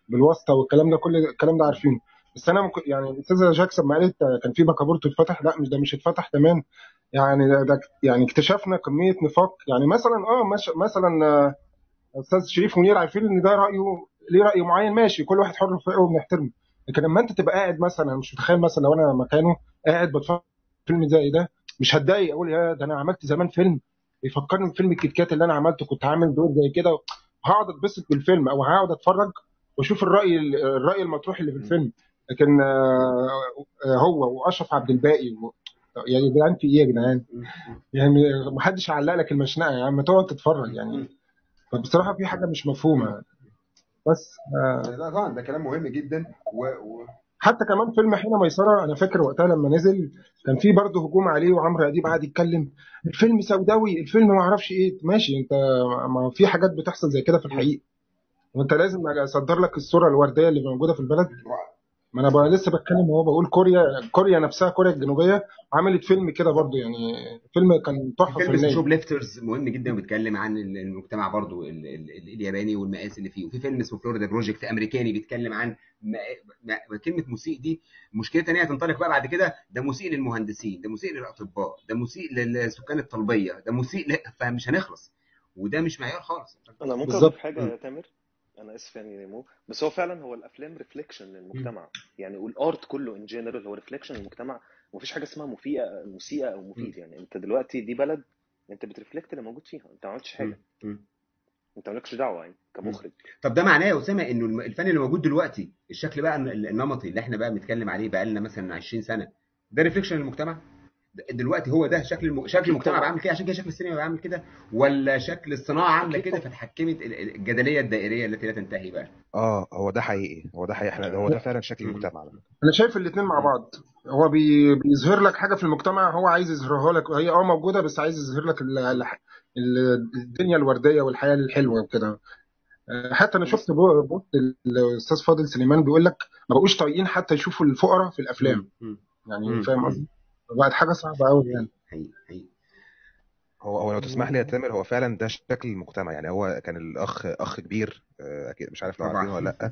بالواسطه والكلام ده كل الكلام ده عارفينه بس انا ممكن يعني الاستاذه جاكسون ما قالت كان في بكابورت اتفتح لا مش ده مش اتفتح كمان يعني ده, ده يعني اكتشفنا كميه نفاق يعني مثلا اه مش مثلا آه، استاذ شريف منير عارفين ان ده رايه ليه راي معين ماشي كل واحد حر في رايه وبنحترمه لكن لما انت تبقى قاعد مثلا أنا مش متخيل مثلا لو انا مكانه قاعد بتفرج فيلم زي ده مش هتضايق اقول يا ده انا عملت زمان فيلم بيفكرني بفيلم الكيت كات اللي انا عملته كنت عامل دور زي كده هقعد اتبسط بالفيلم او هقعد اتفرج واشوف الراي الراي المطروح اللي في الفيلم لكن آه، آه، هو واشرف عبد الباقي و... يعني يا جدعان في ايه يا جدعان؟ يعني محدش علق لك المشنقه يا عم تقعد تتفرج يعني فبصراحه في حاجه مش مفهومه بس آه، لا طبعا ده كلام مهم جدا و... و... حتى كمان فيلم حين ميسره انا فاكر وقتها لما نزل كان في برضه هجوم عليه وعمرو اديب قعد يتكلم الفيلم سوداوي الفيلم ما اعرفش ايه ماشي انت ما في حاجات بتحصل زي كده في الحقيقه وانت لازم اصدر لك الصوره الورديه اللي موجوده في البلد ما انا بقى لسه بتكلم وهو بقول كوريا كوريا نفسها كوريا الجنوبيه عملت فيلم كده برضو يعني فيلم كان تحفه فيلم اسمه فنيه شوب ليفترز مهم جدا وبيتكلم عن ال- المجتمع برضو ال ال ال الياباني والمقاس اللي فيه وفي فيلم اسمه فلوريدا بروجكت امريكاني بيتكلم عن م- م- كلمه مسيء دي مشكلتها ان هي تنطلق بقى بعد كده ده مسيء للمهندسين ده مسيء للاطباء ده مسيء للسكان الطلبيه ده مسيء ل... فمش هنخلص وده مش معيار خالص انا ممكن بالظبط اضيف حاجه يا تامر انا اسف يعني يا مو بس هو فعلا هو الافلام ريفليكشن للمجتمع يعني والارت كله ان جنرال هو ريفليكشن للمجتمع ومفيش حاجه اسمها مفيئه مسيئه او مفيد يعني انت دلوقتي دي بلد انت بترفلكت اللي موجود فيها انت ما عملتش حاجه انت مالكش دعوه يعني كمخرج طب ده معناه يا اسامه انه الم- الفن اللي موجود دلوقتي الشكل بقى الن- النمطي اللي احنا بقى بنتكلم عليه بقى لنا مثلا 20 سنه ده ريفليكشن للمجتمع ده- دلوقتي هو ده شكل الم... شكل اكيد المجتمع طبعا بعمل كده عشان كده شكل السينما بعمل كده ولا شكل الصناعه عامله اكيد كده طبعا فاتحكمت ال- ال- الجدليه الدائريه التي لا تنتهي بقى اه هو ده حقيقي هو ده حقيقي احنا هو ده فعلا شكل المجتمع على فكرة. انا شايف الاثنين مع بعض هو بي بيظهر لك حاجه في المجتمع هو عايز يظهرها لك هي اه موجوده بس عايز يظهر لك ال- ال- ال- الدنيا الورديه والحياه الحلوه وكده آه، حتى انا بس شفت بو- بوست الاستاذ فاضل سليمان بيقول لك ما بقوش طايقين حتى يشوفوا الفقراء في الافلام مم. مم. يعني مم. فاهم مم. قصدي؟ بقت حاجه صعبه قوي يعني حقيقي حقيقي هو هو لو تسمح لي يا تامر هو فعلا ده شكل المجتمع يعني هو كان الاخ اخ كبير آه، اكيد مش عارف لو عارفينه ولا طبعا لا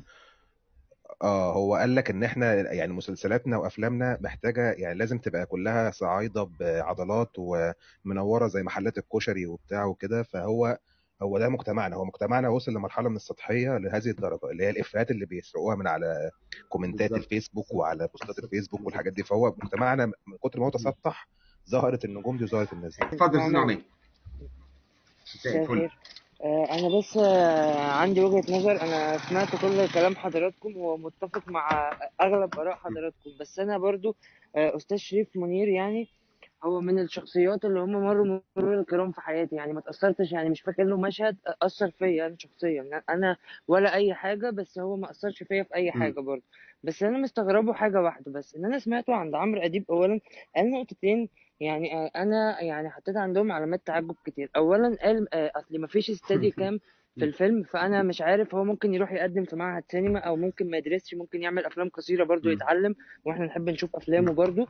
اه هو قال لك ان احنا يعني مسلسلاتنا وافلامنا محتاجه يعني لازم تبقى كلها صعايده بعضلات ومنوره زي محلات الكشري وبتاع وكده فهو هو ده مجتمعنا هو مجتمعنا وصل لمرحله من السطحيه لهذه الدرجه اللي هي الافيهات اللي بيسرقوها من على كومنتات بالظبط الفيسبوك وعلى بوستات بالظبط الفيسبوك بالظبط والحاجات دي فهو مجتمعنا من كتر ما هو تسطح ظهرت النجوم دي وظهرت الناس دي اتفضل يا استاذ نعمان نعمان مساء مساء الفل الخير آه، أنا بس آه، عندي وجهة نظر أنا سمعت كل كلام حضراتكم ومتفق مع أغلب آراء حضراتكم بس أنا برضو آه، أستاذ شريف منير يعني هو من الشخصيات اللي هم مروا مرور الكرام في حياتي يعني ما تأثرتش يعني مش فاكر له مشهد أثر فيا أنا شخصيا أنا ولا أي حاجة بس هو ما أثرش فيا في أي مم. حاجة برضه بس أنا مستغربه حاجة واحدة بس إن أنا سمعته عند عمرو أديب أولا قال نقطتين يعني آه، أنا يعني حطيت عندهم علامات تعجب كتير أولا قال آه، أصل ما فيش استادي كام في الفيلم فانا مش عارف هو ممكن يروح يقدم في معهد سينما او ممكن ما يدرسش ممكن يعمل افلام قصيره برضو مم. يتعلم واحنا نحب نشوف افلامه برضو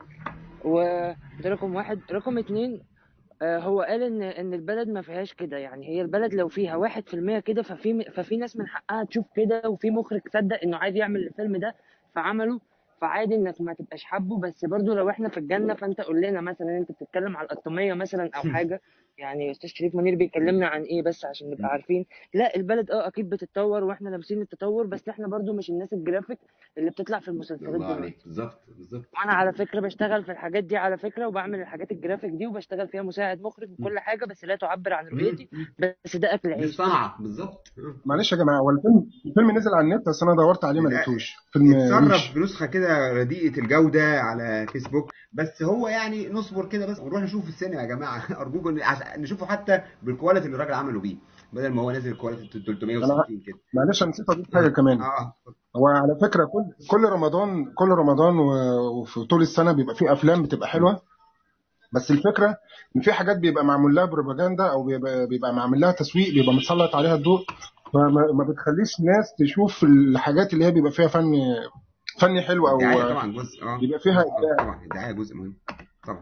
وده رقم واحد رقم اتنين آه، هو قال ان ان البلد ما فيهاش كده يعني هي البلد لو فيها واحد في المية كده ففي ففي ناس من حقها تشوف كده وفي مخرج صدق انه عادي يعمل الفيلم ده فعمله فعادي انك ما تبقاش حابه بس برضو لو احنا في الجنة فانت قول لنا مثلا انت بتتكلم على القطامية مثلا او حاجة يعني استاذ شريف منير بيكلمنا عن ايه بس عشان نبقى عارفين لا البلد اه اكيد بتتطور واحنا لامسين التطور بس احنا برضو مش الناس الجرافيك اللي بتطلع في المسلسلات الله دلوقتي عليك بالظبط بالظبط وانا على فكره بشتغل في الحاجات دي على فكره وبعمل الحاجات الجرافيك دي وبشتغل فيها مساعد مخرج مم. وكل حاجه بس لا تعبر عن مم. رؤيتي مم. بس ده اكل دي عيش الصنعه بالظبط آه. معلش يا جماعه هو الفيلم الفيلم نزل على النت بس انا دورت عليه ما لا لقيتوش فيلم اتصرف ريش بنسخه كده رديئه الجوده على فيسبوك بس هو يعني نصبر كده بس ونروح نشوف في السينما يا جماعه ارجوكم عشان نشوفه حتى بالكواليتي اللي الراجل عمله بيه بدل ما هو نازل كواليتي انا 360 كده معلش انا نسيت اضيف حاجه كمان اه هو على فكره كل كل رمضان كل رمضان و- وفي طول السنه بيبقى فيه افلام بتبقى حلوه بس الفكره ان في حاجات بيبقى معمول لها بروباجندا او بيبقى, بيبقى معمول لها تسويق بيبقى متسلط عليها الضوء فما ما بتخليش ناس تشوف الحاجات اللي هي بيبقى فيها فن فني حلو او الدعايه طبعا جزء اه بيبقى فيها اه ابداع طبعا الدعايه جزء مهم طبعا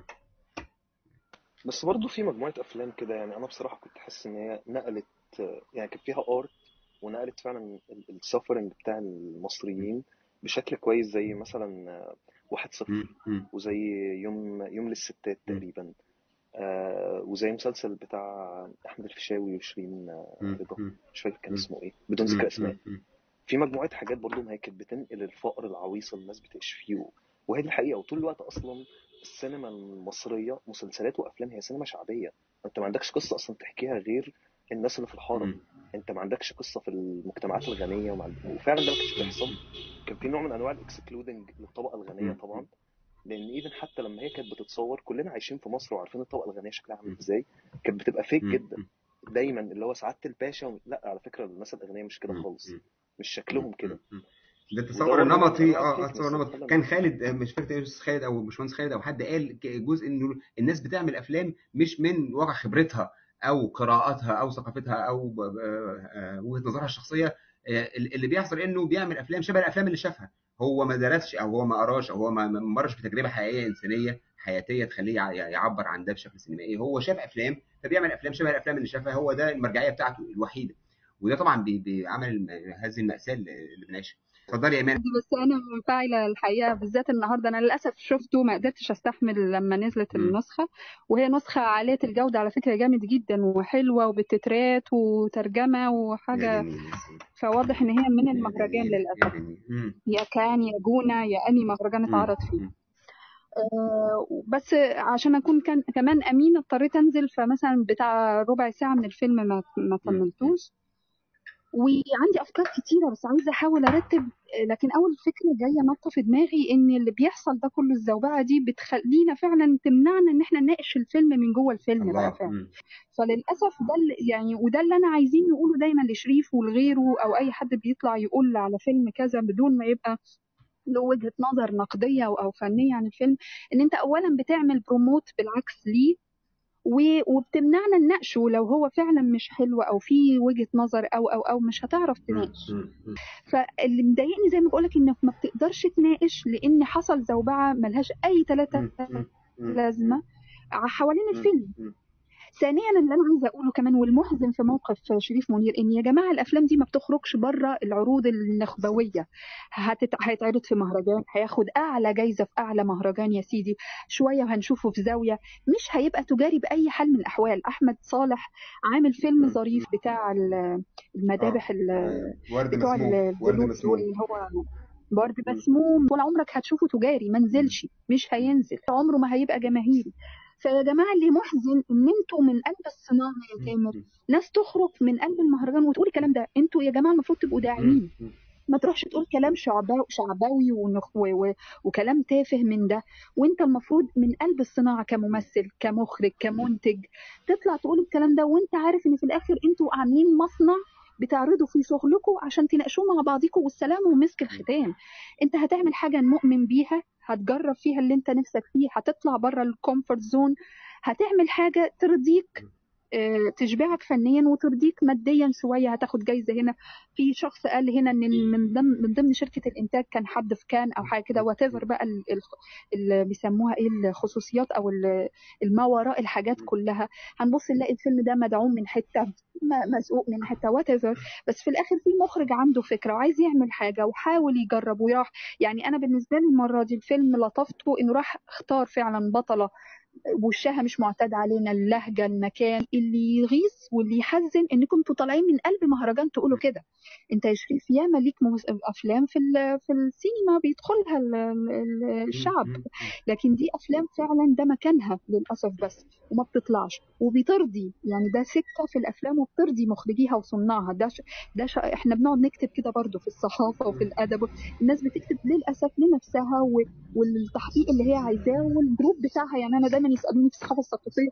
بس برضه في مجموعة أفلام كده يعني أنا بصراحة كنت حاسس إن هي نقلت يعني كان فيها آرت ونقلت فعلا السفرنج بتاع المصريين بشكل كويس زي مثلا آه، واحد صفر مم. مم. وزي يوم يوم للستات مم. تقريبا آه، وزي مسلسل بتاع احمد الفيشاوي وشيرين آه، مم. رضا مم. مش فاكر كان مم. اسمه ايه بدون ذكر مم. اسماء مم. في مجموعه حاجات برضو ما هي كانت بتنقل الفقر العويص اللي الناس بتعيش فيه وهي دي الحقيقه وطول الوقت اصلا السينما المصريه مسلسلات وافلام هي سينما شعبيه انت ما عندكش قصه اصلا تحكيها غير الناس اللي في الحارة مم. انت ما عندكش قصه في المجتمعات الغنيه ومع... وفعلا ده ما كانش بيحصل كان في نوع من انواع الاكسكلودنج للطبقه الغنيه مم. طبعا لان ايفن حتى لما هي كانت بتتصور كلنا عايشين في مصر وعارفين الطبقه الغنيه شكلها عامل ازاي كانت بتبقى فيك مم. جدا دايما اللي هو سعاده الباشا و... لا على فكره الناس الاغنياء مش كده مم. خالص مم. مش شكلهم كده ده وده التصور برضه نوع من النمطي انواع اه الفيكنس التصور اللي النمطي اتكلم كان عنه خالد آه، مش فاكر استاذ خالد او باشمهندس خالد او حد قال ك- جزء انه الناس بتعمل افلام مش من واقع خبرتها او قراءاتها او ثقافتها او ب- ب- آه، وجهه نظرها الشخصيه آه، اللي بيحصل انه بيعمل افلام شبه الافلام اللي شافها هو ما درسش او هو ما قراش او هو ما ما مرش بتجربه حقيقيه انسانيه حياتيه تخليه يع- يعبر عن ده بشكل سينمائي هو شاف افلام فبيعمل افلام شبه الافلام اللي شافها هو ده المرجعيه بتاعته الوحيده وده طبعا بي- بيعمل الم- هذه الماساه اللي اللي بنعيشها اتفضلي يا ايمان بس انا منفعله الحقيقه بالذات النهارده انا للاسف شفته ما قدرتش استحمل لما نزلت مم. النسخه وهي نسخه عاليه الجوده على فكره جامد جدا وحلوه وبالتترات وترجمه يا وحاجه جميل يا سيدي فواضح ان هي من يا المهرجان جميل يا للاسف جميل مم. يا كان يا جونه يا اني مهرجان مم. اتعرض فيه مم. آه، بس عشان اكون كان كمان امين اضطريت انزل فمثلا بتاع ربع ساعه من الفيلم ما ما مم. مم. كملتوش وعندي افكار كتيره بس عايزه احاول ارتب لكن اول فكره جايه نطه في دماغي ان اللي بيحصل ده كله الزوبعه دي بتخلينا فعلا تمنعنا ان احنا نناقش الفيلم من جوه الفيلم بقى الله فعلا مم. فللاسف ده اللي- يعني وده اللي انا عايزين نقوله دايما لشريف ولغيره او اي حد بيطلع يقول على فيلم كذا بدون ما يبقى له وجهة نظر نقدية أو أو فنية عن الفيلم إن أنت أولا بتعمل بروموت بالعكس ليه و- وبتمنعنا نناقشه لو هو فعلا مش حلو او في وجهة نظر او او او مش هتعرف مم. تناقش مم. مم. فاللي مضايقني زي ما بقولك انك ما بتقدرش تناقش لان حصل زوبعة ملهاش اي تلاتة مم. مم. مم. لازمة حوالين مم. الفيلم مم. ثانيا اللي انا عايزه اقوله كمان والمحزن في موقف شريف منير ان يا جماعه الافلام دي ما بتخرجش بره العروض النخبويه هتت... هيتعرض في مهرجان هياخد اعلى جايزه في اعلى مهرجان يا سيدي شويه وهنشوفه في زاويه مش هيبقى تجاري باي حال من الاحوال احمد صالح عامل فيلم مم. ظريف بتاع ال- اه المذابح ال- آه، ورد بتوع مسموم ورد البلوك دول مسموم اللي هو برد مم. مسموم طول عمرك هتشوفه تجاري ما مم. نزلش مش هينزل عمره ما هيبقى جماهيري فيا جماعه اللي محزن ان انتوا من قلب الصناعه يا مم. تامر مم. ناس تخرج من قلب المهرجان وتقول الكلام ده انتوا يا جماعه المفروض تبقوا مم. داعمين مم. ما تروحش تقول كلام شعباوي شعبوي ونخ... و... و... وكلام تافه من ده وانت المفروض من قلب الصناعه كممثل كمخرج كمنتج تطلع تقول الكلام ده وانت عارف ان في الاخر انتوا عاملين مصنع بتعرضوا فيه شغلكم عشان تناقشوه مع بعضكم والسلام ومسك الختام انت هتعمل حاجه مؤمن بيها هتجرب فيها اللي انت نفسك فيه هتطلع بره الكومفورت زون هتعمل حاجه ترضيك آه، تشبعك فنيا وترضيك ماديا شويه هتاخد جايزه هنا في شخص قال هنا ان من ضمن من ضمن شركه الانتاج كان حد في كان او حاجه كده وات بقى ال- ال- اللي بيسموها ايه الخصوصيات او ال- الما وراء الحاجات كلها هنبص نلاقي الفيلم ده مدعوم من حته م- مسؤول من حته وات بس في الاخر في مخرج عنده فكره وعايز يعمل حاجه وحاول يجرب وراح يعني انا بالنسبه لي المره دي الفيلم لطفته انه راح اختار فعلا بطله وشها مش معتاد علينا اللهجه المكان اللي يغيظ واللي يحزن انكم انتوا طالعين من قلب مهرجان تقولوا كده انت يا شريف ياما ليك ممس- افلام في ال- في السينما بيدخلها ال- ال- الشعب لكن دي افلام فعلا ده مكانها للاسف بس وما بتطلعش وبترضي يعني ده سكه في الافلام وبترضي مخرجيها وصناعها ده ش... ده ش... احنا بنقعد نكتب كده برضو في الصحافه وفي الادب الناس بتكتب للاسف لنفسها و... والتحقيق اللي هي عايزاه والجروب بتاعها يعني انا دايما يسالوني في الصحافه الثقافيه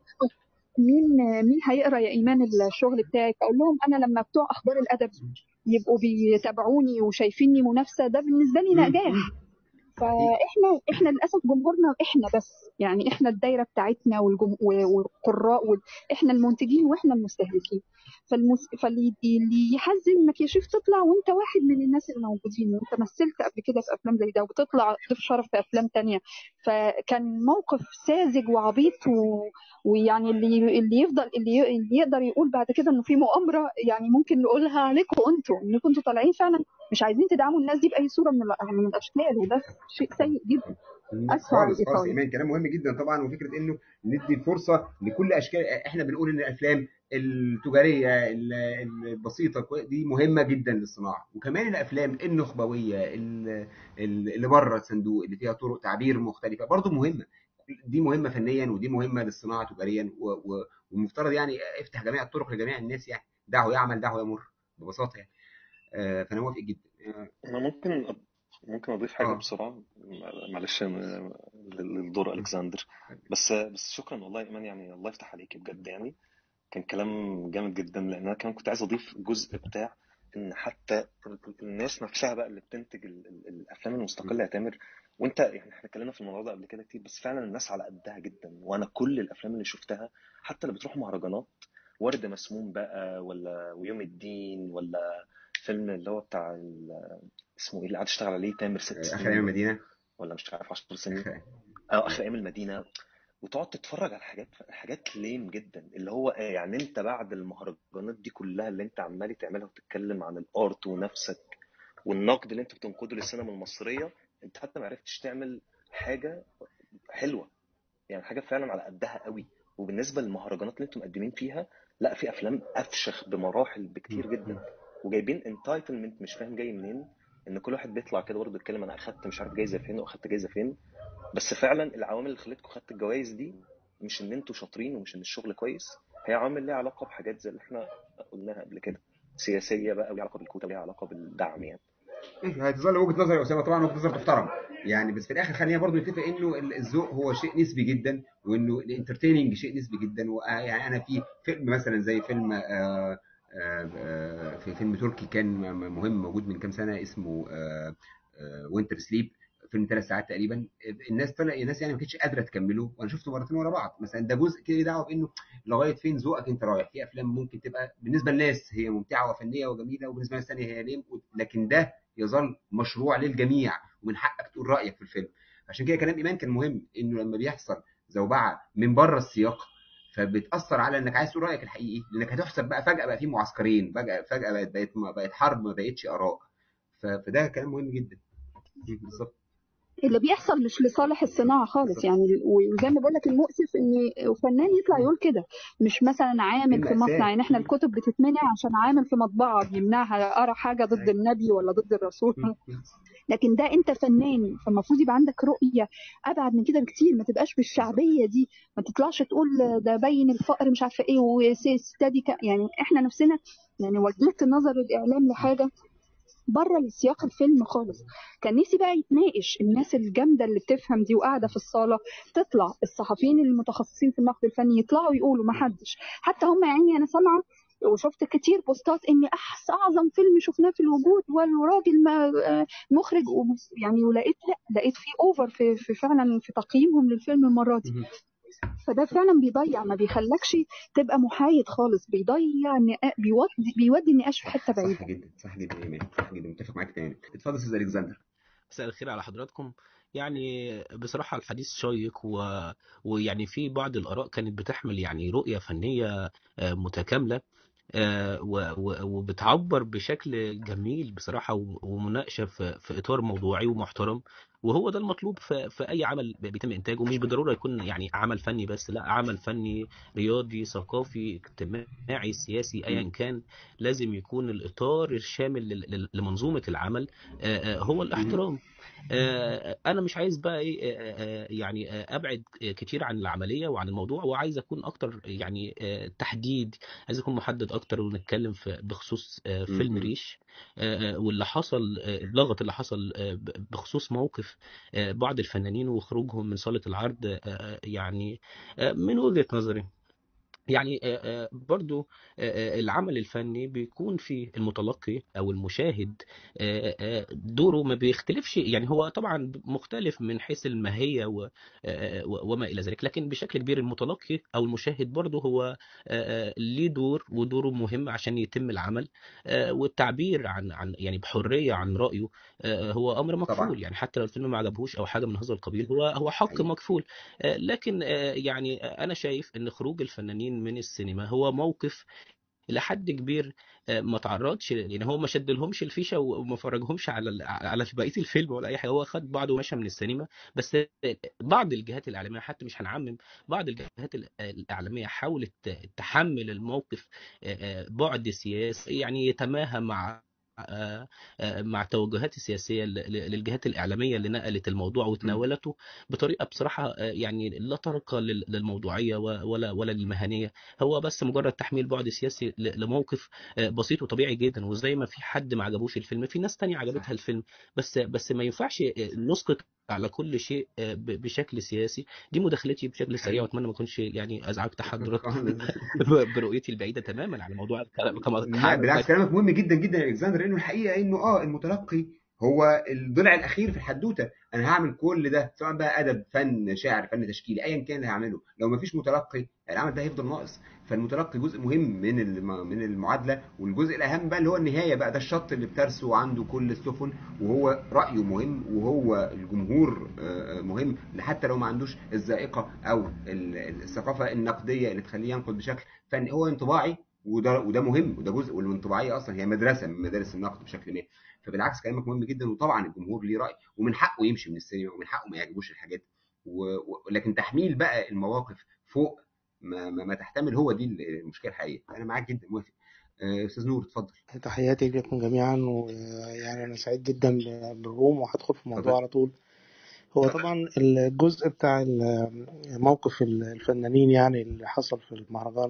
مين مين هيقرا يا ايمان الشغل بتاعك اقول لهم انا لما بتوع اخبار الادب يبقوا بيتابعوني وشايفيني منافسه ده بالنسبه لي نجاح فاحنا احنا للاسف جمهورنا احنا بس يعني احنا الدايره بتاعتنا والجم... و- والقراء وال... احنا المنتجين واحنا المستهلكين فالمس... فاللي اللي يحزن انك يا شيخ تطلع وانت واحد من الناس الموجودين وانت مثلت قبل كده في افلام زي ده وبتطلع ضيف شرف في افلام تانية فكان موقف ساذج وعبيط و... ويعني اللي اللي يفضل اللي, ي... اللي يقدر يقول بعد كده انه في مؤامره يعني ممكن نقولها عليكم انتوا انكم انتوا طالعين فعلا مش عايزين تدعموا الناس دي باي صوره من ال- من الاشكال وده شيء سيء جدا اسفه على خالص خالص الاطاله ايمان كلام مهم جدا طبعا وفكره انه ندي فرصه لكل اشكال احنا بنقول ان الافلام التجاريه ال- البسيطه كوي- دي مهمه جدا للصناعه وكمان الافلام النخبويه ال- ال- اللي بره الصندوق اللي فيها طرق تعبير مختلفه برضو مهمه دي مهمه فنيا ودي مهمه للصناعه تجاريا و- و- والمفترض يعني افتح جميع الطرق لجميع الناس يعني دعه يعمل دعه يمر ببساطه يعني آه، فانا موافق جدا آه، انا ممكن أ- ممكن اضيف حاجه اه بسرعه معلش م- للدور الكسندر بس بس شكرا والله يا ايمان يعني الله يفتح عليك بجد يعني كان كلام جامد جدا لان انا كمان كنت عايز اضيف جزء بتاع ان حتى الناس نفسها بقى اللي بتنتج ال- ال- الافلام المستقله يا تامر وانت يعني احنا اتكلمنا في الموضوع ده قبل كده كتير بس فعلا الناس على قدها جدا وانا كل الافلام اللي شفتها حتى اللي بتروح مهرجانات ورد مسموم بقى ولا ويوم الدين ولا فيلم اللي هو بتاع ال- اسمه ايه اللي قعد اشتغل عليه تامر ست اخر ايام سنين ده المدينه ولا مش عارف 10 سنين آخر- اه اخر ايام المدينه وتقعد تتفرج على حاجات حاجات ليم جدا اللي هو آه يعني انت بعد المهرجانات دي كلها اللي انت عمال تعملها وتتكلم عن الارت ونفسك والنقد اللي انت بتنقده للسينما المصريه انت حتى ما عرفتش تعمل حاجه حلوه يعني حاجه فعلا على قدها قوي وبالنسبه للمهرجانات اللي انتم مقدمين فيها لا في افلام افشخ بمراحل بكتير جدا وجايبين انتايتلمنت مش فاهم جاي منين ان كل واحد بيطلع كده برضه يتكلم انا اخدت مش عارف جايزه فين واخدت جايزه فين بس فعلا العوامل اللي خلتكم خدت الجوائز دي مش ان انتوا شاطرين ومش ان الشغل كويس هي عوامل ليها علاقه بحاجات زي اللي احنا قلناها قبل كده سياسيه بقى وليها علاقه بالكوتا وليها علاقه بالدعم يعني إيه، هتظل وجهه نظر يا اسامه طبعا وجهه نظر تحترم يعني بس في الاخر خلينا برضو نتفق انه ال- الذوق هو شيء نسبي جدا وانه الانترتيننج شيء نسبي جدا ويعني انا في فيلم مثلا زي فيلم آه، آه، آه، في فيلم تركي كان م- مهم موجود من كام سنه اسمه وينتر سليب فيلم ثلاث ساعات تقريبا الناس طلع الناس يعني ما كانتش قادره تكمله وانا شفته مرتين ورا بعض مثلا ده جزء كده ليه دعوه بانه لغايه فين ذوقك انت رايح في افلام ممكن تبقى بالنسبه للناس هي ممتعه وفنيه وجميله وبالنسبه للناس الثانيه هي ليم لكن ده يظل مشروع للجميع ومن حقك تقول رايك في الفيلم عشان كده كلام ايمان كان مهم انه لما بيحصل زوبعه من بره السياق فبتاثر على انك عايز تقول رايك الحقيقي لانك هتحسب بقى فجاه بقى في معسكرين فجاه فجاه بقت بقت بقت حرب ما بقتش اراء ف- فده كلام مهم جدا بالظبط اللي بيحصل مش لصالح الصناعة خالص بالظبط يعني وزي ما بقول لك المؤسف ان فنان يطلع يقول كده مش مثلا عامل في مصنع المأساة يعني احنا الكتب بتتمنع عشان عامل في مطبعة بيمنعها قرا حاجة ضد النبي ولا ضد الرسول لكن ده انت فنان فالمفروض يبقى عندك رؤية ابعد من كده بكتير ما تبقاش بالشعبية دي ما تطلعش تقول ده باين الفقر مش عارفة ايه وستادي يعني احنا نفسنا يعني وجهت نظر الاعلام لحاجة بره سياق الفيلم خالص كان نفسي بقى يتناقش الناس الجامده اللي بتفهم دي وقاعده في الصاله تطلع الصحفيين المتخصصين في النقد الفني يطلعوا يقولوا ما حدش حتى هم يعني انا سامعه وشفت كتير بوستات ان احس اعظم فيلم شفناه في الوجود والراجل ما آه، مخرج و- يعني ولقيت لا لقيت في اوفر في, في فعلا في تقييمهم للفيلم المره دي فده فعلا بيضيع ما بيخلكش تبقى محايد خالص بيضيع النقا- بيودي بيودي النقاش في حته بعيده صح جدا صح جدا يا ايمان صح جدا متفق معاك تماما اتفضل استاذ الكسندر مساء الخير على حضراتكم يعني بصراحة الحديث شيق و... ويعني في بعض الآراء كانت بتحمل يعني رؤية فنية آه، متكاملة آه، و- و- وبتعبر بشكل جميل بصراحة و- ومناقشة في في إطار موضوعي ومحترم وهو ده المطلوب في في أي عمل بيتم إنتاجه مش بالضرورة يكون يعني عمل فني بس لا عمل فني رياضي ثقافي اجتماعي سياسي أيا كان لازم يكون الإطار الشامل لل- لل- لمنظومة العمل آه، آه، هو الاحترام آه، انا مش عايز بقى ايه آه، آه، يعني آه، ابعد آه، كتير عن العمليه وعن الموضوع وعايز اكون اكتر يعني آه، تحديد عايز اكون محدد اكتر ونتكلم في بخصوص آه، فيلم ريش آه، آه، واللي حصل آه، اللغط اللي حصل آه، ب- بخصوص موقف آه، بعض الفنانين وخروجهم من صاله العرض آه، آه، يعني آه، من وجهه نظري يعني آه، آه، برضو آه، آه، العمل الفني بيكون في المتلقي او المشاهد آه، آه، دوره ما بيختلفش يعني هو طبعا مختلف من حيث الماهيه و- آه، و- وما الى ذلك لكن بشكل كبير المتلقي او المشاهد برضو هو آه، آه، ليه دور ودوره مهم عشان يتم العمل آه، والتعبير عن عن يعني بحريه عن رايه آه، هو امر طبعا مكفول يعني حتى لو الفيلم ما عجبهوش او حاجه من هذا القبيل هو هو حق حقيقي مكفول آه، لكن آه، يعني انا شايف ان خروج الفنانين من السينما هو موقف الى حد كبير آه، ما تعرضش يعني هو ما شدلهمش الفيشه وما فرجهمش على ال- على بقيه الفيلم ولا اي حاجه هو خد بعضه ومشى من السينما بس بعض الجهات الاعلاميه حتى مش هنعمم بعض الجهات ال- الاعلاميه حاولت تحمل الموقف آه، آه، بعد سياسي يعني يتماهى مع آه، آه، مع التوجهات السياسيه ل- ل- للجهات الاعلاميه اللي نقلت الموضوع مم. وتناولته بطريقه بصراحه آه، يعني لا ترقى لل- للموضوعيه و- ولا ولا للمهنيه هو بس مجرد تحميل بعد سياسي ل- لموقف آه، بسيط وطبيعي جدا وزي ما في حد ما عجبوش الفيلم في ناس تانية عجبتها صح الفيلم بس بس ما ينفعش آه، نسقط على كل شيء آه، ب- بشكل سياسي دي مداخلتي بشكل سريع حقيقي واتمنى ما اكونش يعني ازعجت حضرتك خالص ب- برؤيتي البعيده تماما عن الموضوع كما كما لا كعمل بالعكس فني كلامك مهم جدا جدا يا الكسندر لانه الحقيقه انه اه المتلقي هو الضلع الاخير في الحدوته انا هعمل كل ده سواء بقى ادب فن شعر فن تشكيلي ايا كان اللي هعمله لو ما فيش متلقي العمل ده هيفضل ناقص فالمتلقي جزء مهم من الم- من المعادله والجزء الاهم بقى اللي هو النهايه بقى ده الشط اللي بترسو عنده كل السفن وهو رايه مهم وهو الجمهور آه، مهم حتى لو ما عندوش الذائقه او ال- الثقافه النقديه اللي تخليه ينقد بشكل فني هو انطباعي وده وده مهم وده جزء والانطباعيه اصلا هي مدرسه من مدارس النقد بشكل ما فبالعكس كلامك مهم جدا وطبعا الجمهور ليه راي ومن حقه يمشي من السينما ومن حقه ما يعجبوش الحاجات و... و... لكن تحميل بقى المواقف فوق ما, ما, ما تحتمل هو دي المشكله الحقيقيه انا معاك جدا موافق آه، استاذ نور اتفضل تحياتي لكم جميعا ويعني أنا سعيد جدا ب- بالروم وهدخل في الموضوع اتفضل على طول هو طبعا الجزء بتاع ال- موقف الفنانين يعني اللي حصل في المهرجان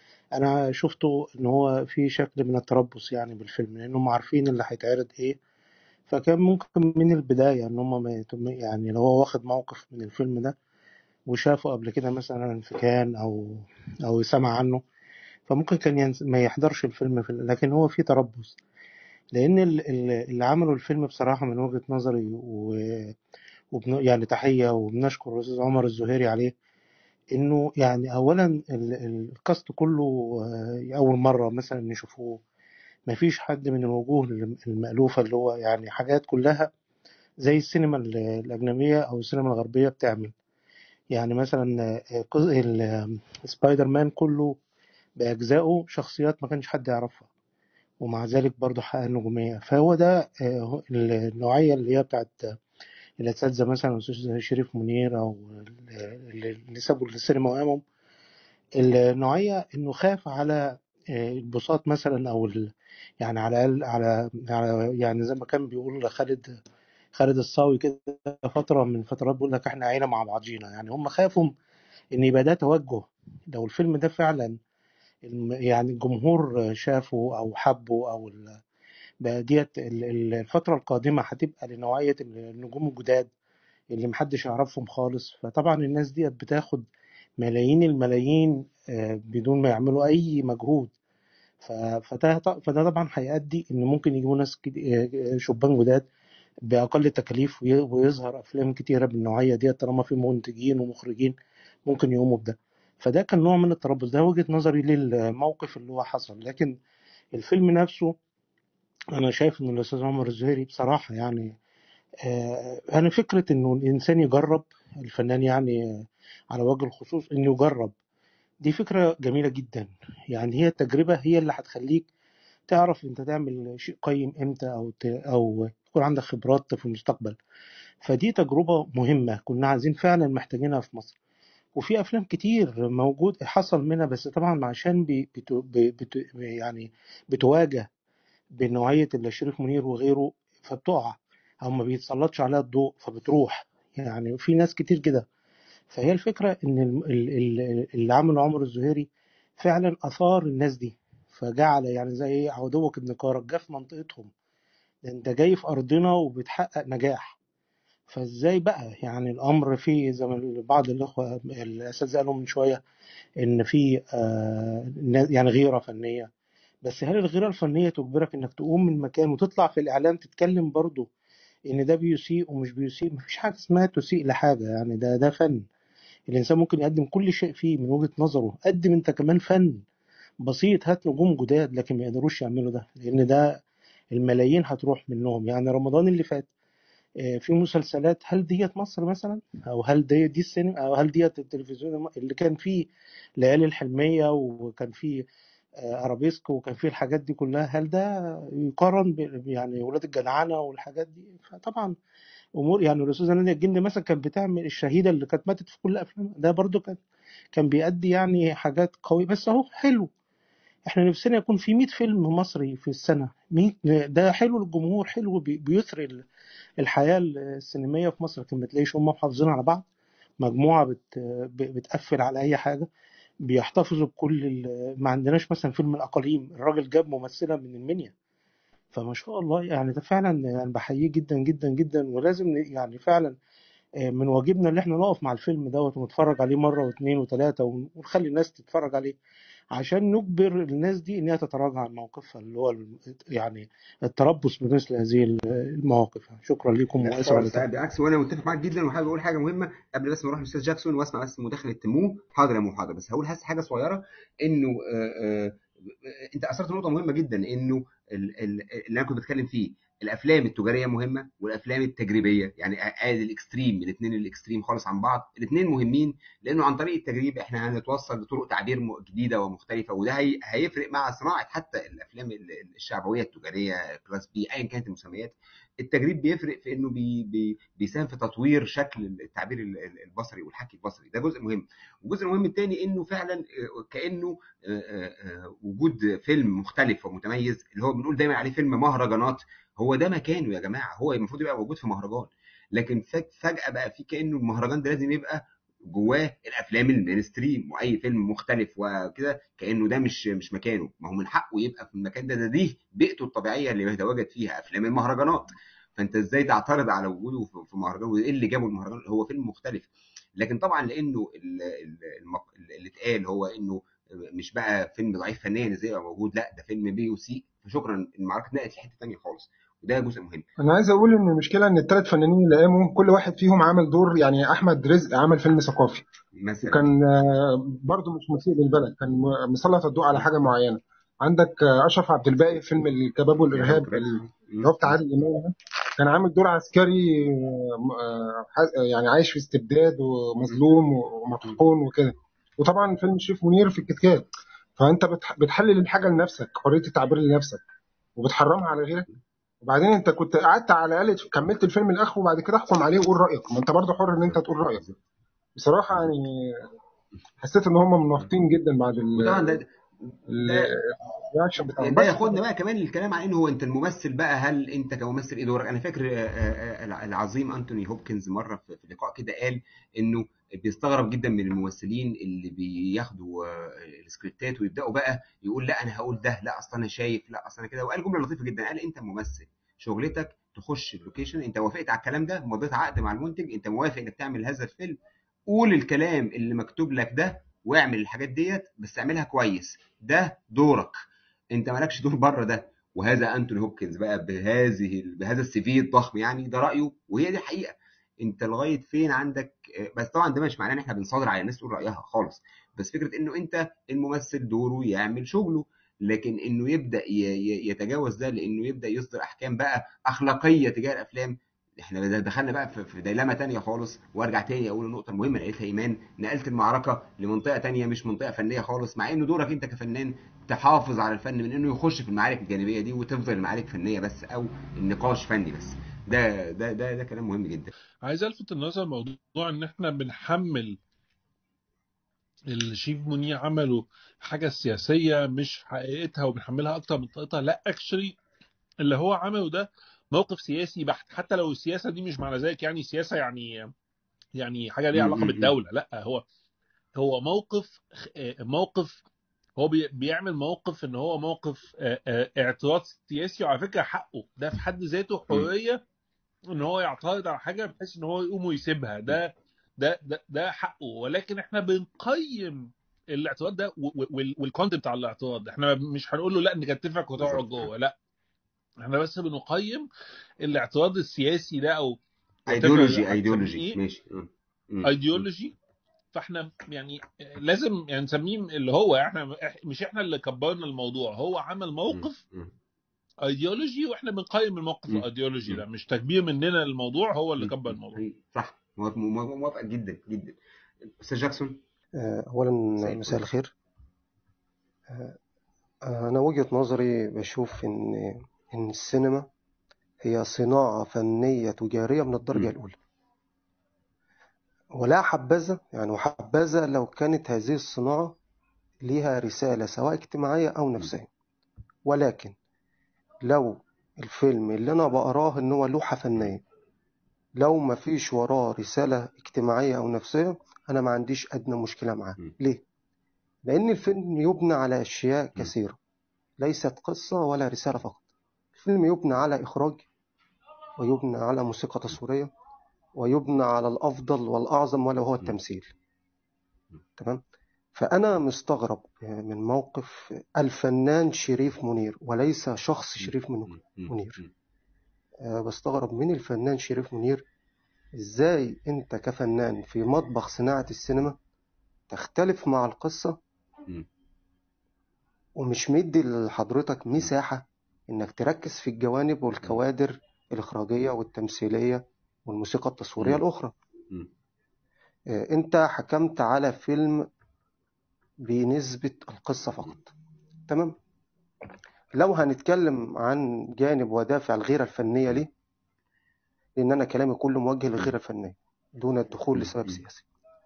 أنا شفته إن هو في شكل من التربص يعني بالفيلم لأنهم عارفين اللي هيتعرض إيه فكان ممكن من البداية إن هم ما يتم- يعني لو هو واخد موقف من الفيلم ده وشافه قبل كده مثلا في كان أو أو سمع عنه فممكن كان ينس... ما يحضرش الفيلم في... لكن هو في تربص لان ال- ال- اللي عملوا الفيلم بصراحه من وجهه نظري و... وبن... يعني تحيه وبنشكر الاستاذ عمر الزهيري عليه انه يعني اولا ال... ال- الكاست كله آه، اول مره مثلا نشوفوه ما فيش حد من الوجوه الم- المألوفه اللي هو يعني حاجات كلها زي السينما ال- الأجنبية أو السينما الغربية بتعمل يعني مثلا آه، قز- ال- آه، سبايدر مان كله بأجزائه شخصيات ما كانش حد يعرفها ومع ذلك برضه حقق نجومية فهو ده آه، النوعية اللي هي بتاعت الأساتذة مثلا الأستاذ شريف منير أو اللي اللي سابوا السينما وقاموا النوعية إنه خاف على آه، البساط مثلا أو ال... يعني على الأقل على على يعني زي ما كان بيقول خالد خالد الصاوي كده فترة من فترات بيقول لك إحنا عيلة مع بعضينا يعني هم خافوا إن يبقى ده توجه لو الفيلم ده فعلا الم- يعني الجمهور شافه أو حبه أو ال... بقى ديت ال- ال- الفترة القادمة هتبقى لنوعية النجوم الجداد اللي محدش يعرفهم خالص فطبعا الناس ديت بتاخد ملايين الملايين آه، بدون ما يعملوا أي مجهود ف- فده فده طبعا هيؤدي إن ممكن يجيبوا ناس كت- آه، شبان جداد بأقل تكاليف وي- ويظهر أفلام كتيرة بالنوعية ديت طالما في منتجين ومخرجين ممكن يقوموا بده فده كان نوع من التربص ده وجهة نظري للموقف اللي هو حصل لكن الفيلم نفسه أنا شايف إن الأستاذ عمر الزهيري بصراحة يعني آه، أنا فكرة إنه الإنسان يجرب الفنان يعني آه، على وجه الخصوص إنه يجرب دي فكرة جميلة جدا يعني هي التجربة هي اللي هتخليك تعرف أنت تعمل شيء قيم إمتى أو ت... أو يكون عندك خبرات في المستقبل فدي تجربة مهمة كنا عايزين فعلا محتاجينها في مصر وفي أفلام كتير موجود حصل منها بس طبعا عشان بي... بتو... بي... بت... يعني بتواجه بنوعية اللي شريف منير وغيره فبتقع أو ما بيتسلطش عليها الضوء فبتروح يعني في ناس كتير كده فهي الفكرة إن ال- ال- ال- اللي عمله عمرو الزهيري فعلا أثار الناس دي فجعل يعني زي إيه عدوك ابن كارك جه في منطقتهم ده أنت جاي في أرضنا وبتحقق نجاح فازاي بقى يعني الامر فيه زي ما بعض الاخوه الاساتذه قالوا من شويه ان في آه، يعني غيره فنيه بس هل الغيره الفنيه تجبرك انك تقوم من مكان وتطلع في الاعلام تتكلم برضه ان ده بيسيء ومش بيسيء مفيش حاجه اسمها تسيء لحاجه يعني ده ده فن الانسان ممكن يقدم كل شيء فيه من وجهه نظره قدم انت كمان فن بسيط هات نجوم جداد لكن ما يقدروش يعملوا ده لان ده الملايين هتروح منهم يعني رمضان اللي فات آه، في مسلسلات هل ديت مصر مثلا او هل دي دي السينما او هل ديت التلفزيون الم- اللي كان فيه ليالي الحلميه وكان فيه آه، ارابيسك وكان فيه الحاجات دي كلها هل ده يقارن ب- يعني ولاد الجدعنه والحاجات دي فطبعا امور يعني الاستاذه ناديه الجندي مثلا كانت بتعمل الشهيده اللي كانت ماتت في كل افلامها ده برضو كان كان بيأدي يعني حاجات قويه بس اهو حلو احنا نفسنا يكون في 100 فيلم مصري في السنه 100 ده حلو للجمهور حلو بي- بيثري ال- الحياه السينمائيه في مصر لكن ما تلاقيش هم محافظين على بعض مجموعه بت ب- بتقفل على اي حاجه بيحتفظوا بكل ال- ما عندناش مثلا فيلم الاقاليم الراجل جاب ممثله من المنيا فما شاء الله يعني ده فعلا يعني بحييه جدا جدا جدا ولازم ن- يعني فعلا آه، من واجبنا ان احنا نقف مع الفيلم دوت ونتفرج عليه مره واثنين وثلاثه ون- ونخلي الناس تتفرج عليه عشان نجبر الناس دي ان هي تتراجع عن موقفها اللي هو ال- يعني التربص بمثل هذه المواقف شكرا لكم لا واسف على خالص لا التعب بالعكس وانا متفق معاك جدا وحابب اقول حاجه مهمه قبل بس ما اروح للاستاذ جاكسون واسمع بس مداخله تمو حاضر يا مو حاضر بس هقول بس حاجه صغيره انه آه، آه، انت اثرت نقطه مهمه جدا انه ال- ال- اللي انا كنت بتكلم فيه الافلام التجاريه مهمه والافلام التجريبيه يعني ادي الاكستريم الاثنين الاكستريم خالص عن بعض الاثنين مهمين لانه عن طريق التجريب احنا هنتوصل لطرق تعبير م- جديده ومختلفه وده هي هيفرق مع صناعه حتى الافلام ال- الشعبويه التجاريه كلاس بي ايا كانت المسميات التجريب بيفرق في انه بي بي بيساهم في تطوير شكل التعبير ال- ال- البصري والحكي البصري ده جزء مهم والجزء المهم الثاني انه فعلا آه، كانه آه، آه، آه، وجود فيلم مختلف ومتميز اللي هو بنقول دايما عليه فيلم مهرجانات هو ده مكانه يا جماعه هو المفروض يبقى موجود في مهرجان لكن فج- فجاه بقى في كانه المهرجان ده لازم يبقى جواه الافلام المينستريم واي فيلم مختلف وكده كانه ده مش مش مكانه ما هو من حقه يبقى في المكان ده ده دي بيئته الطبيعيه اللي بيتواجد فيها افلام المهرجانات فانت ازاي تعترض على وجوده في في مهرجان وايه اللي جابه المهرجان هو فيلم مختلف لكن طبعا لانه ال- ال- المق- اللي اتقال هو انه مش بقى فيلم ضعيف فنيا ازاي يبقى موجود لا ده فيلم بيسيء فشكرا المعركه اتنقلت في حته ثانيه خالص وده جزء مهم انا عايز اقول ان المشكله ان الثلاث فنانين اللي قاموا كل واحد فيهم عمل دور يعني احمد رزق عمل فيلم ثقافي مثلا وكان آه، برضه مش مسيء للبلد كان م- مسلط الضوء على حاجه معينه عندك آه، اشرف عبد الباقي فيلم الكباب والارهاب اللي هو بتاع عادل امام ده كان عامل دور عسكري آه، آه، ح- يعني عايش في استبداد ومظلوم ومطحون وكده وطبعا فيلم الشيف منير في الكتكات فانت بتح- بتحلل الحاجه لنفسك حريه التعبير لنفسك وبتحرمها على غيرك وبعدين انت كنت قعدت على الاقل كملت الفيلم لاخره وبعد كده احكم عليه وقول رايك ما انت برضه حر ان انت تقول رايك بصراحه يعني حسيت ان هم منافقين جدا بعد ال- وطبعا ده ال- ده الرياكشن بتاعهم ده بس ياخدنا بقى كمان للكلام عن انه هو انت الممثل بقى هل انت كممثل ايه دورك انا فاكر آه، آه، آه، العظيم انتوني هوبكنز مره في في لقاء كده قال انه بيستغرب جدا من الممثلين اللي بياخدوا آه، السكريبتات ويبداوا بقى يقول لا انا هقول ده لا اصل انا شايف لا اصل انا كده وقال جمله لطيفه جدا قال انت ممثل شغلتك تخش اللوكيشن انت وافقت على الكلام ده مضيت عقد مع المنتج انت موافق انك تعمل هذا الفيلم قول الكلام اللي مكتوب لك ده واعمل الحاجات ديت بس اعملها كويس ده دورك انت مالكش دور بره ده وهذا انتوني هوبكنز بقى بهذه بهذا السي في الضخم يعني ده رايه وهي دي الحقيقه انت لغايه فين عندك بس طبعا ده مش معناه ان احنا بنصادر على الناس تقول رايها خالص بس فكره انه انت الممثل دوره يعمل شغله لكن انه يبدا ي- ي- يتجاوز ده لانه يبدا يصدر احكام بقى اخلاقيه تجاه الافلام احنا دخلنا بقى في في ديلاما تانية خالص وارجع تاني اقول النقطه المهمه اللي قالتها ايمان نقلت المعركه لمنطقه تانية مش منطقه فنيه خالص مع انه دورك انت كفنان تحافظ على الفن من انه يخش في المعارك الجانبيه دي وتفضل المعارك فنيه بس او النقاش فني بس ده ده ده, ده كلام مهم جدا عايز الفت النظر موضوع ان احنا بنحمل الشيف منير عمله حاجه سياسيه مش حقيقتها وبنحملها اكتر من طاقتها لا اكشلي اللي هو عمله ده موقف سياسي بحت حتى لو السياسه دي مش معنى ذلك يعني سياسه يعني يعني حاجه ليها علاقه بالدوله لا هو هو موقف آه، موقف هو بي- بيعمل موقف ان هو موقف آه، آه، اعتراض سياسي وعلى فكره حقه ده في حد ذاته حريه ان هو يعترض على حاجه بحيث ان هو يقوم ويسيبها ده ده ده, ده حقه ولكن احنا بنقيم الاعتراض ده والكونتنت بتاع الاعتراض احنا مش هنقول له لا نكتفك وتقعد جوه لا احنا بس بنقيم الاعتراض السياسي ده او ايديولوجي ايديولوجي ماشي ايديولوجي فاحنا يعني لازم يعني نسميه اللي هو احنا مش احنا اللي كبرنا الموضوع هو عمل موقف ايديولوجي واحنا بنقيم الموقف الايديولوجي ده مش تكبير مننا الموضوع هو اللي كبر الموضوع صح موافق جدا جدا استاذ جاكسون اولا مساء الخير انا وجهة نظري بشوف ان ان السينما هي صناعة فنية تجارية من الدرجة الأولى ولا حبذا يعني وحبذا لو كانت هذه الصناعة لها رسالة سواء اجتماعية أو نفسية ولكن لو الفيلم اللي أنا بقراه إن هو لوحة فنية لو ما فيش وراه رسالة اجتماعية أو نفسية أنا ما عنديش أدنى مشكلة معاه ليه؟ لأن الفيلم يبنى على أشياء كثيرة ليست قصة ولا رسالة فقط الفيلم يبنى على إخراج ويبنى على موسيقى تصويرية ويبنى على الأفضل والأعظم ولا هو التمثيل تمام فأنا مستغرب من موقف الفنان شريف منير وليس شخص شريف منير بستغرب من الفنان شريف منير إزاي أنت كفنان في مطبخ صناعة السينما تختلف مع القصة ومش مدي لحضرتك مساحة إنك تركز في الجوانب والكوادر الإخراجية والتمثيلية والموسيقى التصويرية الأخرى أنت حكمت على فيلم بنسبة القصة فقط تمام لو هنتكلم عن جانب ودافع الغيرة الفنية ليه لأن أنا كلامي كله موجه للغيرة الفنية دون الدخول لسبب سياسي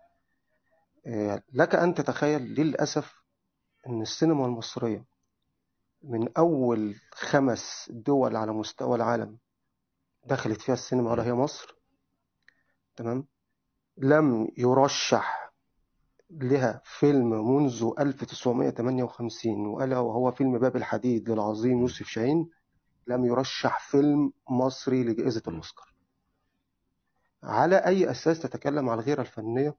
لك أن تتخيل للأسف أن السينما المصرية من أول خمس دول على مستوى العالم دخلت فيها السينما ولا هي مصر تمام لم يرشح لها فيلم منذ 1958 وألا وهو فيلم باب الحديد للعظيم يوسف شاهين لم يرشح فيلم مصري لجائزة الأوسكار على أي أساس تتكلم عن الغيرة الفنية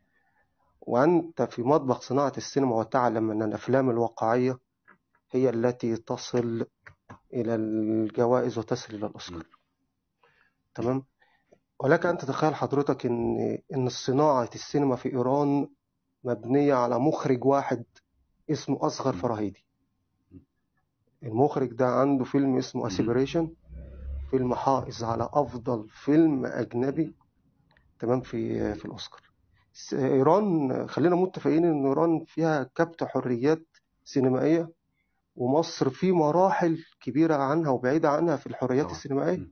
وأنت في مطبخ صناعة السينما وتعلم أن الأفلام الواقعية هي التي تصل إلى الجوائز وتصل إلى الأوسكار تمام ولك أن تتخيل حضرتك إن إن صناعة السينما في إيران مبنية على مخرج واحد اسمه أصغر فراهيدي المخرج ده عنده فيلم اسمه أسيبريشن فيلم حائز على أفضل فيلم أجنبي تمام في في الأوسكار إيران خلينا متفقين إن إيران فيها كبت حريات سينمائية ومصر في مراحل كبيرة عنها وبعيدة عنها في الحريات السينمائية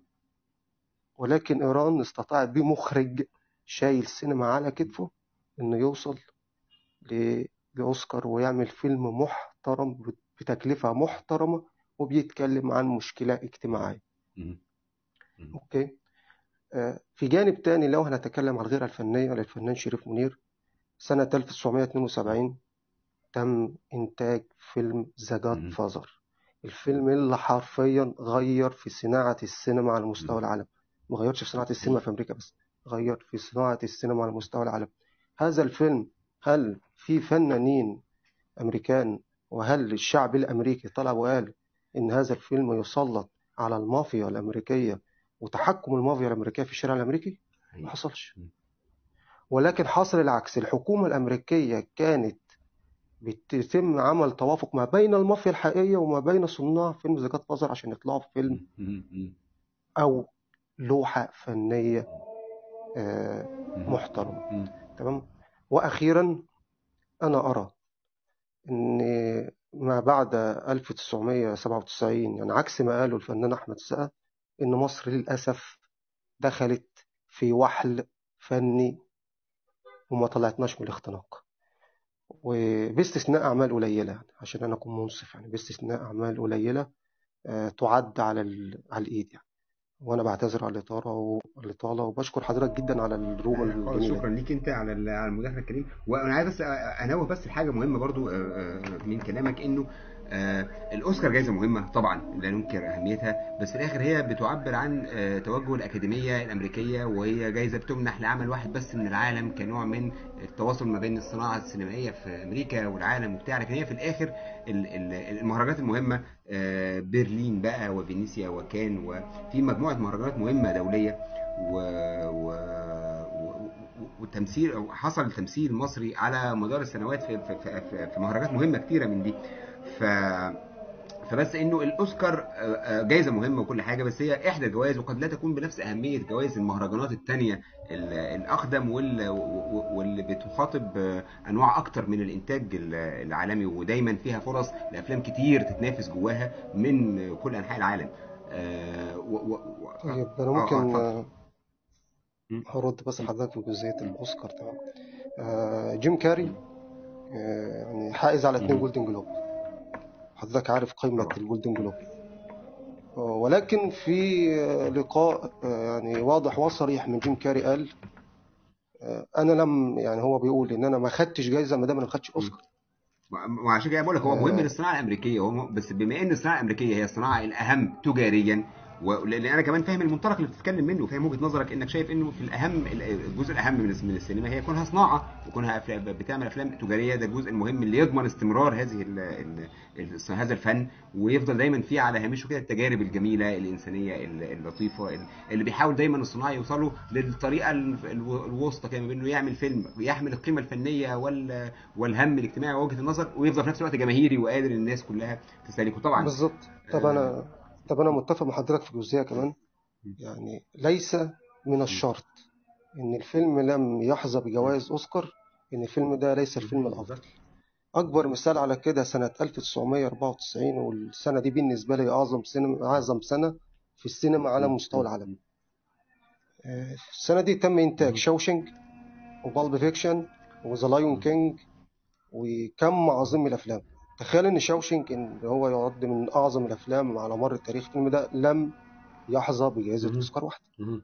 ولكن إيران استطاعت بمخرج شايل السينما على كتفه إنه يوصل لأوسكار ويعمل فيلم محترم بتكلفة محترمة وبيتكلم عن مشكلة اجتماعية أوكي في جانب تاني لو هنتكلم عن الغيرة الفنية للفنان شريف منير سنة 1972 تم إنتاج فيلم ذا جاد فازر الفيلم اللي حرفيا غير في صناعة السينما على مستوى العالم ما غيرش في صناعة السينما في أمريكا بس غير في صناعة السينما على مستوى العالم هذا الفيلم هل في فنانين أمريكان وهل الشعب الأمريكي طلع وقال إن هذا الفيلم يسلط على المافيا الأمريكية وتحكم المافيا الأمريكية في الشارع الأمريكي ما حصلش ولكن حصل العكس الحكومة الأمريكية كانت بتتم عمل توافق ما بين المافيا الحقيقية وما بين صناع فيلم ذا جاد فازر عشان يطلعوا في فيلم أو لوحة فنية محترمة تمام وأخيرا أنا أرى أن ما بعد 1997 يعني عكس ما قاله الفنان أحمد السقا إن مصر للأسف دخلت في وحل فني وما طلعتناش من الاختناق وباستثناء أعمال قليلة يعني عشان أنا أكون منصف يعني باستثناء أعمال قليلة تعد على على الإيد يعني وانا بعتذر على الاطاله والاطاله وبشكر حضرتك جدا على الروم الجميله شكرا ليك انت على على المداخله الكريم وانا عايز بس انوه بس حاجه مهمه برضو من كلامك انه آه الاوسكار جائزه مهمه طبعا لا ننكر اهميتها بس في الاخر هي بتعبر عن آه توجه الاكاديميه الامريكيه وهي جائزه بتمنح لعمل واحد بس من العالم كنوع من التواصل ما بين الصناعه السينمائيه في امريكا والعالم وبتاع لكن هي في الاخر ال- ال- المهرجانات المهمه آه برلين بقى وفينيسيا وكان وفي مجموعه مهرجانات مهمه دوليه و, و... و... وتمثيل أو حصل تمثيل مصري على مدار السنوات في في في, في مهرجانات مهمه كتيره من دي ف فبس انه الاوسكار آه، آه، جائزه مهمه وكل حاجه بس هي احدى الجوائز وقد لا تكون بنفس اهميه جوائز المهرجانات التانية ال- الاقدم وال- و- واللي بتخاطب آه، انواع اكتر من الانتاج ال- العالمي ودايما فيها فرص لافلام كتير تتنافس جواها من كل انحاء العالم آه، و- و- و- طيب أنا اه اه ممكن اتفضل آه، هرد بس لحضرتك في جزئية الأوسكار تمام آه، جيم كاري آه، يعني حائز على اتنين مهم. جولدن جلوب حضرتك عارف قيمة الجولدن جلوب آه، ولكن في آه، لقاء آه، يعني واضح وصريح من جيم كاري قال آه، أنا لم يعني هو بيقول إن أنا ما خدتش جايزة ما دام أنا ما خدتش أوسكار وعشان كده بقول لك هو مهم آه، للصناعه الامريكيه هو م- بس بما ان الصناعه الامريكيه هي الصناعه الاهم تجاريا ولان انا كمان فاهم المنطلق اللي بتتكلم منه فاهم وجهه نظرك انك شايف انه في الاهم الجزء الاهم من من السينما هي كونها صناعه وكونها أفلام بتعمل افلام تجاريه ده الجزء المهم اللي يضمن استمرار هذه ال ال ال هذا الفن ويفضل دايما فيه على هامشه كده التجارب الجميله الانسانيه ال- اللطيفه ال- اللي بيحاول دايما الصناع يوصلوا للطريقه ال- الو- الوسطى كده ما بين انه يعمل فيلم يحمل القيمه الفنيه وال والهم الاجتماعي ووجهه النظر ويفضل في نفس الوقت جماهيري وقادر الناس كلها تستهلكه طبعا بالظبط طب آه، أنا طب أنا متفق مع حضرتك في جزئية كمان يعني ليس من الشرط إن الفيلم لم يحظى بجوائز أوسكار إن الفيلم ده ليس الفيلم الأفضل أكبر مثال على كده سنة 1994 والسنة دي بالنسبة لي أعظم سينما أعظم سنة في السينما على مستوى العالم آه، السنة دي تم إنتاج شوشنج وبالب فيكشن وذا لايون كينج وكم عظيم من الأفلام تخيل إن شوشنج إن هو يعد من أعظم الأفلام على مر التاريخ الفيلم ده لم يحظى بجائزة أوسكار واحدة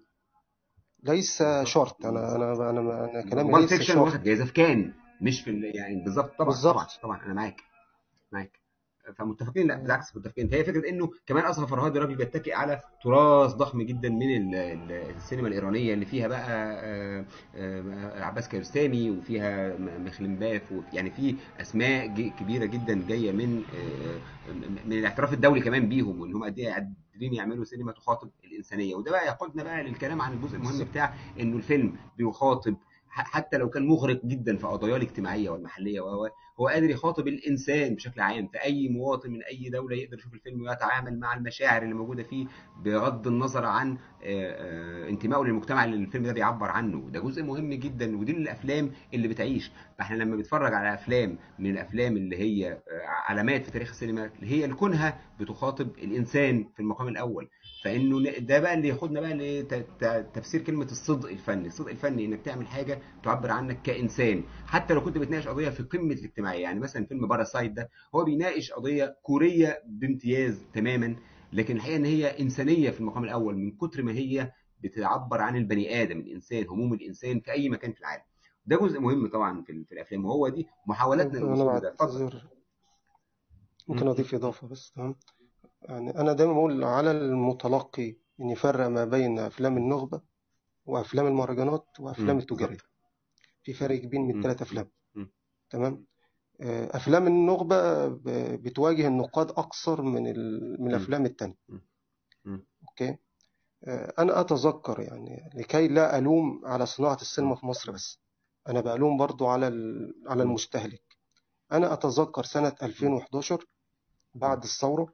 ليس شرط أنا أنا أنا, أنا كلامي وبالب ليس فيكشن شرط واخد جايزه في كان مش في ال- يعني بالظبط طبعا طبعا بالظبط طبعا انا معاك معاك فمتفقين لا بالعكس متفقين فهي فكره انه كمان اصلا فرهاد راجل بيتكئ على تراث ضخم جدا من ال- ال- السينما الايرانيه اللي فيها بقى آه، آه، عباس كيارستامي وفيها م- مخلمباف وفي- يعني في اسماء جي- كبيره جدا جايه من آه، من الاعتراف الدولي كمان بيهم وان هم قد ايه قادرين يعملوا سينما تخاطب الانسانيه وده بقى يقودنا بقى للكلام عن الجزء المهم بالظبط بتاع انه الفيلم بيخاطب ح- حتى لو كان مغرق جدا في قضاياه الاجتماعيه والمحليه و هو قادر يخاطب الانسان بشكل عام فاي مواطن من اي دوله يقدر يشوف الفيلم ويتعامل مع المشاعر اللي موجوده فيه بغض النظر عن آه، آه، انتمائه للمجتمع اللي الفيلم ده بيعبر عنه ده جزء مهم جدا ودي من الافلام اللي بتعيش فاحنا لما بنتفرج على افلام من الافلام اللي هي آه، علامات في تاريخ السينما اللي هي لكونها بتخاطب الانسان في المقام الاول فانه ن- ده بقى اللي ياخدنا بقى لتفسير كلمه الصدق الفني الصدق الفني انك تعمل حاجه تعبر عنك كانسان حتى لو كنت بتناقش قضيه في قمه الاجتماعيه يعني مثلا فيلم باراسايت ده هو بيناقش قضيه كوريه بامتياز تماما لكن الحقيقه ان هي انسانيه في المقام الاول من كتر ما هي بتعبر عن البني ادم الانسان هموم الانسان في اي مكان في العالم ده جزء مهم طبعا في في الافلام وهو دي محاولاتنا أنا للوصول لده اتفضل بعتذر ممكن أضيف إضافة بس تمام يعني أنا دايما بقول على المتلقي إن يفرق ما بين أفلام النخبة وأفلام المهرجانات وأفلام امم التجارية بالظبط في فرق كبير من امم ثلاث أفلام امم تمام آه، أفلام النخبة ب- بتواجه النقاد أكثر من ال... من امم الأفلام التانية امم أوكي آه، أنا أتذكر يعني لكي لا ألوم على صناعة السينما في مصر بس أنا بألوم برضو على ال... على امم المستهلك أنا أتذكر سنة 2011 بعد الثورة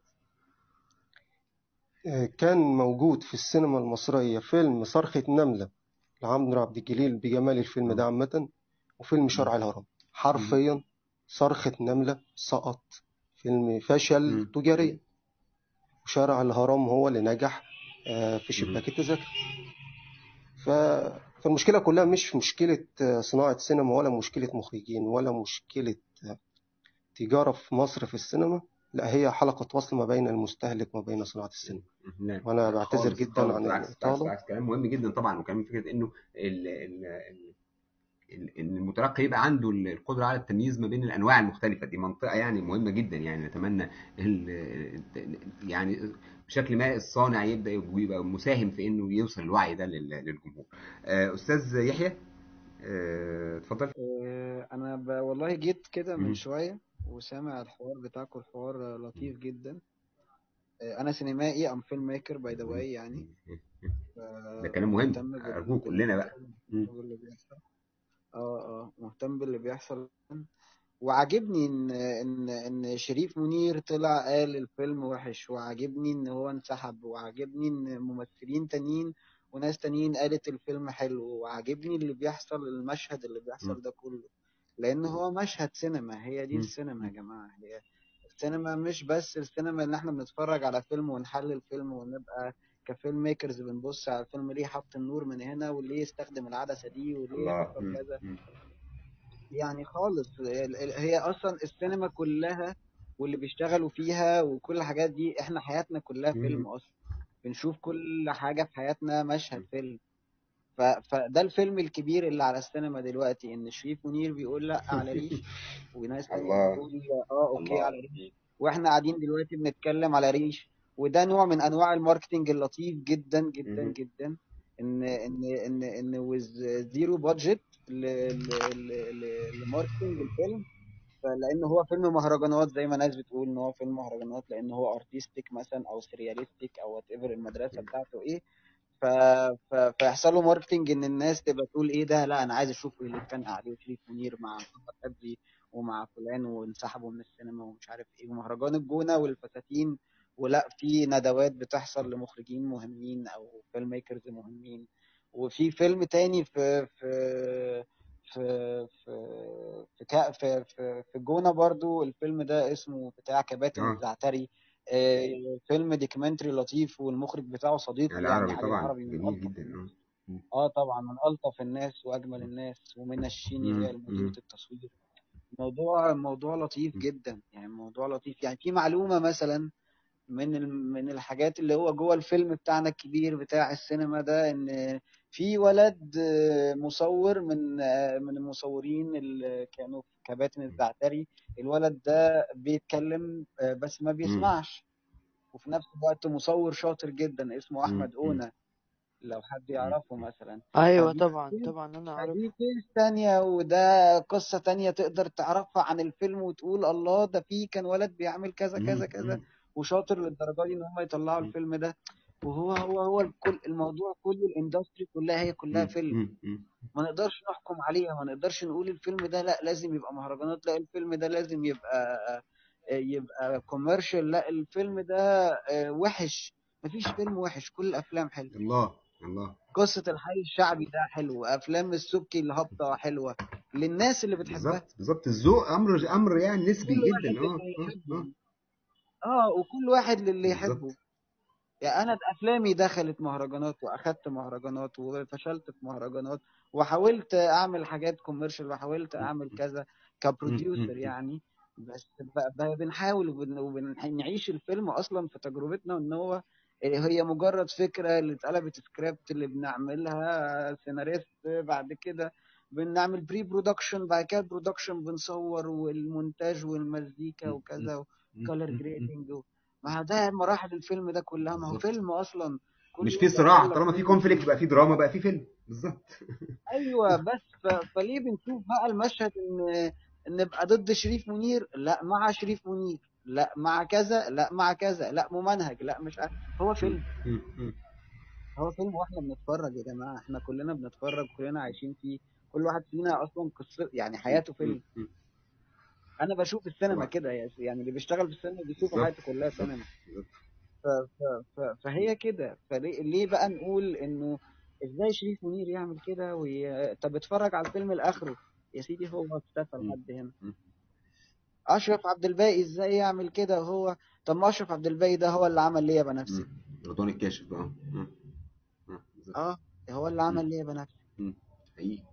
آه، كان موجود في السينما المصرية فيلم صرخة نملة لعمرو عبد الجليل بجمال الفيلم ده عامة وفيلم شارع الهرم حرفيا صرخة نملة سقط فيلم فشل تجاريا وشارع الهرم هو اللي نجح آه، في شباك التذاكر ف... فالمشكلة كلها مش مشكلة آه، صناعة سينما ولا مشكلة مخرجين ولا مشكلة آه، تجارة في مصر في السينما لا هي حلقة وصل ما بين المستهلك وما بين صناعة السينما نعم وأنا بعتذر خالص جدا خالص عن بالعكس بالعكس الإطالة بالعكس كلام مهم جدا طبعا وكمان فكره انه ال ال ال ال- ان المتلقي يبقى عنده ال- القدره على التمييز ما بين الانواع المختلفه دي منطقه يعني مهمه جدا يعني نتمنى ال- يعني بشكل ما الصانع يبدا يبقى مساهم في انه يوصل الوعي ده لل- للجمهور آه، استاذ يحيى آه، اتفضل آه، انا ب... والله جيت كده من مم. شويه وسامع الحوار بتاعكم الحوار لطيف جدا آه، انا سينمائي ام فيلم ميكر باي ذا واي يعني ده كلام مهم مهتم بال... ارجوك كلنا بقى مم. باللي بيحصل اه اه مهتم باللي بيحصل وعاجبني ان ان ان شريف منير طلع قال الفيلم وحش وعاجبني ان هو انسحب وعاجبني ان ممثلين تانيين وناس تانيين قالت الفيلم حلو وعاجبني اللي بيحصل المشهد اللي مم. بيحصل ده كله لان هو مشهد سينما هي دي مم. السينما يا جماعة هي السينما مش بس السينما ان احنا بنتفرج على فيلم ونحلل فيلم ونبقى كفيلم ميكرز بنبص على الفيلم ليه حط النور من هنا وليه استخدم العدسة دي وليه الله حصل مم. كذا مم. يعني خالص ال- ال- هي اصلا السينما كلها واللي بيشتغلوا فيها وكل الحاجات دي احنا حياتنا كلها فيلم مم. اصلا بنشوف كل حاجة في حياتنا مشهد فيلم ف... فده الفيلم الكبير اللي على السينما دلوقتي ان شريف منير بيقول لا على ريش وناس تانية الله بتقول اه اوكي الله على ريش واحنا قاعدين دلوقتي بنتكلم على ريش وده نوع من انواع الماركتينج اللطيف جدا جدا مم. جدا ان ان ان ان ويز زيرو بادجت لماركتينج الفيلم فلان هو فيلم مهرجانات زي ما ناس بتقول ان هو فيلم مهرجانات لان هو ارتستيك مثلا او سرياليستيك او وات ايفر المدرسه بتاعته ايه ف... ف... فيحصل له ماركتنج ان الناس تبقى تقول ايه ده لا انا عايز اشوف اللي اتخانق عليه شريف منير مع محمد قدري ومع فلان وانسحبوا من السينما ومش عارف ايه ومهرجان الجونه والفساتين ولا في ندوات بتحصل لمخرجين مهمين او فيلم ميكرز مهمين وفي فيلم تاني في في في في في كا- في في, في الجونه برضو الفيلم ده اسمه بتاع كباتن اه الزعتري آه، فيلم دوكيومنتري لطيف والمخرج بتاعه صديقي يعني العربي علي طبعا العربي من جميل ألطف جدا اه مم. اه طبعا من ألطف الناس وأجمل الناس ومنى الشيني مم. هي مديرة مم. التصوير موضوع موضوع لطيف جدا يعني موضوع لطيف يعني في معلومة مثلا من ال- من الحاجات اللي هو جوه الفيلم بتاعنا الكبير بتاع السينما ده ان في ولد آه، مصور من آه، من المصورين اللي كانوا في كباتن الزعتري الولد ده بيتكلم آه، بس ما مم. بيسمعش وفي نفس الوقت مصور شاطر جدا اسمه مم. احمد مم. اونا لو حد مم. يعرفه مثلا ايوه فدي طبعا كيس طبعا انا عارف فدي كيس تانية وده قصة تانية تقدر تعرفها عن الفيلم وتقول الله ده فيه كان ولد بيعمل كذا كذا مم. كذا مم. وشاطر للدرجة دي ان هم يطلعوا مم. الفيلم ده وهو هو هو الكل الموضوع كله الاندستري كلها هي كلها مم. فيلم مم. مم. ما نقدرش نحكم عليها ما نقدرش نقول الفيلم ده لا لازم يبقى مهرجانات لا الفيلم ده لازم يبقى يبقى كوميرشال لا الفيلم ده آه، وحش مفيش فيلم وحش كل الافلام حلوه الله الله قصة الحي الشعبي ده حلو افلام السبكي الهابطة حلوة للناس اللي بتحبها بالظبط بالظبط الذوق امر امر يعني نسبي كل واحد جدا اه للي اه يحبه اه اه وكل واحد للي يحبه بالظبط يعني انا افلامي دخلت مهرجانات واخدت مهرجانات وفشلت في مهرجانات وحاولت اعمل حاجات كوميرشال وحاولت اعمل كذا مم. كبروديوسر مم. يعني بس ب- ب- بنحاول وبن- وبنعيش الفيلم اصلا في تجربتنا ان هو هي مجرد فكرة اللي اتقلبت سكريبت اللي بنعملها سيناريست بعد كده بنعمل بري برودكشن بعد كده برودكشن بنصور والمونتاج والمزيكا مم. وكذا مم. وكالر مم. مم. جريدنج ما ده مراحل الفيلم ده كلها ما هو بالظبط فيلم اصلا كل مش يوم في بيحصل صراع لك طالما في فيلم كونفليكت جديد بقى في دراما بقى في فيلم بالظبط ايوه بس ف... فليه بنشوف بقى المشهد ان ان نبقى ضد شريف منير لا مع شريف منير لا مع كذا لا مع كذا لا ممنهج لا مش عارف هو مم. فيلم مم. مم. هو فيلم واحنا بنتفرج يا جماعه احنا كلنا بنتفرج كلنا عايشين فيه كل واحد فينا اصلا قصه يعني مم. حياته مم. فيلم مم. انا بشوف السينما طبعا كده يا- يعني اللي بيشتغل في السينما بيشوف بالظبط حياته كلها بالظبط سينما بالظبط ف... ف... ف... فهي كده فليه ليه بقى نقول انه ازاي شريف منير يعمل كده وي... طب اتفرج على الفيلم لاخره يا سيدي هو اكتفى مم. لحد هنا مم. اشرف عبد الباقي ازاي يعمل كده هو طب ما اشرف عبد الباقي ده هو اللي عمل ليا بنفسي مم. رضوان الكاشف اه مم. اه بالظبط اه هو اللي مم. عمل ليا بنفسي مم. حقيقي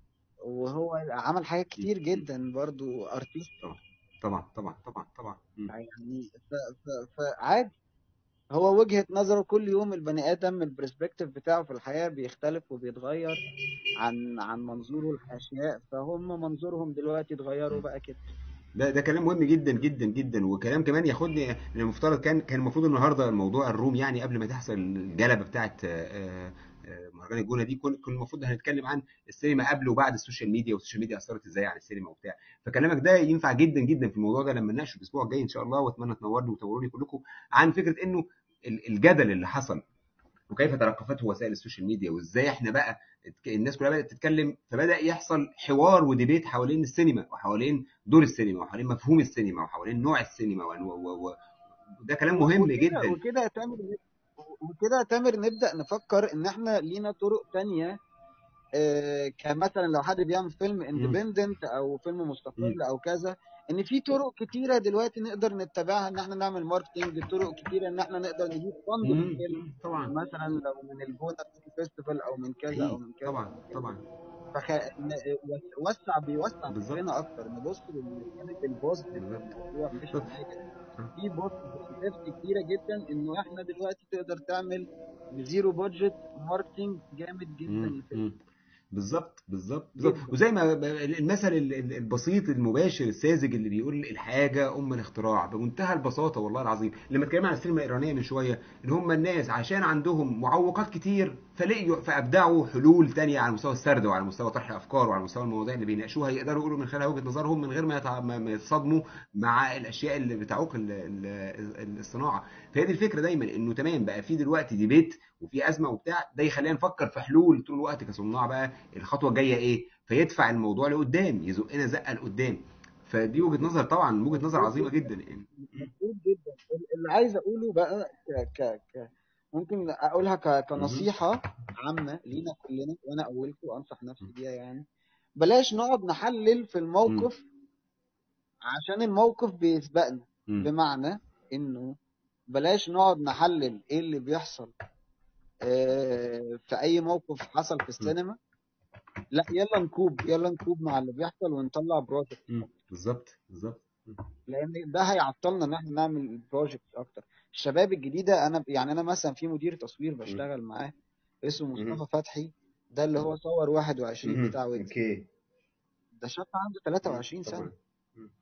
وهو عمل حاجات مم. كتير جدا برضو ارتيست طبعا طبعا طبعا طبعا طبعا مم. يعني ف... ف... فعادي هو وجهة نظره كل يوم البني آدم البرسبكتيف بتاعه في الحياة بيختلف وبيتغير عن عن منظوره الأشياء فهم منظورهم دلوقتي اتغيروا بقى كده ده ده كلام مهم جدا جدا جدا وكلام كمان ياخدني المفترض كان كان المفروض النهارده الموضوع الروم يعني قبل ما تحصل الجلبه بتاعت آه، آه، مهرجان الجونه دي كن كن المفروض هنتكلم عن السينما قبل وبعد السوشيال ميديا والسوشيال ميديا اثرت ازاي على السينما وبتاع فكلامك ده ينفع جدا جدا في الموضوع ده لما نناقشه الاسبوع الجاي ان شاء الله واتمنى تنورني وتنوروني كلكم عن فكره انه ال- الجدل اللي حصل وكيف تلقفته وسائل السوشيال ميديا وازاي احنا بقى اتك- الناس كلها بدات تتكلم فبدا يحصل حوار وديبيت حوالين السينما وحوالين دور السينما وحوالين مفهوم السينما وحوالين نوع السينما و- و- و- وده كلام مهم وكده جدا وكده يا تامر وكده يا تامر نبدأ نفكر إن إحنا لينا طرق تانية آه، كمثلا لو حد بيعمل فيلم مم. اندبندنت او فيلم مم. مستقل او كذا ان في طرق كتيره دلوقتي نقدر نتبعها ان احنا نعمل ماركتنج طرق كتيره ان احنا نقدر نجيب فند مم. للفيلم مم. طبعا مثلا لو من الجونه فيستيفال او من كذا او حقيقي من كذا طبعا طبعا فخ... ن- وسع بيوسع بالظبط فكرنا اكتر نبص للجانب البوزيتيف في بالظبط الموضوع مش بالظبط النيجاتيف في بوزيتيف كتيره جدا انه احنا دلوقتي تقدر تعمل بزيرو بادجت ماركتنج جامد جدا مم. للفيلم مم. بالظبط بالظبط بالظبط جدا وزي ما ب- المثل ال- ال- البسيط المباشر الساذج اللي بيقول الحاجه ام الاختراع بمنتهى البساطه والله العظيم لما اتكلمنا عن السينما الايرانيه من شويه ان هم الناس عشان عندهم معوقات كتير فلقيوا فابدعوا حلول تانية على مستوى السرد وعلى مستوى طرح الافكار وعلى مستوى المواضيع اللي بيناقشوها يقدروا يقولوا من خلالها وجهه نظرهم من غير ما يتع- ما ما يتصادموا مع الاشياء اللي بتعوق ال- ال- الصناعه فهي دي الفكره دايما انه تمام بقى في دلوقتي ديبيت وفي ازمه وبتاع ده يخلينا نفكر في حلول طول الوقت كصناع بقى الخطوه الجايه ايه فيدفع الموضوع لقدام يزقنا زقه لقدام فدي وجهه نظر طبعا وجهه نظر مظبوط عظيمه جدا جدا يعني مظبوط جدا اللي عايز اقوله بقى ك ك ك ممكن اقولها ك مهم. كنصيحة عامة لينا كلنا وانا اولكم انصح نفسي بيها يعني بلاش نقعد نحلل في مم. الموقف عشان الموقف بيسبقنا مم. بمعنى انه بلاش نقعد نحلل ايه اللي بيحصل آه، في اي موقف حصل في مم. السينما لا يلا نكوب يلا نكوب مع اللي بيحصل ونطلع بروجكت مم. بالظبط بالظبط مم. لان ده هيعطلنا ان احنا نعمل بروجكت اكتر الشباب الجديده انا يعني انا مثلا في مدير تصوير مم. بشتغل معاه اسمه مم. مصطفى فتحي ده اللي هو صور 21 مم. بتاع ويجز اوكي ده شاب عنده مم. 23 سنه طبعا مم.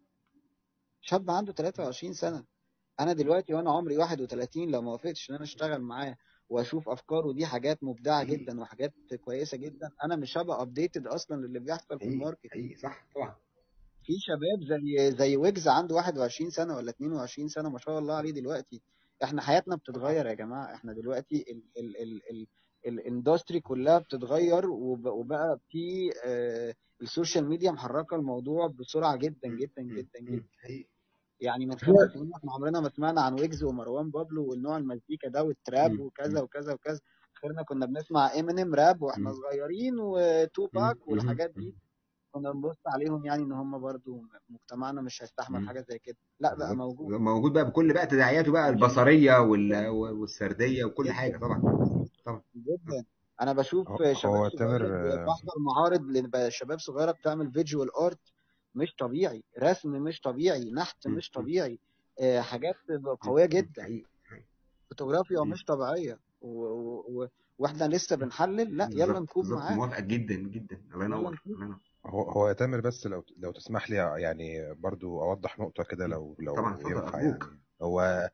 شاب عنده 23 سنه انا دلوقتي وانا عمري 31 لو ما وافقتش ان انا اشتغل معاه واشوف افكاره دي حاجات مبدعه حقيقي جدا وحاجات كويسه جدا انا مش هبقى ابديتد اصلا للي بيحصل في حقيقي الماركت حقيقي صح طبعا في شباب زي زي ويجز عنده 21 سنة ولا 22 سنة ما شاء الله عليه دلوقتي احنا حياتنا بتتغير يا جماعة احنا دلوقتي ال ال ال ال الاندستري كلها بتتغير وب- وبقى في آه، السوشيال ميديا محركة الموضوع بسرعة جدا مم. جدا مم. جدا مم. جدا حقيقي يعني من هو خمس سنين احنا عمرنا ما سمعنا عن ويجز ومروان بابلو والنوع المزيكا ده والتراب مم. وكذا مم. وكذا وكذا اخرنا كنا بنسمع امينيم راب واحنا مم. صغيرين مم. وتوباك مم. والحاجات مم. دي كنا بنبص عليهم يعني ان هم برضو مجتمعنا مش هيستحمل مم. حاجه زي كده لا بقى بالظبط موجود موجود بقى بكل بقى تداعياته بقى البصريه وال- والسرديه وكل حاجه جدا طبعا طبعا جدا انا بشوف هو شباب هو صغيره تامر ب- آه، بحضر معارض لشباب صغيره بتعمل فيجوال ارت مش طبيعي رسم مش طبيعي نحت مم. مش مم. طبيعي آه، حاجات مم. قويه مم. جدا حقيقي حقيقي. فوتوغرافيا مم. مش طبيعيه و... و... و... واحنا لسه بنحلل لا يلا بالظبط نكوب بالظبط معاه موافقك جدا جدا الله يلا ينور نكوب الله ينور هو هو يا تامر بس لو لو تسمح لي يعني برضو اوضح نقطة كده مم. لو لو طبعا اتفضل ينفع ارجوك يعني هو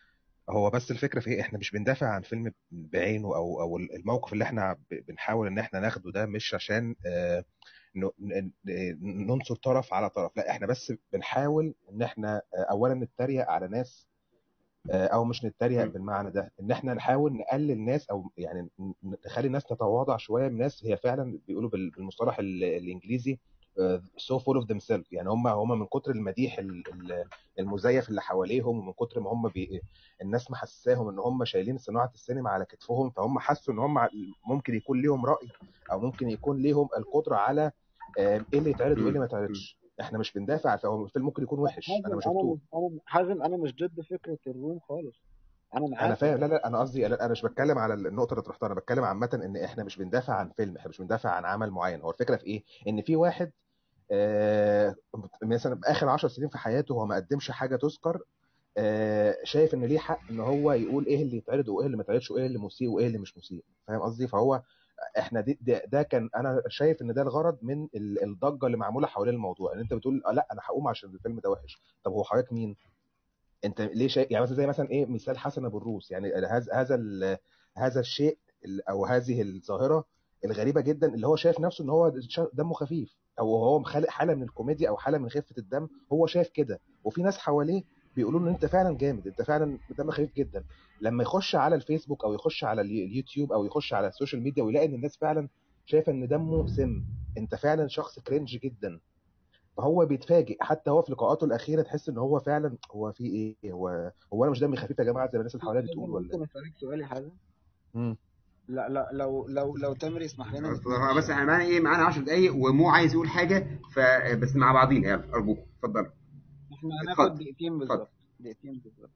هو بس الفكرة في ايه احنا مش بندافع عن فيلم بعينه او او الموقف اللي احنا ب- بنحاول ان احنا ناخده ده مش عشان آه، ن- ن- ن- ننصر طرف على طرف لا احنا بس بنحاول ان احنا آه، اولا نتريق على ناس آه، او مش نتريق مم. بالمعنى ده ان احنا نحاول نقلل ناس او يعني ن- نخلي الناس تتواضع شويه من ناس هي فعلا بيقولوا بال- بالمصطلح ال- الانجليزي سو فول اوف ذيم سيلف يعني هم هم من كتر المديح ال- ال- المزيف اللي حواليهم ومن كتر ما هم بي الناس محساهم ان هم شايلين صناعه السينما على كتفهم فهم حسوا ان هم ممكن يكون ليهم راي او ممكن يكون ليهم القدره على آه، ايه اللي يتعرض وايه اللي مم. ما مم. يتعرضش احنا مش بندافع فهو الفيلم ممكن يكون وحش انا ما حازم انا شفتوش مش انا حازم انا مش ضد فكره الروم خالص انا انا معاك فاهم لا لا انا قصدي انا أنا مش بتكلم على النقطه اللي طرحتها انا بتكلم عامه ان احنا مش بندافع عن فيلم احنا مش بندافع عن عمل معين هو الفكره في ايه ان في واحد آه، مثلا اخر 10 سنين في حياته هو ما قدمش حاجه تذكر آه، شايف ان ليه حق ان هو يقول ايه اللي يتعرض وايه اللي ما يتعرضش وايه اللي مسيء وايه اللي مش مسيء فاهم قصدي فهو احنا دي ده, ده كان انا شايف ان ده الغرض من ال- الضجه اللي معموله حوالين الموضوع ان انت بتقول آه لا انا هقوم عشان الفيلم ده وحش طب هو حضرتك مين انت ليه شايف يعني مثلا زي مثلا ايه مثال حسن ابو الروس يعني هذا هذا ال- هذا الشيء ال- او هذه الظاهره الغريبه جدا اللي هو شايف نفسه ان هو ش- دمه خفيف او هو خالق حاله من الكوميديا او حاله من خفه الدم هو شايف كده وفي ناس حواليه بيقولوا له ان انت فعلا جامد انت فعلا دمك خفيف جدا لما يخش على الفيسبوك او يخش على اليو- اليوتيوب او يخش على السوشيال ميديا ويلاقي ان الناس فعلا شايفه ان دمه سم انت فعلا شخص كرنج جدا فهو بيتفاجئ حتى هو في لقاءاته الاخيره تحس ان هو فعلا هو في ايه هو هو انا مش دمي خفيف يا جماعه زي ما الناس اللي حواليا بتقول ولا ممكن اسالك سؤال يا حازم مم. لا لا لو لو لو تامر يسمح لنا خلاص، خلاص، بس احنا معانا ايه معانا 10 دقايق ومو عايز يقول حاجه فبس مع بعضينا يلا ارجوك اتفضل احنا هناخد اتفضل دقيقتين اتفضل بالظبط دقيقتين بالظبط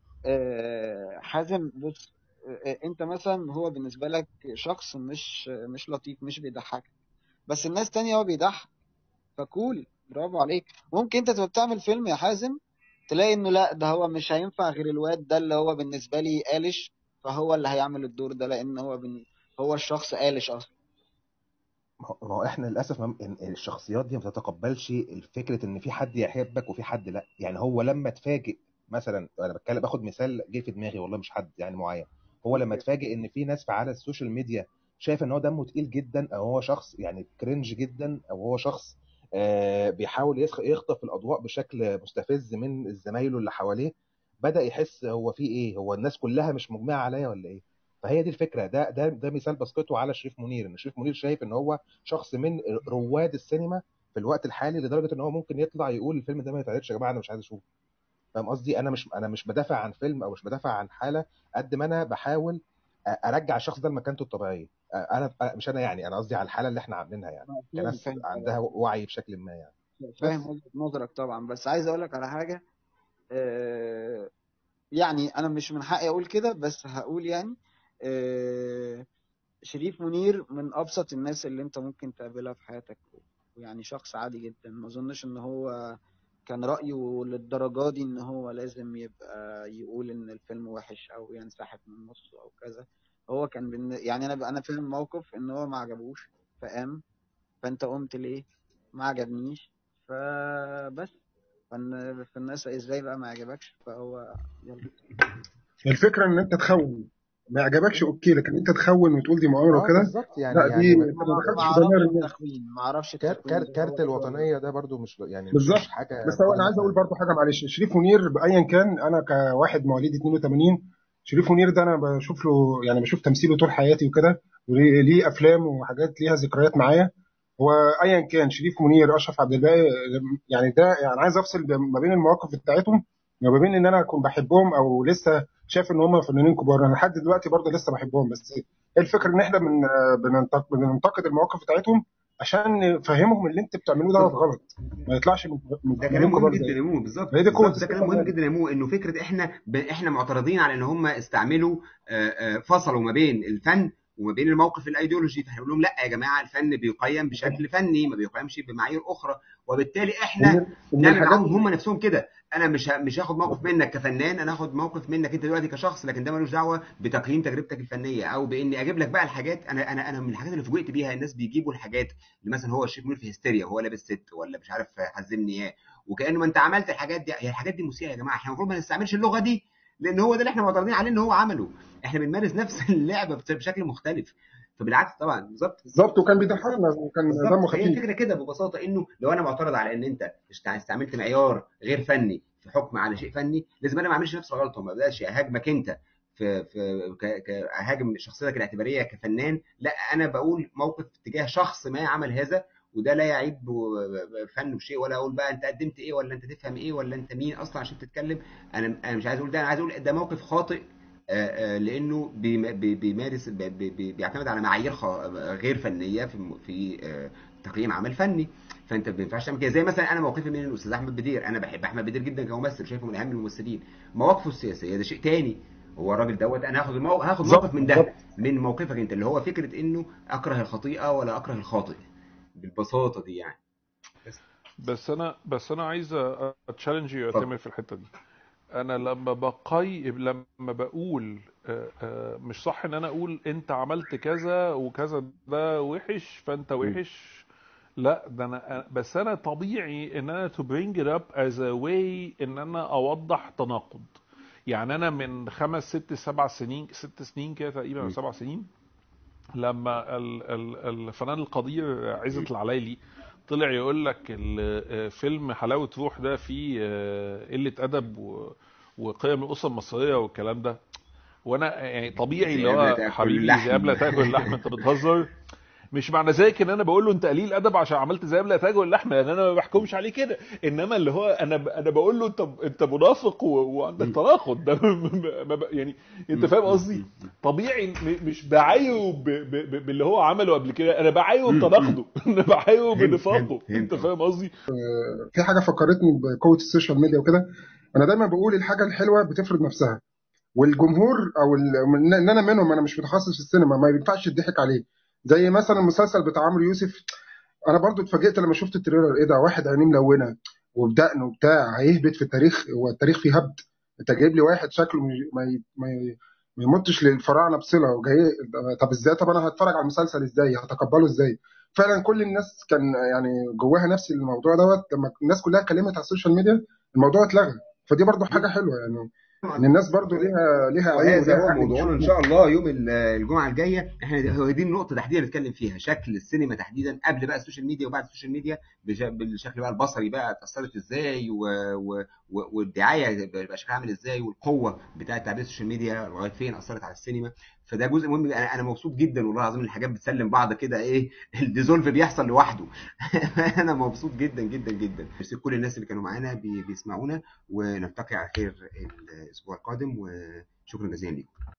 آه، حازم بص آه، انت مثلا هو بالنسبه لك شخص مش مش لطيف مش بيضحك بس الناس تانية هو بيضحك فكول برافو عليك ممكن انت تبقى بتعمل فيلم يا حازم تلاقي انه لا ده هو مش هينفع غير الواد ده اللي هو بالنسبه لي قالش فهو اللي هيعمل الدور ده لان هو بن... هو الشخص قالش اصلا ما هو ما هو احنا للاسف ما- ال- الشخصيات دي ما بتتقبلش الفكره ان في حد يحبك وفي حد لا يعني هو لما اتفاجئ مثلا انا بتكلم باخد مثال جه في دماغي والله مش حد يعني معين هو لما اتفاجئ ان في ناس على السوشيال ميديا شايف ان هو دمه تقيل جدا او هو شخص يعني كرنج جدا او هو شخص آه بيحاول يسخ- يخطف الاضواء بشكل مستفز من زمايله اللي حواليه بدأ يحس هو في ايه هو الناس كلها مش مجمعه عليا ولا ايه فهي دي الفكره ده ده ده مثال بسقطه على شريف منير ان شريف منير شايف ان هو شخص من رواد السينما في الوقت الحالي لدرجه ان هو ممكن يطلع يقول الفيلم ده ما يتعرضش يا جماعه انا مش عايز اشوفه فاهم قصدي انا مش انا مش بدافع عن فيلم او مش بدافع عن حاله قد ما انا بحاول أ- ارجع الشخص ده لمكانته الطبيعيه أ- انا أ- مش انا يعني انا قصدي على الحاله اللي احنا عاملينها يعني فاهم كناس فاهم عندها وعي بشكل ما يعني فاهم بس وجهة نظرك طبعا بس عايز اقول لك على حاجه آه، يعني انا مش من حقي اقول كده بس هقول يعني آه، شريف منير من ابسط الناس اللي انت ممكن تقابلها في حياتك ويعني شخص عادي جدا ما اظنش ان هو كان رأيه للدرجة دي ان هو لازم يبقى يقول ان الفيلم وحش او ينسحب من نصه او كذا هو كان بالن... يعني انا انا فاهم موقف ان هو ما عجبوش فقام فانت قمت ليه ما عجبنيش فبس فن... فالناس ازاي بقى ما عجبكش فهو يلا الفكره ان انت تخون ما يعجبكش اوكي لكن انت تخون وتقول دي مؤامره اه وكده بالظبط يعني لا دي يعني انت ما ما دخلتش ما في ضمير اعرفش الناس التخوين ما اعرفش كار التخوين كار ده هو كارت هو الوطنيه ده برضو مش يعني مش بالظبط مش حاجه بس هو انا عايز مهمه اقول برضو حاجه معلش شريف منير بايا كان انا كواحد مواليد 82 شريف منير ده انا بشوف له يعني بشوف تمثيله طول حياتي وكده وليه ليه افلام وحاجات ليها ذكريات معايا وايا كان شريف منير اشرف عبد الباقي يعني ده يعني عايز افصل ما بين المواقف بتاعتهم وما بين ان انا اكون بحبهم او لسه شايف ان هم فنانين كبار انا لحد دلوقتي برضه لسه بحبهم بس إيه الفكره ان احنا بن بننتق- بننتقد المواقف بتاعتهم عشان نفهمهم اللي انت بتعملوه دوت غلط ما يطلعش من من ده فنانين كلام مهم كبار جدا زي يا مو بالظبط هي دي قوه بالظبط ده كلام السينما مهم فعلا جدا يا مو انه فكره احنا ب... احنا معترضين على ان هم استعملوا آه، آه، فصلوا ما بين الفن وما بين الموقف الايديولوجي فاحنا بنقول لهم لا يا جماعه الفن بيقيم بشكل فني ما بيقيمش بمعايير اخرى وبالتالي احنا ومن ومن نعمل الحاجات معاهم هم نفسهم كده انا مش ه- مش هاخد موقف منك كفنان انا هاخد موقف منك انت دلوقتي كشخص لكن ده ملوش دعوه بتقييم تجربتك الفنيه او باني اجيب لك بقى الحاجات انا انا انا من الحاجات اللي فوجئت بيها الناس بيجيبوا الحاجات اللي مثلا هو الشيخ منير في هستيريا وهو لابس ست ولا مش عارف حزمني ايه وكانه ما انت عملت الحاجات دي هي الحاجات دي مسيئه يا جماعه احنا المفروض ما نستعملش اللغه دي لان هو ده اللي احنا معترضين عليه ان هو عمله احنا بنمارس نفس اللعبه بت- بشكل مختلف فبالعكس طبعا بالظبط بالظبط وكان بيضحكنا وكان دمه بالظبط فهي خفيف الفكره كده ببساطه انه لو انا معترض على ان انت است- استعملت معيار غير فني في حكم على شيء فني لازم انا ما اعملش نفس الغلطه وما ابداش اهاجمك انت في في ك- ك- اهاجم شخصيتك الاعتباريه كفنان لا انا بقول موقف تجاه شخص ما عمل هذا وده لا يعيب ب- بفن وشيء ولا اقول بقى انت قدمت ايه ولا انت تفهم ايه ولا انت مين اصلا عشان تتكلم انا انا مش عايز اقول ده انا عايز اقول ده موقف خاطئ آه، آه، لانه بيم- بي- بيمارس بي- بي- بي- بيعتمد على معايير خ- غير فنيه في في آه، تقييم عمل فني فانت ما ينفعش تعمل كده زي مثلا انا موقفي من الاستاذ احمد بدير انا بحب احمد بدير جدا كممثل شايفه من اهم الممثلين مواقفه السياسيه ده شيء تاني هو الراجل دوت انا هاخد المو... هاخد بالظبط موقف من ده بالظبط من موقفك انت اللي هو فكره انه اكره الخطيئه ولا اكره الخاطئ بالبساطه دي يعني بس بس انا بس انا عايز اتشالنج يا اتفضل تامر في الحته دي انا لما بقي لما بقول آه، آه، مش صح ان انا اقول انت عملت كذا وكذا ده وحش فانت مم. وحش لا ده انا بس انا طبيعي ان انا to bring it up as a way ان انا اوضح تناقض يعني انا من خمس ست سبع سنين ست سنين كده تقريبا او مم. سبع سنين لما ال- ال- الفنان القدير عزت العلايلي طلع يقول لك ال- فيلم حلاوة روح ده فيه آه، قلة أدب و- وقيم الأسرة المصرية والكلام ده وأنا يعني طبيعي اللي ذئاب لا هو تاكل حبيبي اللحم ذئاب لا تاكل اللحم أنت بتهزر مش معنى ذلك ان انا بقول له انت قليل ادب عشان عملت ذئاب لا تاكل اللحم لان انا ما بحكمش عليه كده انما اللي هو انا ب... انا بقول له انت انت منافق و... وعندك تناقض ده ما ب... يعني انت فاهم قصدي طبيعي م... مش بعايره ب... ب... ب... باللي هو عمله قبل كده انا بعايره بتناقضه انا بعايره فهمت بنفاقه فهمت انت فهمت فاهم قصدي في حاجه فكرتني بقوه السوشيال ميديا وكده انا دايما بقول الحاجه الحلوه بتفرض نفسها والجمهور او ال- ان انا منهم انا مش متخصص في السينما ما ينفعش يضحك عليه زي مثلا المسلسل بتاع عمرو يوسف انا برضو اتفاجئت لما شفت التريلر ايه ده واحد عينيه ملونه وبدقن وبتاع هيهبط في التاريخ هو التاريخ فيه هبد انت جايب لي واحد شكله مش- ما ي- ما ي- ما يمتش للفراعنه بصله وجاي طب ازاي طب انا هتفرج على المسلسل ازاي هتقبله ازاي فعلا كل الناس كان يعني جواها نفس الموضوع دوت لما الناس كلها اتكلمت على السوشيال ميديا الموضوع اتلغى فدي برضو حاجه حلوه يعني ان الناس برضو ليها ليها عيوب وهذا وليها هو حق موضوعنا ان شاء الله يوم ال- الجمعه الجايه احنا هو دي النقطه تحديدا نتكلم فيها شكل السينما تحديدا قبل بقى السوشيال ميديا وبعد السوشيال ميديا بش- بالشكل بقى البصري بقى اتاثرت ازاي و... و... و... والدعايه بقى شكلها عامل ازاي والقوه بتاعه تعبير السوشيال ميديا لغايه فين اثرت على السينما فده جزء مهم انا انا مبسوط جدا والله العظيم الحاجات بتسلم بعض كده ايه الديزولف بيحصل لوحده انا مبسوط جدا جدا جدا ميرسي كل الناس اللي كانوا معانا بي- بيسمعونا ونلتقي على خير الاسبوع القادم وشكرا جزيلا لكم